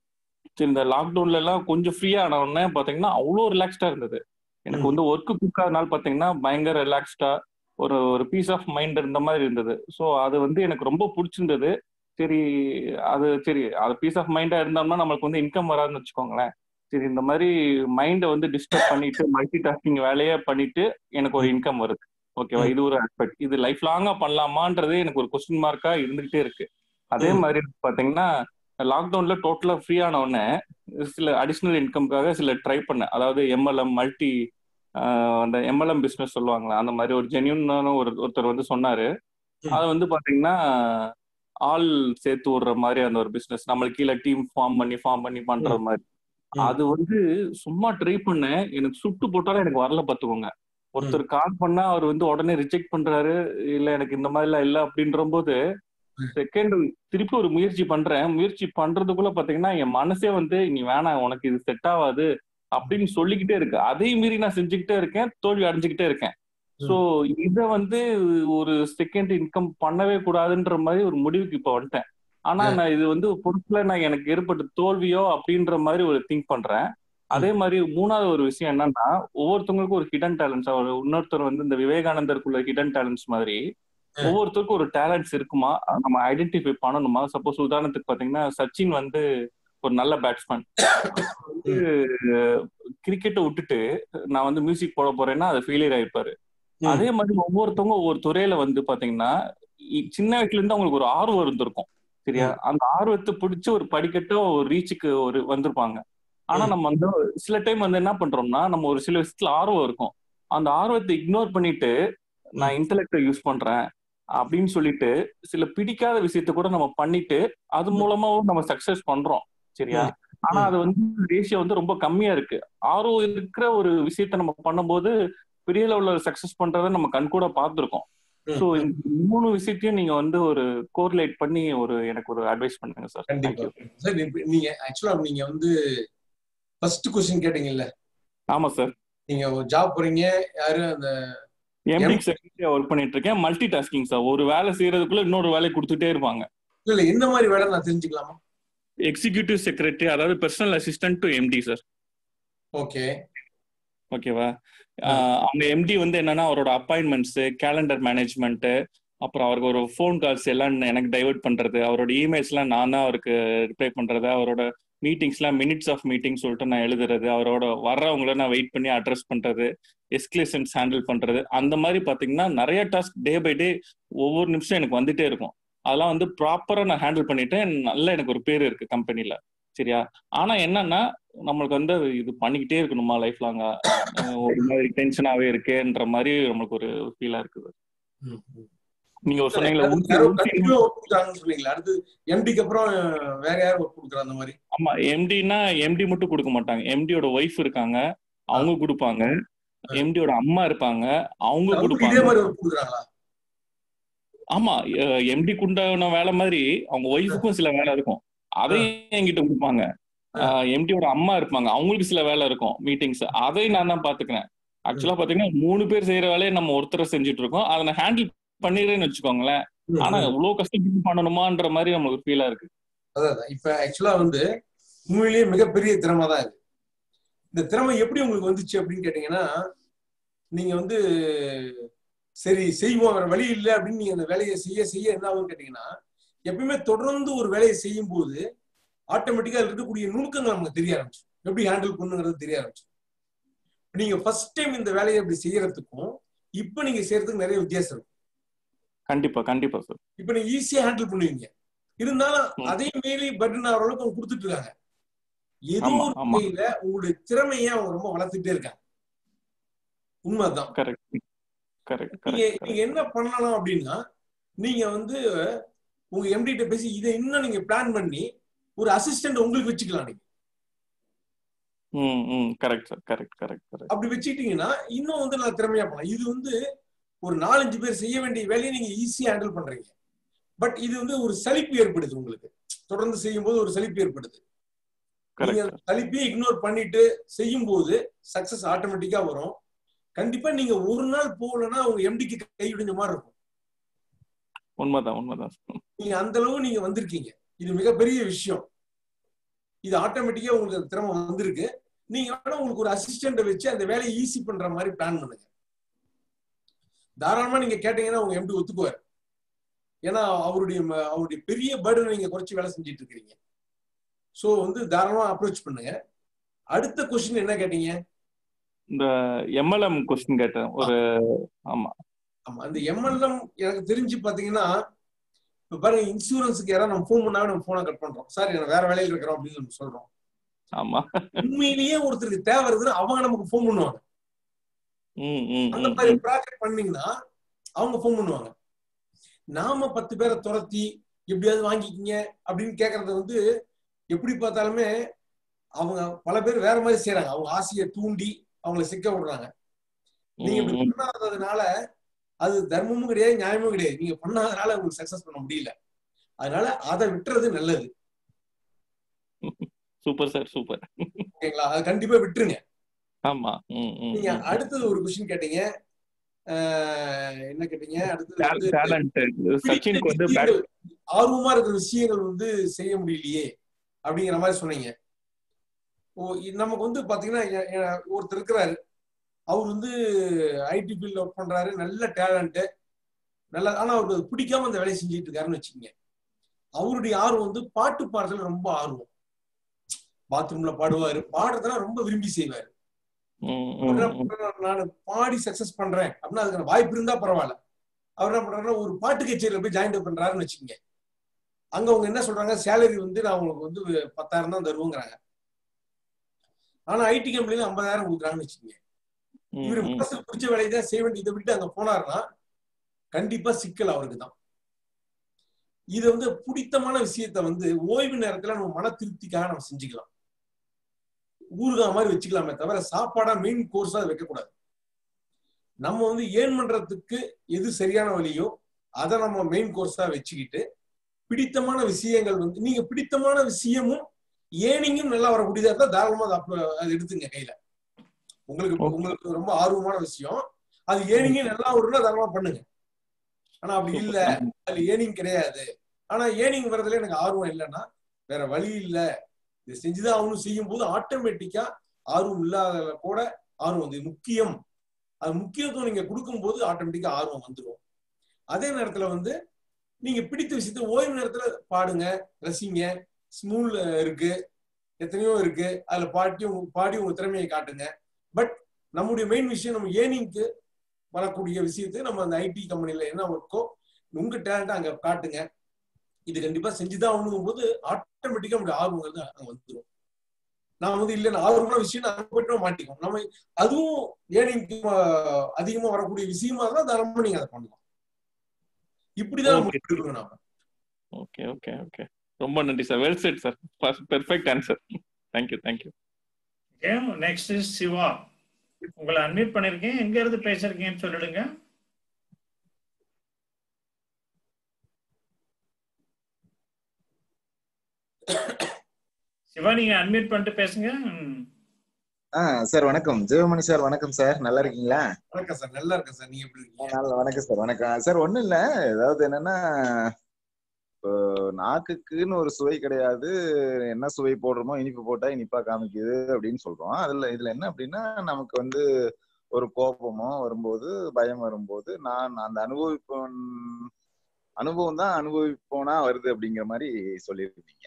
சரி, இந்த லாக்டவுன்ல எல்லாம் கொஞ்சம் ஃப்ரீயா ஆன உடனே பாத்தீங்கன்னா அவ்வளோ ரிலாக்ஸ்டா இருந்தது எனக்கு ம். வந்து ஒர்க்கு குக்காதனால பாத்தீங்கன்னா பயங்கர ரிலாக்ஸ்டா ஒரு ஒரு பீஸ் ஆஃப் மைண்ட் இருந்த மாதிரி இருந்தது ஸோ அது வந்து எனக்கு ரொம்ப பிடிச்சிருந்தது சரி அது சரி அது பீஸ் ஆஃப் மைண்டா இருந்தோம்னா நம்மளுக்கு வந்து இன்கம் வராதுன்னு வச்சுக்கோங்களேன் சரி இந்த மாதிரி மைண்டை வந்து டிஸ்டர்ப் பண்ணிட்டு மல்டி டாஸ்கிங் வேலையே பண்ணிட்டு எனக்கு ஒரு ம். இன்கம் வருது ஓகேவா ம். இது ஒரு ஆஸ்பெக்ட் இது லைஃப் லாங்கா பண்ணலாமான்றது எனக்கு ஒரு கொஸ்டின் மார்க்கா இருந்துகிட்டே இருக்கு அதே ம். மாதிரி பாத்தீங்கன்னா லாக்டவுன்ல டோட்டலா ஃப்ரீ ஆன உடனே சில அடிஷ்னல் இன்கம்காக சில ட்ரை பண்ணேன் அதாவது எம்எல்எம் மல்டி அந்த எம்எல்எம் பிசினஸ் சொல்லுவாங்களா அந்த மாதிரி ஒரு ஜென்யூனான ஒரு ஒருத்தர் வந்து சொன்னாரு ம். அது வந்து பாத்தீங்கன்னா ஆள் சேர்த்து விடுற மாதிரி அந்த ஒரு பிசினஸ் நம்மளுக்கு கீழே டீம் ஃபார்ம் பண்ணி ஃபார்ம் பண்ணி பண்ற ம். மாதிரி ம். அது வந்து சும்மா ட்ரை பண்ணேன் எனக்கு சுட்டு போட்டாலும் எனக்கு வரல பாத்துக்கோங்க ம். ஒருத்தர் கால் பண்ணா அவர் வந்து உடனே ரிஜெக்ட் பண்றாரு இல்ல எனக்கு இந்த மாதிரி எல்லாம் இல்ல அப்படின்ற போது ம். செகண்ட் திருப்பி ஒரு முயற்சி பண்றேன் முயற்சி பண்றதுக்குள்ள பாத்தீங்கன்னா என் மனசே வந்து நீ வேணாம் உனக்கு இது செட் ஆகாது அப்படின்னு சொல்லிக்கிட்டே இருக்கு அதையும் மீறி நான் செஞ்சுக்கிட்டே இருக்கேன் தோல்வி அடைஞ்சுக்கிட்டே இருக்கேன் சோ ம். இத வந்து ஒரு செகண்ட் இன்கம் பண்ணவே கூடாதுன்ற மாதிரி ஒரு முடிவுக்கு இப்ப வந்துட்டேன் ஆனா ம். நான் இது வந்து பொருட்களை நான் எனக்கு ஏற்பட்ட தோல்வியோ அப்படின்ற மாதிரி ஒரு திங்க் பண்றேன் அதே ம். மாதிரி மூணாவது ஒரு விஷயம் என்னன்னா ஒவ்வொருத்தவங்களுக்கும் ஒரு ஹிடன் டேலண்ட்ஸ் ஒரு இன்னொருத்தர் வந்து இந்த விவேகானந்தருக்குள்ள ஹிடன் டேலண்ட்ஸ் மாதிரி ம். ஒவ்வொருத்தருக்கும் ஒரு டேலண்ட்ஸ் இருக்குமா அதை நம்ம ஐடென்டிஃபை பண்ணணுமா சப்போஸ் உதாரணத்துக்கு பாத்தீங்கன்னா சச்சின் வந்து ஒரு நல்ல பேட்ஸ்மேன் வந்து ம். கிரிக்கெட்டை விட்டுட்டு நான் வந்து மியூசிக் போட போறேன்னா அது ஃபெயிலியர் ஆயிருப்பாரு ம். அதே மாதிரி ஒவ்வொருத்தவங்க ஒவ்வொரு துறையில வந்து பாத்தீங்கன்னா இ- சின்ன வயசுல இருந்து அவங்களுக்கு ஒரு ஆர்வம் இருந்திருக்கும் சரியா ம். அந்த ஆர்வத்தை பிடிச்சு ஒரு படிக்கட்டோ ஒரு ரீச்சுக்கு ஒரு வந்திருப்பாங்க ஆனா ம். நம்ம வந்து சில டைம் வந்து என்ன பண்றோம்னா நம்ம ஒரு சில விஷயத்துல ஆர்வம் இருக்கும் அந்த ஆர்வத்தை இக்னோர் பண்ணிட்டு நான் ம். இன்டெலெக்டை யூஸ் பண்றேன் அப்படின்னு சொல்லிட்டு சில பிடிக்காத விஷயத்த கூட நம்ம பண்ணிட்டு அது மூலமாவும் நம்ம சக்சஸ் பண்றோம் சரியா ஆனா அது வந்து ரேஷியோ வந்து ரொம்ப கம்மியா இருக்கு ஆர்வம் இருக்கிற ஒரு விஷயத்த நம்ம பண்ணும்போது பெரிய லெவல்ல சக்சஸ் பண்றதை நம்ம கண் கூட பார்த்துருக்கோம் ஸோ இந்த மூணு விஷயத்தையும் நீங்க வந்து ஒரு கோரிலேட் பண்ணி ஒரு எனக்கு ஒரு அட்வைஸ் பண்ணுங்க சார் கண்டிப்பா சார் இப்ப நீங்க ஆக்சுவலா நீங்க வந்து ஃபர்ஸ்ட் கொஸ்டின் கேட்டீங்கல்ல ஆமா சார் நீங்க ஒரு ஜாப் போறீங்க யாரு அந்த எம்டி செக்ரட்டரியா ஒர்க் பண்ணிட்டு இருக்கேன் மல்டி டாஸ்கிங் சார் ஒரு வேலை செய்யறதுக்குள்ள இன்னொரு வேலையை கொடுத்துட்டே இருப்பாங்க இல்ல இல்ல என்ன மாதிரி வேலை நான் தெரிஞ்சுக்கலாமா எக்ஸிகியூட்டிவ் செக்ரட்டரி அதாவது personal assistant to MD sir okay ஓகேவா அவங்க எம்டி வந்து என்னன்னா அவரோட அப்பாயின்மெண்ட்ஸ் கேலண்டர் மேனேஜ்மெண்ட் அப்புறம் அவருக்கு ஒரு ஃபோன் கால்ஸ் எல்லாம் எனக்கு டைவர்ட் பண்றது அவரோட இமெயில்ஸ்லாம் நான் தான் அவருக்கு ரிப்ளை பண்றது அவரோட மீட்டிங்ஸ்லாம் மினிட்ஸ் ஆஃப் மீட்டிங் சொல்லிட்டு நான் எழுதுறது அவரோட வர்றவங்கள நான் வெயிட் பண்ணி அட்ரஸ் பண்றது எஸ்கிலேஷன்ஸ் ஹேண்டில் பண்றது அந்த மாதிரி பாத்தீங்கன்னா நிறைய டாஸ்க் டே பை டே ஒவ்வொரு நிமிஷம் எனக்கு வந்துட்டே இருக்கும் அதெல்லாம் வந்து ப்ராப்பரா நான் ஹேண்டில் பண்ணிட்டேன் நல்ல எனக்கு ஒரு பேர் இருக்கு கம்பெனில சரியா ஆனா என்னன்னா நம்மளுக்கு வந்து இது பண்ணிக்கிட்டே இருக்கணுமா லைஃப் லாங்கா ஒரு மாதிரி டென்ஷனாவே இருக்கேன்ற மாதிரி நம்மளுக்கு ஒரு ஃபீலா இருக்குது நீங்க ஒரு சொன்னீங்களா சொன்னீங்களா அடுத்து எம்டிக்கு அப்புறம் வேற யாரும் ஒர்க் கொடுக்குற அந்த மாதிரி ஆமா எம்டினா எம்டி மட்டும் கொடுக்க மாட்டாங்க எம்டியோட ஒய்ஃப் இருக்காங்க அவங்க கொடுப்பாங்க எம்டியோட அம்மா இருப்பாங்க அவங்க இதே மாதிரி கொடுப்பாங்க ஒர்க் கொடுக்குறாங்களா ஆமா எம்டி குண்டான வேலை மாதிரி அவங்க ஒய்ஃபுக்கும் சில வேலை இருக்கும் அதையும் என்கிட்ட கொடுப்பாங்க எம்டியோட அம்மா இருப்பாங்க அவங்களுக்கு சில வேலை இருக்கும் மீட்டிங்ஸ் அதையும் நான் தான் பாத்துக்கிறேன் ஆக்சுவலா பாத்தீங்கன்னா மூணு பேர் செய்யற வேலையை நம்ம ஒருத்தர் செஞ்சுட்டு இருக்கோம் அதை நான் ஹேண்டில் பண்ணிடுறேன்னு வச்சுக்கோங்களேன் ஆனா இவ்வளவு கஷ்டப்பட்டு பண்ணணுமான்ற மாதிரி நம்மளுக்கு ஃபீலா இருக்கு அதான் இப்ப ஆக்சுவலா வந்து உண்மையிலேயே மிகப்பெரிய திறமை தான் இது இந்த திறமை எப்படி உங்களுக்கு வந்துச்சு அப்படின்னு கேட்டீங்கன்னா நீங்க வந்து சரி செய்வோம் வேற வழி இல்லை அப்படின்னு நீங்க அந்த வேலையை செய்ய செய்ய என்ன ஆகும்னு கேட்டீங்கன்னா எப்பயுமே தொடர்ந்து ஒரு வேலையை செய்யும் போது ஆட்டோமேட்டிக்கா இருக்கக்கூடிய நுணுக்கங்கள் நமக்கு தெரிய ஆரம்பிச்சு எப்படி ஹேண்டில் பண்ணுங்கிறது தெரிய ஆரம்பிச்சு நீங்க ஃபர்ஸ்ட் டைம் இந்த வேலையை அப்படி செய்யறதுக்கும் இப்ப நீங்க செய்யறதுக்கு நிறைய வித்தியாசம் இருக்கும் கண்டிப்பா கண்டிப்பா சார் இப்ப நீங்க ஈஸியா ஹேண்டில் பண்ணுவீங்க இருந்தாலும் அதே மீறி பட்டன் ஆகிற அளவுக்கு அவங்க கொடுத்துட்டு இருக்காங்க ஏதோ ஒரு வகையில உங்களுடைய திறமையை அவங்க ரொம்ப வளர்த்துட்டே இருக்காங்க உண்மைதான் கரெக்ட் கரெக்ட் நீங்க நீங்க என்ன பண்ணலாம் அப்படின்னா நீங்க வந்து உங்க எம்டி கிட்ட பேசி இதை இன்னும் நீங்க பிளான் பண்ணி ஒரு அசிஸ்டன்ட் உங்களுக்கு வச்சுக்கலாம் நீங்க ம் ம் correct sir correct correct correct அப்படி வச்சுக்கிட்டீங்கன்னா இன்னும் வந்து நான் திறமையா பண்ணலாம் இது வந்து ஒரு நாலஞ்சு பேர் செய்ய வேண்டிய வேலையை நீங்க ஈஸியா ஹேண்டில் பண்றீங்க பட் இது வந்து ஒரு சலிப்பு ஏற்படுது உங்களுக்கு தொடர்ந்து செய்யும் போது ஒரு சலிப்பு ஏற்படுது நீங்க அந்த சலிப்பையும் இக்னோர் பண்ணிட்டு செய்யும் போது சக்சஸ் ஆட்டோமேட்டிக்கா வரும் கண்டிப்பா நீங்க ஒரு நாள் போகலன்னா உங்க எம்டிக்கு கை விடுஞ்ச மாதிரி இருக்கும் உண்மைதான் உண்மைதான் நீங்க அந்த அளவு நீங்க வந்திருக்கீங்க இது மிகப்பெரிய விஷயம் இது ஆட்டோமேட்டிக்கா உங்களுக்கு அந்த திறமை வந்திருக்கு நீங்க வேணா உங்களுக்கு ஒரு அசிஸ்டன்ட வச்சு அந்த வேலையை ஈஸி பண்ற மாதிரி பிளான் பண்ணுங்க தாராளமா நீங்க கேட்டீங்கன்னா உங்க எம்டி ஒத்துக்குவார் ஏன்னா அவருடைய அவருடைய பெரிய பேர்டன் நீங்க குறைச்சி வேலை செஞ்சுட்டு இருக்கிறீங்க ஸோ வந்து தாராளமா அப்ரோச் பண்ணுங்க அடுத்த கொஸ்டின் என்ன கேட்டீங்க இந்த எம்எல்எம் கொஸ்டின் கேட்டேன் ஒரு ஆமா ஆமா அந்த எம்எல்எம் எனக்கு தெரிஞ்சு பாத்தீங்கன்னா இப்ப பாருங்க இன்சூரன்ஸுக்கு யாராவது நம்ம ஃபோன் பண்ணாவே நம்ம போனை கட் பண்றோம் சார் நான் வேற வேலையில இருக்கிறோம் அப்படின்னு நம்ம சொல்றோம் ஆமா உண்மையிலேயே ஒருத்தருக்கு தேவை இருக்குதுன்னா அவங்க நமக்கு ஃபோன் பண்ணுவாங்க அந்த மாதிரி ப்ராஜெக்ட் பண்ணீங்கன்னா அவங்க ஃபோன் பண்ணுவாங்க நாம பத்து பேரை துரத்தி எப்படியாவது வாங்கிக்கிங்க அப்படின்னு கேக்குறது வந்து எப்படி பார்த்தாலுமே அவங்க பல பேர் வேற மாதிரி செய்யறாங்க அவங்க ஆசையை தூண்டி அவங்கள சிக்க விடுறாங்க நீங்க இப்படி பண்ணாததுனால அது தர்மமும் கிடையாது நியாயமும் கிடையாது நீங்க பண்ணாதனால உங்களுக்கு சக்சஸ் பண்ண முடியல அதனால அதை விட்டுறது நல்லது சூப்பர் சார் சூப்பர் ஓகேங்களா அதை கண்டிப்பா விட்டுருங்க ஆமா நீங்க அடுத்தது ஒரு கொஸ்டின் கேட்டீங்க என்ன கேட்டீங்க அடுத்தது சச்சினுக்கு வந்து ஆர்வமா இருக்கிற விஷயங்கள் வந்து செய்ய முடியலையே அப்படிங்கிற மாதிரி சொன்னீங்க ஓ நமக்கு வந்து பாத்தீங்கன்னா ஒருத்தர் இருக்கிறாரு அவர் வந்து ஐடி ஃபீல்ட்ல ஒர்க் பண்றாரு நல்ல டேலண்ட் நல்ல ஆனா அவருக்கு பிடிக்காம அந்த வேலையை செஞ்சுட்டு இருக்காருன்னு வச்சுக்கோங்க அவருடைய ஆர்வம் வந்து பாட்டு பாடுறதுல ரொம்ப ஆர்வம் பாத்ரூம்ல பாடுவாரு பாடுறதெல்லாம் ரொம்ப விரும்பி செய்வாரு நான் பாடி சக்சஸ் பண்றேன் அப்படின்னா அதுக்கான வாய்ப்பு இருந்தா பரவாயில்ல அவர் என்ன பண்றாருன்னா ஒரு பாட்டு கச்சேரியில போய் ஜாயின் பண்றாருன்னு வச்சுக்கோங்க அங்க அவங்க என்ன சொல்றாங்க சேலரி வந்து நான் உங்களுக்கு வந்து பத்தாயிரம் தான் தருவோங்கிறாங்க ஆனா ஐடி கம்பெனில ஐம்பதாயிரம் கொடுக்குறாங்கன்னு வச்சுக்கோங்க இவர் மனசுக்கு பிடிச்ச வேலையை தான் செய்ய வேண்டிய இதை விட்டு அங்க போனாருன்னா கண்டிப்பா சிக்கல் அவருக்கு தான் இது வந்து பிடித்தமான விஷயத்த வந்து ஓய்வு நேரத்துல நம்ம மன திருப்திக்காக நம்ம செஞ்சுக்கலாம் ஊறுகாய் மாதிரி வச்சுக்கலாமே தவிர சாப்பாடா மெயின் கோர்ஸா அதை வைக்கக்கூடாது நம்ம வந்து ஏன் பண்றதுக்கு எது சரியான வழியோ அதை நம்ம மெயின் கோர்ஸா வச்சுக்கிட்டு பிடித்தமான விஷயங்கள் வந்து நீங்க பிடித்தமான விஷயமும் ஏனிங்கும் நல்லா வரக்கூடியதா இருந்தா தாராளமா அதை அப்ப- அதை எடுத்துங்க கையில உங்களுக்கு உங்களுக்கு ரொம்ப ஆர்வமான விஷயம் அது ஏனிங்கும் நல்லா வரும்னா தாராளமா பண்ணுங்க ஆனா அப்படி இல்ல அது ஏனிங் கிடையாது ஆனா ஏனிங் வர்றதுல எனக்கு ஆர்வம் இல்லைன்னா வேற வழி இல்ல இது செஞ்சுதான் அவனும் செய்யும் போது ஆட்டோமேட்டிக்கா ஆர்வம் இல்லாத கூட ஆர்வம் வந்து முக்கியம் அது முக்கியத்துவம் நீங்க கொடுக்கும்போது ஆட்டோமேட்டிக்கா ஆர்வம் வந்துடும் அதே நேரத்துல வந்து நீங்க பிடித்த விஷயத்த ஓய்வு நேரத்துல பாடுங்க ரசிங்க ஸ்மூல் இருக்கு எத்தனையோ இருக்கு அதுல பாட்டி உங்க பாடி உங்க திறமையை காட்டுங்க பட் நம்முடைய மெயின் விஷயம் நம்ம ஏர்னிங்க்கு வரக்கூடிய விஷயத்தை நம்ம அந்த ஐடி கம்பெனில என்ன ஒர்க்கோ உங்க டேலண்ட் அங்க காட்டுங்க இது கண்டிப்பா செஞ்சுதான் ஆகணும் போது ஆட்டோமேட்டிக்கா நம்மளுடைய ஆர்வங்கிறது அங்க வந்துடும் நான் வந்து இல்ல ஆர்வமான விஷயம் அங்க போயிட்டு நம்ம மாட்டிக்கும் நம்ம அதுவும் ஏர்னிங்க்கு அதிகமா வரக்கூடிய விஷயமா இருந்தா தாராளமா நீங்க அதை பண்ணலாம் இப்படிதான் நம்ம Okay. எடுக்கணும் நாம ஓகே ஓகே ஓகே ரொம்ப நன்றி sir well said sir perfect answer thank you thank you next is Siva உங்களை அட்மிட் பண்ணிருக்கேன் எங்க இருந்து பேசுறீங்கன்னு சொல்லிடுங்க சிவா நீங்க அட்மிட் பண்ணிட்டு பேசுங்க ம். ஆ சார் வணக்கம் ஜெயமணி சார் வணக்கம் சார் நல்லா இருக்கீங்களா வணக்கம் சார் நல்லா இருக்கேன் சார் நீங்க எப்படி இருக்கீங்க நல்ல வணக்கம் சார் வணக்கம் சார் ஒண்ணும் இல்ல ஏதாவது என்னன்னா இப்போ நாக்குக்குன்னு ஒரு சுவை கிடையாது என்ன சுவை போடுறோமோ இனிப்பு போட்டா இனிப்பா காமிக்குது அப்படின்னு சொல்றோம் அதுல இதுல என்ன அப்படின்னா நமக்கு வந்து ஒரு கோபமோ வரும்போது பயம் வரும்போது நான் அந்த அனுபவிப்போன் அனுபவம் தான் அனுபவிப்போனா வருது அப்படிங்கிற மாதிரி சொல்லியிருந்தீங்க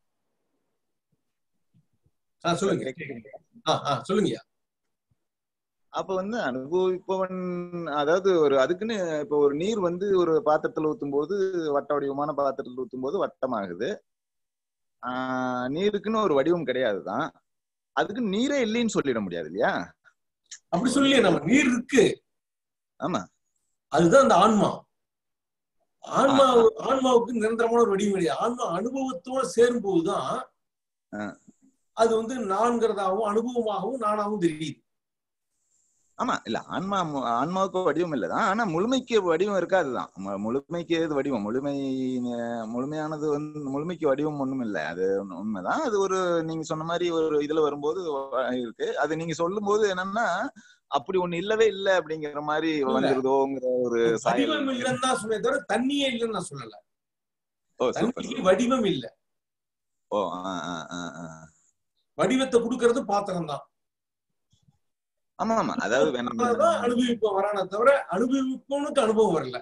ஆ சொல்லுங்க ஆ ஆ சொல்லுங்க அப்ப வந்து அனுபவிப்பவன் அதாவது ஒரு அதுக்குன்னு இப்ப ஒரு நீர் வந்து ஒரு பாத்திரத்துல ஊத்தும் போது வட்ட வடிவமான பாத்திரத்துல ஊத்தும் போது வட்டமாகுது ஆஹ் நீருக்குன்னு ஒரு வடிவம் கிடையாதுதான் அதுக்கு நீரே இல்லைன்னு சொல்லிட முடியாது இல்லையா அப்படி சொல்லி நம்ம நீர் இருக்கு ஆமா அதுதான் அந்த ஆன்மா ஆன்மா ஆன்மாவுக்கு நிரந்தரமான ஒரு வடிவம் கிடையாது ஆன்மா அனுபவத்தோட சேரும் போதுதான் அது வந்து நான்கிறதாகவும் அனுபவமாகவும் நானாகவும் தெரியுது ஆமா இல்ல ஆன்மா மு- ஆன்மாவுக்கு வடிவம் இல்லதான் ஆனா முழுமைக்கு வடிவம் இருக்காதுதான் மு- முழுமைக்கு எது வடிவம் முழுமை அஹ், முழுமையானது வந்து முழுமைக்கு வடிவம் ஒண்ணும் இல்லை அது உண்மை- உண்மைதான் அது ஒரு நீங்க சொன்ன மாதிரி ஒரு இதுல வரும்போது வ- இருக்கு அது நீங்க சொல்லும் போது என்னன்னா அப்படி ஒண்ணு இல்லவே இல்லை அப்படிங்கிற மாதிரி இல்ல. வந்துருதோங்கிற ஒரு சாயல் வடிவம் இல்லைன்னு தான் சொன்னே தவிர தண்ணியே இல்லைன்னு நான் சொல்லல ஓ சூப்பர் தண்ணிக்கு வடிவம் இல்ல ஓ ஆ ஆ ஆ ஆ வடிவத்தை கொடுக்கறது பாத்திரம் தான் ஆமா ஆமா அதாவது when- தான் அனுபவிப்போம் வரானே தவிர அனுபவிப்பவனுக்கு அனுபவம் வரல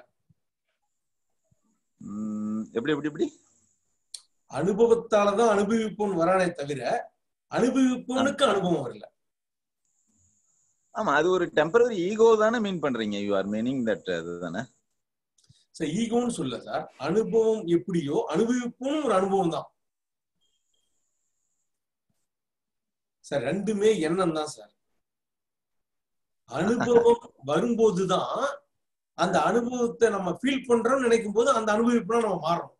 ம், எப்படி எப்படி எப்படி அனுபவத்தாலதான் அனுபவிப்பவன் வரானே தவிர அனுபவிப்பவனுக்கு அனுபவம் வரல ஆமா அது ஒரு டெம்பரரி ஈகோ தானே மீன் பண்றீங்க யூ ஆர் மீனிங் தட் அதுதானே சார் ஈகோன்னு சொல்ல சார் அனுபவம் எப்படியோ அனுபவிப்பவனும் ஒரு அனுபவம் தான் சார் ரெண்டுமே எண்ணம் தான் சார் அனுபவம் வரும்போதுதான் அந்த அனுபவத்தை நம்ம ஃபீல் பண்றோம்னு நினைக்கும் போது அந்த அனுபவிப்புனா நம்ம மாறுறோம்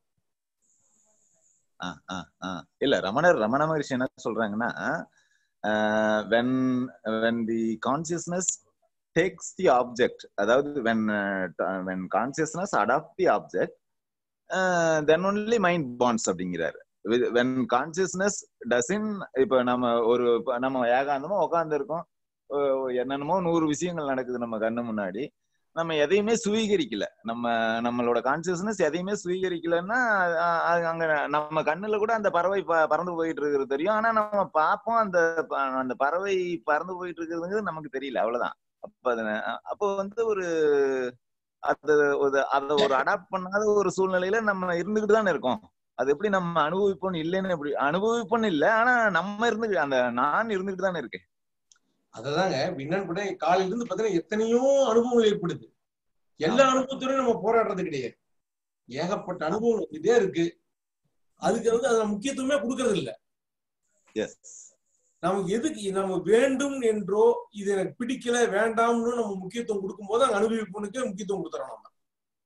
ஆ, ஆ, ஆ. இல்ல ரமணர் ரமண மகர்ஷி என்ன சொல்றாங்கன்னா when when the consciousness takes the object அதாவது when when consciousness adapt the object then only mind bonds அப்படிங்கிறாரு வென் கான்சியஸ்னஸ் டசின் இப்ப நம்ம ஒரு இப்ப நம்ம ஏகாந்தமா உட்கார்ந்து இருக்கோம் என்னென்னமோ நூறு விஷயங்கள் நடக்குது நம்ம கண்ணு முன்னாடி நம்ம எதையுமே சுவீகரிக்கல நம்ம நம்மளோட கான்சியஸ்னஸ் எதையுமே சுவீகரிக்கலன்னா அஹ் அஹ் அங்க நம்ம கண்ணுல கூட அந்த பறவை ப- பறந்து போயிட்டு இருக்கிறது தெரியும் ஆனா நம்ம பார்ப்போம் அந்த ப- அந்த பறவை பறந்து போயிட்டு இருக்கிறதுங்கிறது நமக்கு தெரியல அவ்வளவுதான் அப்ப அது அப்போ வந்து ஒரு அது ஒரு அதை ஒரு அடாப்ட் பண்ணாத ஒரு சூழ்நிலையில நம்ம இருந்துகிட்டு தானே இருக்கோம் அது எப்படி நம்ம அனுபவிப்போம் இல்லைன்னு எப்படி அனுபவிப்போம் இல்ல ஆனா நம்ம இருந்து அந்த நான் இருந்துகிட்டு தானே இருக்கேன் அததாங்க என்னன்னு கூட காலையில இருந்து பாத்தீங்கன்னா எத்தனையோ அனுபவங்கள் ஏற்படுது எல்லா அனுபவத்தோடயும் நம்ம போராடுறது கிடையாது ஏகப்பட்ட அனுபவம் வந்துட்டே இருக்கு அதுக்கு வந்து அதுல முக்கியத்துவமே கொடுக்கறது இல்ல எஸ் நமக்கு எதுக்கு நம்ம வேண்டும் என்றோ இது எனக்கு பிடிக்கல வேண்டாம்னு நம்ம முக்கியத்துவம் கொடுக்கும் போது அங்க அனுபவிப்பவனுக்கே முக்கியத்துவம் கொடுத்துறோம் நம்ம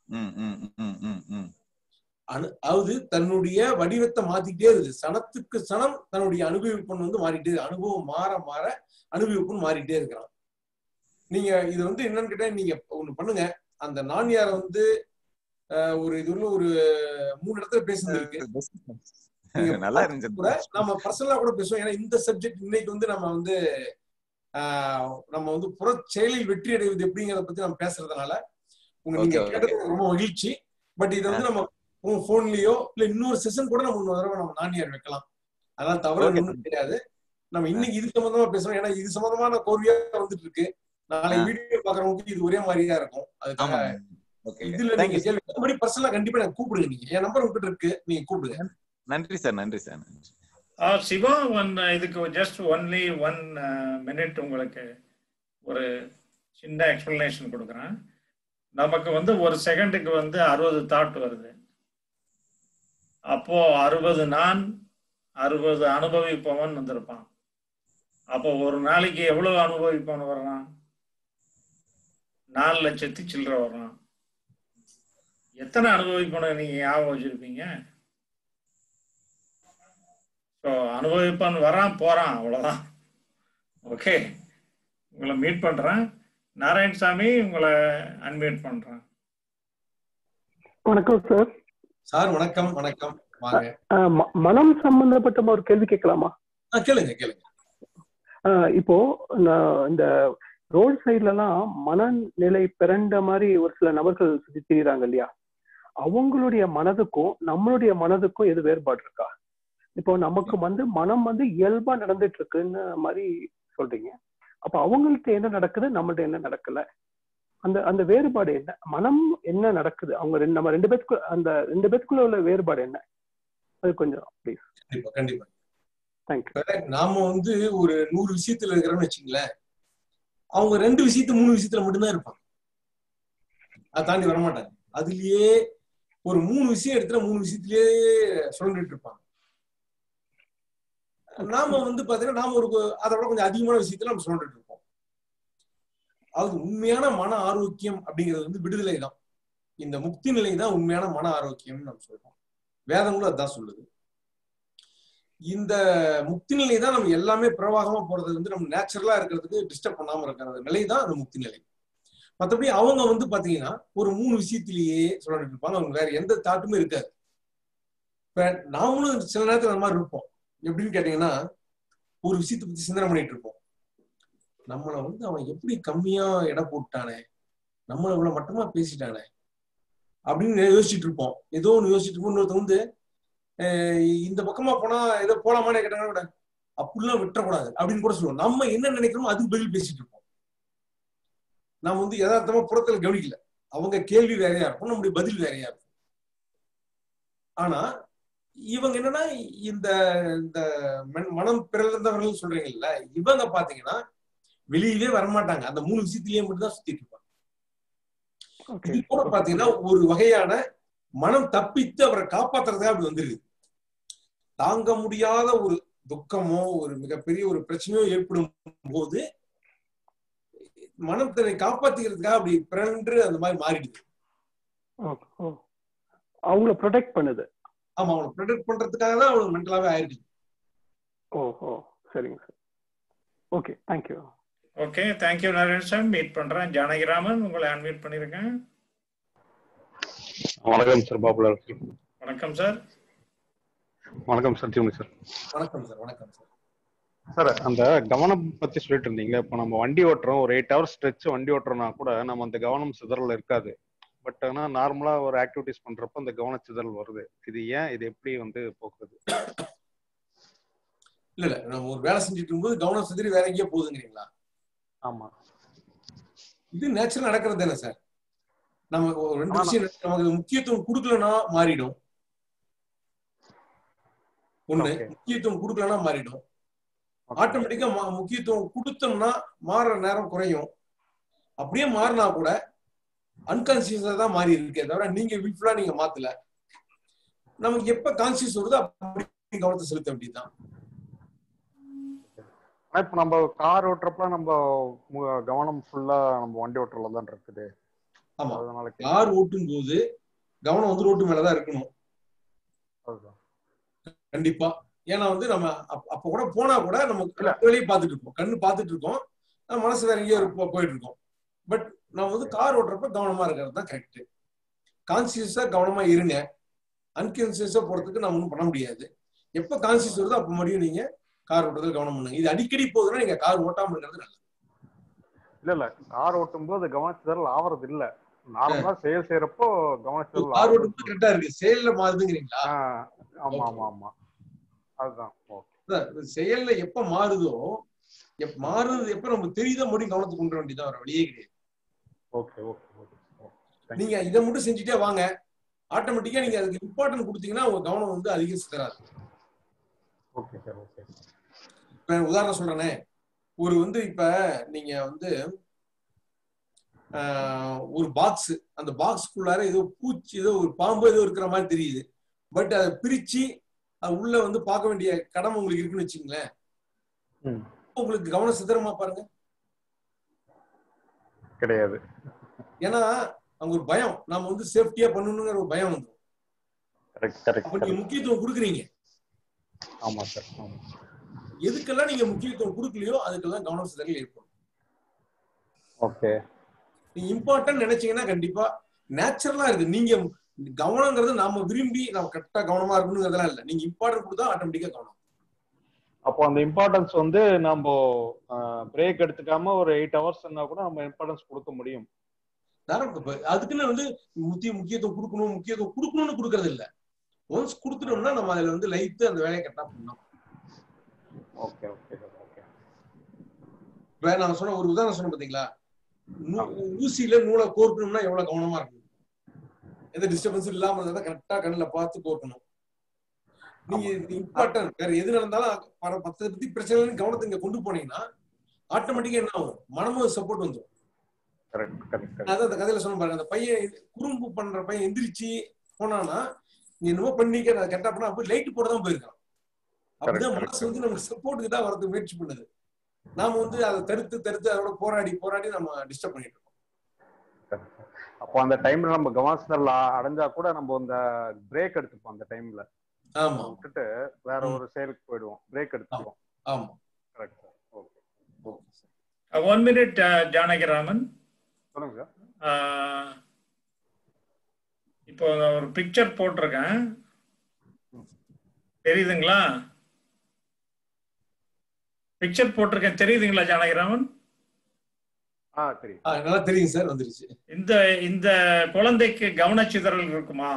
ம் ம் ம் ம் ம் அனு அதாவது தன்னுடைய வடிவத்தை மாத்திக்கிட்டே இருக்குது சனத்துக்கு சனம் தன்னுடைய அனுபவிப்பன் வந்து மாறிட்டே இருக்கு. அனுபவம் மாற மாற அனுபவிப்பன் மாறிட்டே இருக்கிறான் நீங்க இது வந்து என்னன்னு கேட்டா நீங்க ஒண்ணு பண்ணுங்க அந்த நான்யார வந்து அஹ், ஒரு இது உள்ள ஒரு மூணு இடத்துல பேசுனது நீங்க நல்லா கூட இருந்துச்சு நம்ம பர்சனலா கூட பேசுவோம் ஏன்னா இந்த சப்ஜெக்ட் இன்னைக்கு வந்து நம்ம வந்து ஆஹ், நம்ம வந்து புற செயலில் வெற்றி அடைவது எப்படிங்கறத பத்தி நம்ம பேசுறதுனால உங்க நீங்க Okay, okay. கேட்டது எனக்கு ரொம்ப மகிழ்ச்சி பட் இதை வந்து நம்ம உங்க போன்லயோ இல்ல இன்னொரு செஷன் கூட நம்ம இன்னொரு தடவை நம்ம நானியார் வைக்கலாம் அதெல்லாம் தவறு Okay. ஒண்ணும் கிடையாது நம்ம இன்னைக்கு இது சம்பந்தமா பேசுறோம் ஏன்னா இது சம்பந்தமான கோர்வையா வந்துட்டு இருக்கு நாளை ஆ. வீடியோ பாக்குறவங்களுக்கு இது ஒரே மாதிரியா இருக்கும் அதுக்காக ஆமா ஓகே இதுல நீங்க கேள்வி மறுபடி பர்சனலா கண்டிப்பா எனக்கு கூப்பிடுங்க நீங்க என் நம்பர் உங்ககிட்ட இருக்கு நீங்க கூப்பிடுங்க நன்றி சார் நன்றி சார் நன்றி ஆ, சிவா ஒன் இதுக்கு ஜஸ்ட் ஒன்லி ஒன் மினிட் உங்களுக்கு ஒரு சின்ன எக்ஸ்பிளனேஷன் கொடுக்குறேன் நமக்கு வந்து ஒரு செகண்டுக்கு வந்து அறுபது தாட் வருது அப்போ அறுபது நான் அறுபது அனுபவிப்பவன் வந்திருப்பான் அப்போ ஒரு நாளைக்கு எவ்வளவு அனுபவிப்பவன் வர்றான் நாலு லட்சத்தி சில்லற வர்றான் எத்தனை அனுபவிப்பவனை நீங்க ஞாபகம் வச்சிருப்பீங்க ஸோ அனுபவிப்பான் வரான் போறான் அவ்வளவுதான் ஓகே உங்களை மீட் பண்றேன் நாராயணசாமி உங்களை அன்மியூட் பண்றேன் வணக்கம் சார் சார் வணக்கம் வணக்கம் வாங்க அஹ் ம- மனம் சம்பந்தப்பட்ட ஒரு கேள்வி கேட்கலாமா ஆ, கேளுங்க கேளுங்க அஹ் இப்போ நான் இந்த ரோட் சைட்லலாம் மனநிலை பிறண்ட மாதிரி ஒரு சில நபர்கள் சுத்தி திரியுறாங்க இல்லையா அவங்களுடைய மனதுக்கும் நம்மளுடைய மனதுக்கும் எது வேறுபாடு இருக்கா இப்போ நமக்கு வந்து மனம் வந்து இயல்பா நடந்துட்டு இருக்குன்னு மாதிரி சொல்றீங்க அப்ப அவங்கள்ட்ட என்ன நடக்குது நம்மள்ட்ட என்ன நடக்கல அந்த அந்த வேறுபாடு என்ன மனம் என்ன நடக்குது அவங்க ரெண்டு நம்ம ரெண்டு பேத்துக்கு அந்த ரெண்டு பேத்துக்குள்ள உள்ள வேறுபாடு என்ன அது கொஞ்சம் ப்ளீஸ் கண்டிப்பா கண்டிப்பா தேங்க்யூ இப்ப நாம வந்து ஒரு நூறு விஷயத்துல இருக்கிறோம்னு வச்சுங்களேன் அவங்க ரெண்டு விஷயத்து மூணு விஷயத்துல மட்டும்தான் இருப்பாங்க அதை தாண்டி வரமாட்டாங்க அதுலயே ஒரு மூணு விஷயம் எடுத்துட்டா மூணு விஷயத்திலேயே சுழண்டுட்டு இருப்பாங்க நாம வந்து பாத்தீங்கன்னா நாம ஒரு அதை விட கொஞ்சம் அதிகமான விஷயத்துல நம்ம சுழண்டுட்டு இருப்போம் அது உண்மையான மன ஆரோக்கியம் அப்படிங்கிறது வந்து விடுதலை தான் இந்த முக்தி நிலை தான் உண்மையான மன ஆரோக்கியம்னு நம்ம சொல்றோம் வேதங்களும் அதான் சொல்லுது இந்த முக்தி நிலை தான் நம்ம எல்லாமே பிரவாகமா போறது வந்து நம்ம நேச்சுரலா இருக்கிறதுக்கு டிஸ்டர்ப் பண்ணாம இருக்கிற நிலை தான் அந்த முக்தி நிலை மற்றபடி அவங்க வந்து பாத்தீங்கன்னா ஒரு மூணு விஷயத்திலேயே சொல்லிட்டு இருப்பாங்க அவங்க வேற எந்த தாட்டுமே இருக்காது இப்ப நாமளும் சில நேரத்துல அந்த மாதிரி இருப்போம் எப்படின்னு கேட்டீங்கன்னா ஒரு விஷயத்தை பத்தி சிந்தனை பண்ணிட்டு இருப்போம் நம்மளை வந்து அவன் எப்படி கம்மியா எடை போட்டானே நம்மளை இவ்வளவு மட்டமா பேசிட்டானே அப்படின்னு யோசிச்சுட்டு இருப்போம் ஏதோ ஒண்ணு யோசிச்சுட்டு இருப்போம் இன்னொருத்த வந்து அஹ் இந்த பக்கமா போனா ஏதோ போலாமான்னு கேட்டாங்கன்னா கூட அப்படிலாம் விட்டுறக்கூடாது அப்படின்னு கூட சொல்லுவோம் நம்ம என்ன நினைக்கிறோமோ அதுக்கு பதில் பேசிட்டு இருப்போம் நாம வந்து யதார்த்தமா புறத்துல கவனிக்கல அவங்க கேள்வி வேறையா இருக்கும் நம்முடைய பதில் வேறையா இருக்கும் ஆனா இவங்க என்னன்னா இந்த இந்த மன்- மனம் பிறந்தவர்கள் சொல்றீங்கல்ல இவங்க பாத்தீங்கன்னா வெளியவே வரமாட்டாங்க அந்த மூணு விஷயத்திலேயே மட்டும் தான் சுத்திட்டு இருப்பாங்க இது கூட பாத்தீங்கன்னா ஒரு வகையான மனம் தப்பித்து அவரை காப்பாத்துறதுக்காக அப்படி வந்துருது தாங்க முடியாத ஒரு துக்கமோ ஒரு மிகப்பெரிய ஒரு பிரச்சனையோ ஏற்படும் போது மனம் தன்னை காப்பாத்திக்கிறதுக்காக அப்படி பிறன்று அந்த மாதிரி மாறிடுது அவங்கள ப்ரொடெக்ட் பண்ணுது ஆமா அவனை ப்ரொடெக்ட் பண்றதுக்காக தான் அவனுக்கு மென்டலாவே ஆயிருக்கு ஓ ஓ சரிங்க sir okay thank you okay thank you Narayanasamy meet பண்றேன் ஜானகிராமன் உங்களை அன்மியூட் பண்ணிருக்கேன் வணக்கம் சார் பாபுலர் வணக்கம் சார் வணக்கம் சார் ஜிமி சார் வணக்கம் சார் வணக்கம் சார் சார் அந்த கவனம் பத்தி சொல்லிட்டு இருந்தீங்க இப்போ நம்ம வண்டி ஓட்டுறோம் ஒரு எயிட் ஹவர்ஸ் ஸ்ட்ரெச் வண்டி ஓட்டுறோம்னா கூட நம்ம அந்த கவனம் சிதறல் இருக்காது பட் ஆனா நார்மலா ஒரு ஆக்டிவிட்டிஸ் பண்றப்ப அந்த கவன சிதறல் வருது இது ஏன் இது எப்படி வந்து போக்குறது இல்ல இல்ல நம்ம ஒரு வேலை செஞ்சுட்டு இருக்கும்போது கவனம் சிதறி வேற எங்கேயோ போகுதுங்கிறீங்களா ஆமா இது நேச்சுரல் நடக்கிறது தானே சார் நம்ம ஒரு ரெண்டு ஆமா. விஷயம் நமக்கு முக்கியத்துவம் கொடுக்கலன்னா மாறிடும் ஒண்ணு Okay. முக்கியத்துவம் கொடுக்கலன்னா மாறிடும் ஆட்டோமேட்டிக்கா முக்கியத்துவம் கொடுத்தோம்னா மாறுற நேரம் குறையும் அப்படியே மாறினா கூட அன்கான்சியஸா தான் மாறி இருக்கே தவிர நீங்க வில்ஃபுல்லா நீங்க மாத்தல நமக்கு எப்ப கான்சியஸ் வருதோ அப்படி கவனத்தை செலுத்த வேண்டியதுதான் ஆனா இப்போ நம்ம கார் ஓட்டுறப்ப நம்ம மு- கவனம் ஃபுல்லா நம்ம வண்டி ஓட்டுறதுல தான் இருக்குது ஆமா அதனால கார் ஓட்டும் போது கவனம் வந்து ரோட்டு மேலதான் இருக்கணும் அதுதான் கண்டிப்பா ஏன்னா வந்து நம்ம அப்- அப்ப கூட போனா கூட நம்ம வெளியே பார்த்துட்டு இருப்போம் கண்ணு பார்த்துட்டு இருக்கோம் நம்ம மனசு வேற எங்கேயோ இருப்போம், போயிட்டு இருக்கோம் பட் நம்ம வந்து கார் ஓட்டுறப்ப கவனமா இருக்கிறது தான் கரெக்ட் கான்சியஸா கவனமா இருங்க அன்கான்சியஸா போறதுக்கு நம்ம ஒன்றும் பண்ண முடியாது எப்ப கான்சியஸ் வருதோ அப்ப மறுபடியும் நீங்க கார் ஓட்டுறதுல கவனம் பண்ணுங்க இது அடிக்கடி போகுதுன்னா நீங்க கார் ஓட்டாம இருக்கிறது நல்லது இல்ல இல்ல கார் ஓட்டும் போது கவனச்சிதறல் ஆவறது இல்ல நார்மலா செயல் செய்யறப்போ கவனச்சிதறல் கார் ஆகுது ஓட்டும் கரெக்டா இருக்கு செயல்ல மாறுதுங்கிறீங்களா ஆமா ஆமா ஆமா அதுதான் ஓகே அதான் செயல்ல எப்ப மாறுதோ எப் மாறுறது எப்ப நமக்கு தெரியுதோ முடியும் கவனத்துக்கு கொண்டு வர வேண்டியதான் வேற வழியே கிடையாது ஓகே ஓகே ஓகே நீங்க இதை மட்டும் செஞ்சுட்டே வாங்க ஆட்டோமேட்டிக்கா நீங்க அதுக்கு இம்பார்ட்டன்ட் கொடுத்தீங்கன்னா உங்க கவனம் வந்து அதிகம் சிதறாது ஓகே சார் ஓகே இப்ப உதாரணம் சொல்றேனே ஒரு வந்து இப்ப நீங்க வந்து ஆஹ், ஒரு பாக்ஸ் அந்த பாக்ஸ்க்குள்ளார ஏதோ பூச்சி ஏதோ ஒரு பாம்பு ஏதோ இருக்கிற மாதிரி தெரியுது பட் அதை பிரிச்சு அது உள்ள வந்து பார்க்க வேண்டிய கடமை உங்களுக்கு இருக்குன்னு வச்சுங்களேன் ம் உங்களுக்கு கவனம் சிதறமா பாருங்க கிடையாது ஏன்னா அங்க ஒரு பயம் நாம வந்து சேஃப்டியா பண்ணணுங்கிற ஒரு பயம் வந்து கரெக்ட் கரெக்ட் அப்ப நீங்க முக்கியத்துவம் கொடுக்குறீங்க ஆமா சார் ஆமா எதுக்கெல்லாம் நீங்க முக்கியத்துவம் கொடுக்கலையோ அதுக்கெல்லாம் கவனம் சிதறல் ஏற்படும் ஓகே நீங்க இம்பார்ட்டன்ட் நினைச்சீங்கன்னா கண்டிப்பா நேச்சுரலா இருக்கு நீங்க கவனங்கிறது நாம விரும்பி நம்ம கரெக்டா கவனமா இருக்கணுங்கிறதெல்லாம் இல்ல நீங்க இம்பார்ட்டன்ட் கொடுத்தா ஆட்டோமேட்டிக்கா கவனம் அப்போ அந்த இம்பார்ட்டன்ஸ் வந்து நம்ம பிரேக் எடுத்துக்காம ஒரு எயிட் ஹவர்ஸ் கூட நம்ம இம்பார்ட்டன்ஸ் கொடுக்க முடியும் தாராளமா இப்ப அதுக்குன்னு வந்து முக்கிய முக்கியத்துவம் கொடுக்கணும் முக்கியத்துவம் கொடுக்கணும்னு கொடுக்கறது இல்ல ஒன்ஸ் கொடுத்துட்டோம்னா நம்ம அதுல வந்து லைத்து அந்த வேலையை கரெக்டா பண்ணலாம் ஓகே ஓகே ஓகே இப்ப நான் சொன்ன ஒரு உதாரணம் சொன்னேன் பாத்தீங்களா நூ- ஊசியில நூலை கோர்க்கணும்னா எவ்வளவு கவனமா இருக்கணும் எந்த டிஸ்டர்பன்ஸ் இல்லாம இருந்தா கரெக்டா கண்ணுல பார்த்து கோர்க்கணும் நீங்க இம்பார்ட்டன்ட் வேற எது நடந்தாலும் பர- பத்து பத்தி பிரச்சனை கவனத்தை இங்க கொண்டு போனீங்கன்னா ஆட்டோமேட்டிக்கா என்ன ஆகும் மனமும் சப்போர்ட் வந்துடும் கரெக்ட் கரெக்ட் நான் அதான் அந்த கதையில சொன்ன பாருங்க அந்த பையன் குறும்பு பண்ற பையன் எந்திரிச்சு போனானா நீ என்னமோ பண்ணிக்க நான் கரெக்டா பண்ணா போய் லைட் போட தான் போயிருக்கான் அப்படிதான் Correct, மனசு வந்து நமக்கு சப்போர்ட்டுக்கு தான் வரதுக்கு முயற்சி பண்ணுது நாம வந்து அதை தடுத்து தடுத்து அதோட போராடி போராடி நம்ம டிஸ்டர்ப் பண்ணிட்டு இருக்கோம் அப்போ அந்த டைம்ல நம்ம கவனத்தில் அடைஞ்சா கூட நம்ம இந்த பிரேக் எடுத்துப்போம் அந்த டைம்ல ஆமா விட்டுட்டு வேற ஒரு செயலுக்கு போயிடுவோம் பிரேக் எடுத்துப்போம் ஆமா correct sir okay one minute Janakiraman சொல்லுங்க சார் ஆஹ், இப்போ நான் ஒரு பிக்சர் போட்டிருக்கேன் தெரியுதுங்களா பிக்சர் போட்டிருக்கேன் தெரியுதுங்களா ஜானகிராமன் ஆ தெரியும் ஆ, நல்லா தெரியும் சார் வந்துருச்சு இந்த இந்த குழந்தைக்கு கவனச்சிதறல் இருக்குமா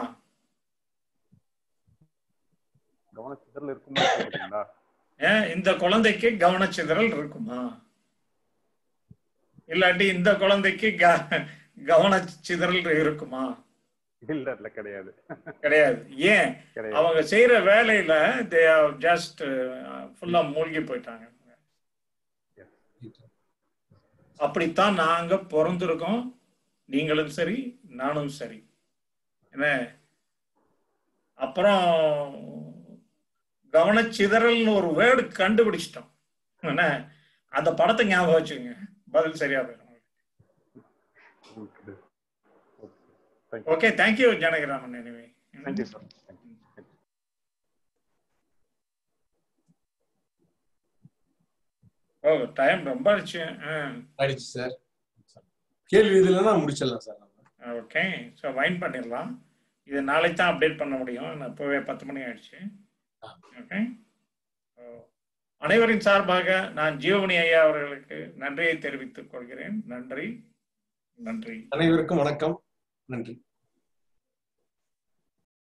கவனச்சிதறல் இருக்குமா கேக்குறீங்களா ஏன் இந்த குழந்தைக்கு கவனச்சிதறல் இருக்குமா இல்லாட்டி இந்த குழந்தைக்கு க- கவனச்சிதறல் இருக்குமா இல்ல இல்ல கிடையாது கிடையாது ஏன் கிடையாது. அவங்க செய்யற வேலையில தே ஜஸ்ட் ஃபுல்லா மூழ்கி போயிட்டாங்க அப்படித்தான் நாங்க பிறந்திருக்கோம் நீங்களும் சரி நானும் சரி என்ன அப்புறம் கவனச்சிதறல்னு ஒரு வேர்டு கண்டுபிடிச்சிட்டோம் என்ன அந்த படத்தை ஞாபகம் வச்சுங்க பதில் சரியா போயிடும் okay thank you Janakiraman anyway thank you sir oh time ரொம்ப ஆச்சு ஆயிடுச்சு சார் கேள்வி இதுலன்னா முடிச்சிடலாம் சார் ஓகே ஸோ வைன் பண்ணிடலாம் இது நாளைக்கு தான் அப்டேட் பண்ண முடியும் நான் இப்போவே பத்து மணி ஆயிடுச்சு ஓகே அனைவரின் சார்பாக நான் ஜீவமணி ஐயா அவர்களுக்கு நன்றியை தெரிவித்துக் கொள்கிறேன் நன்றி நன்றி அனைவருக்கும் வணக்கம் நன்றி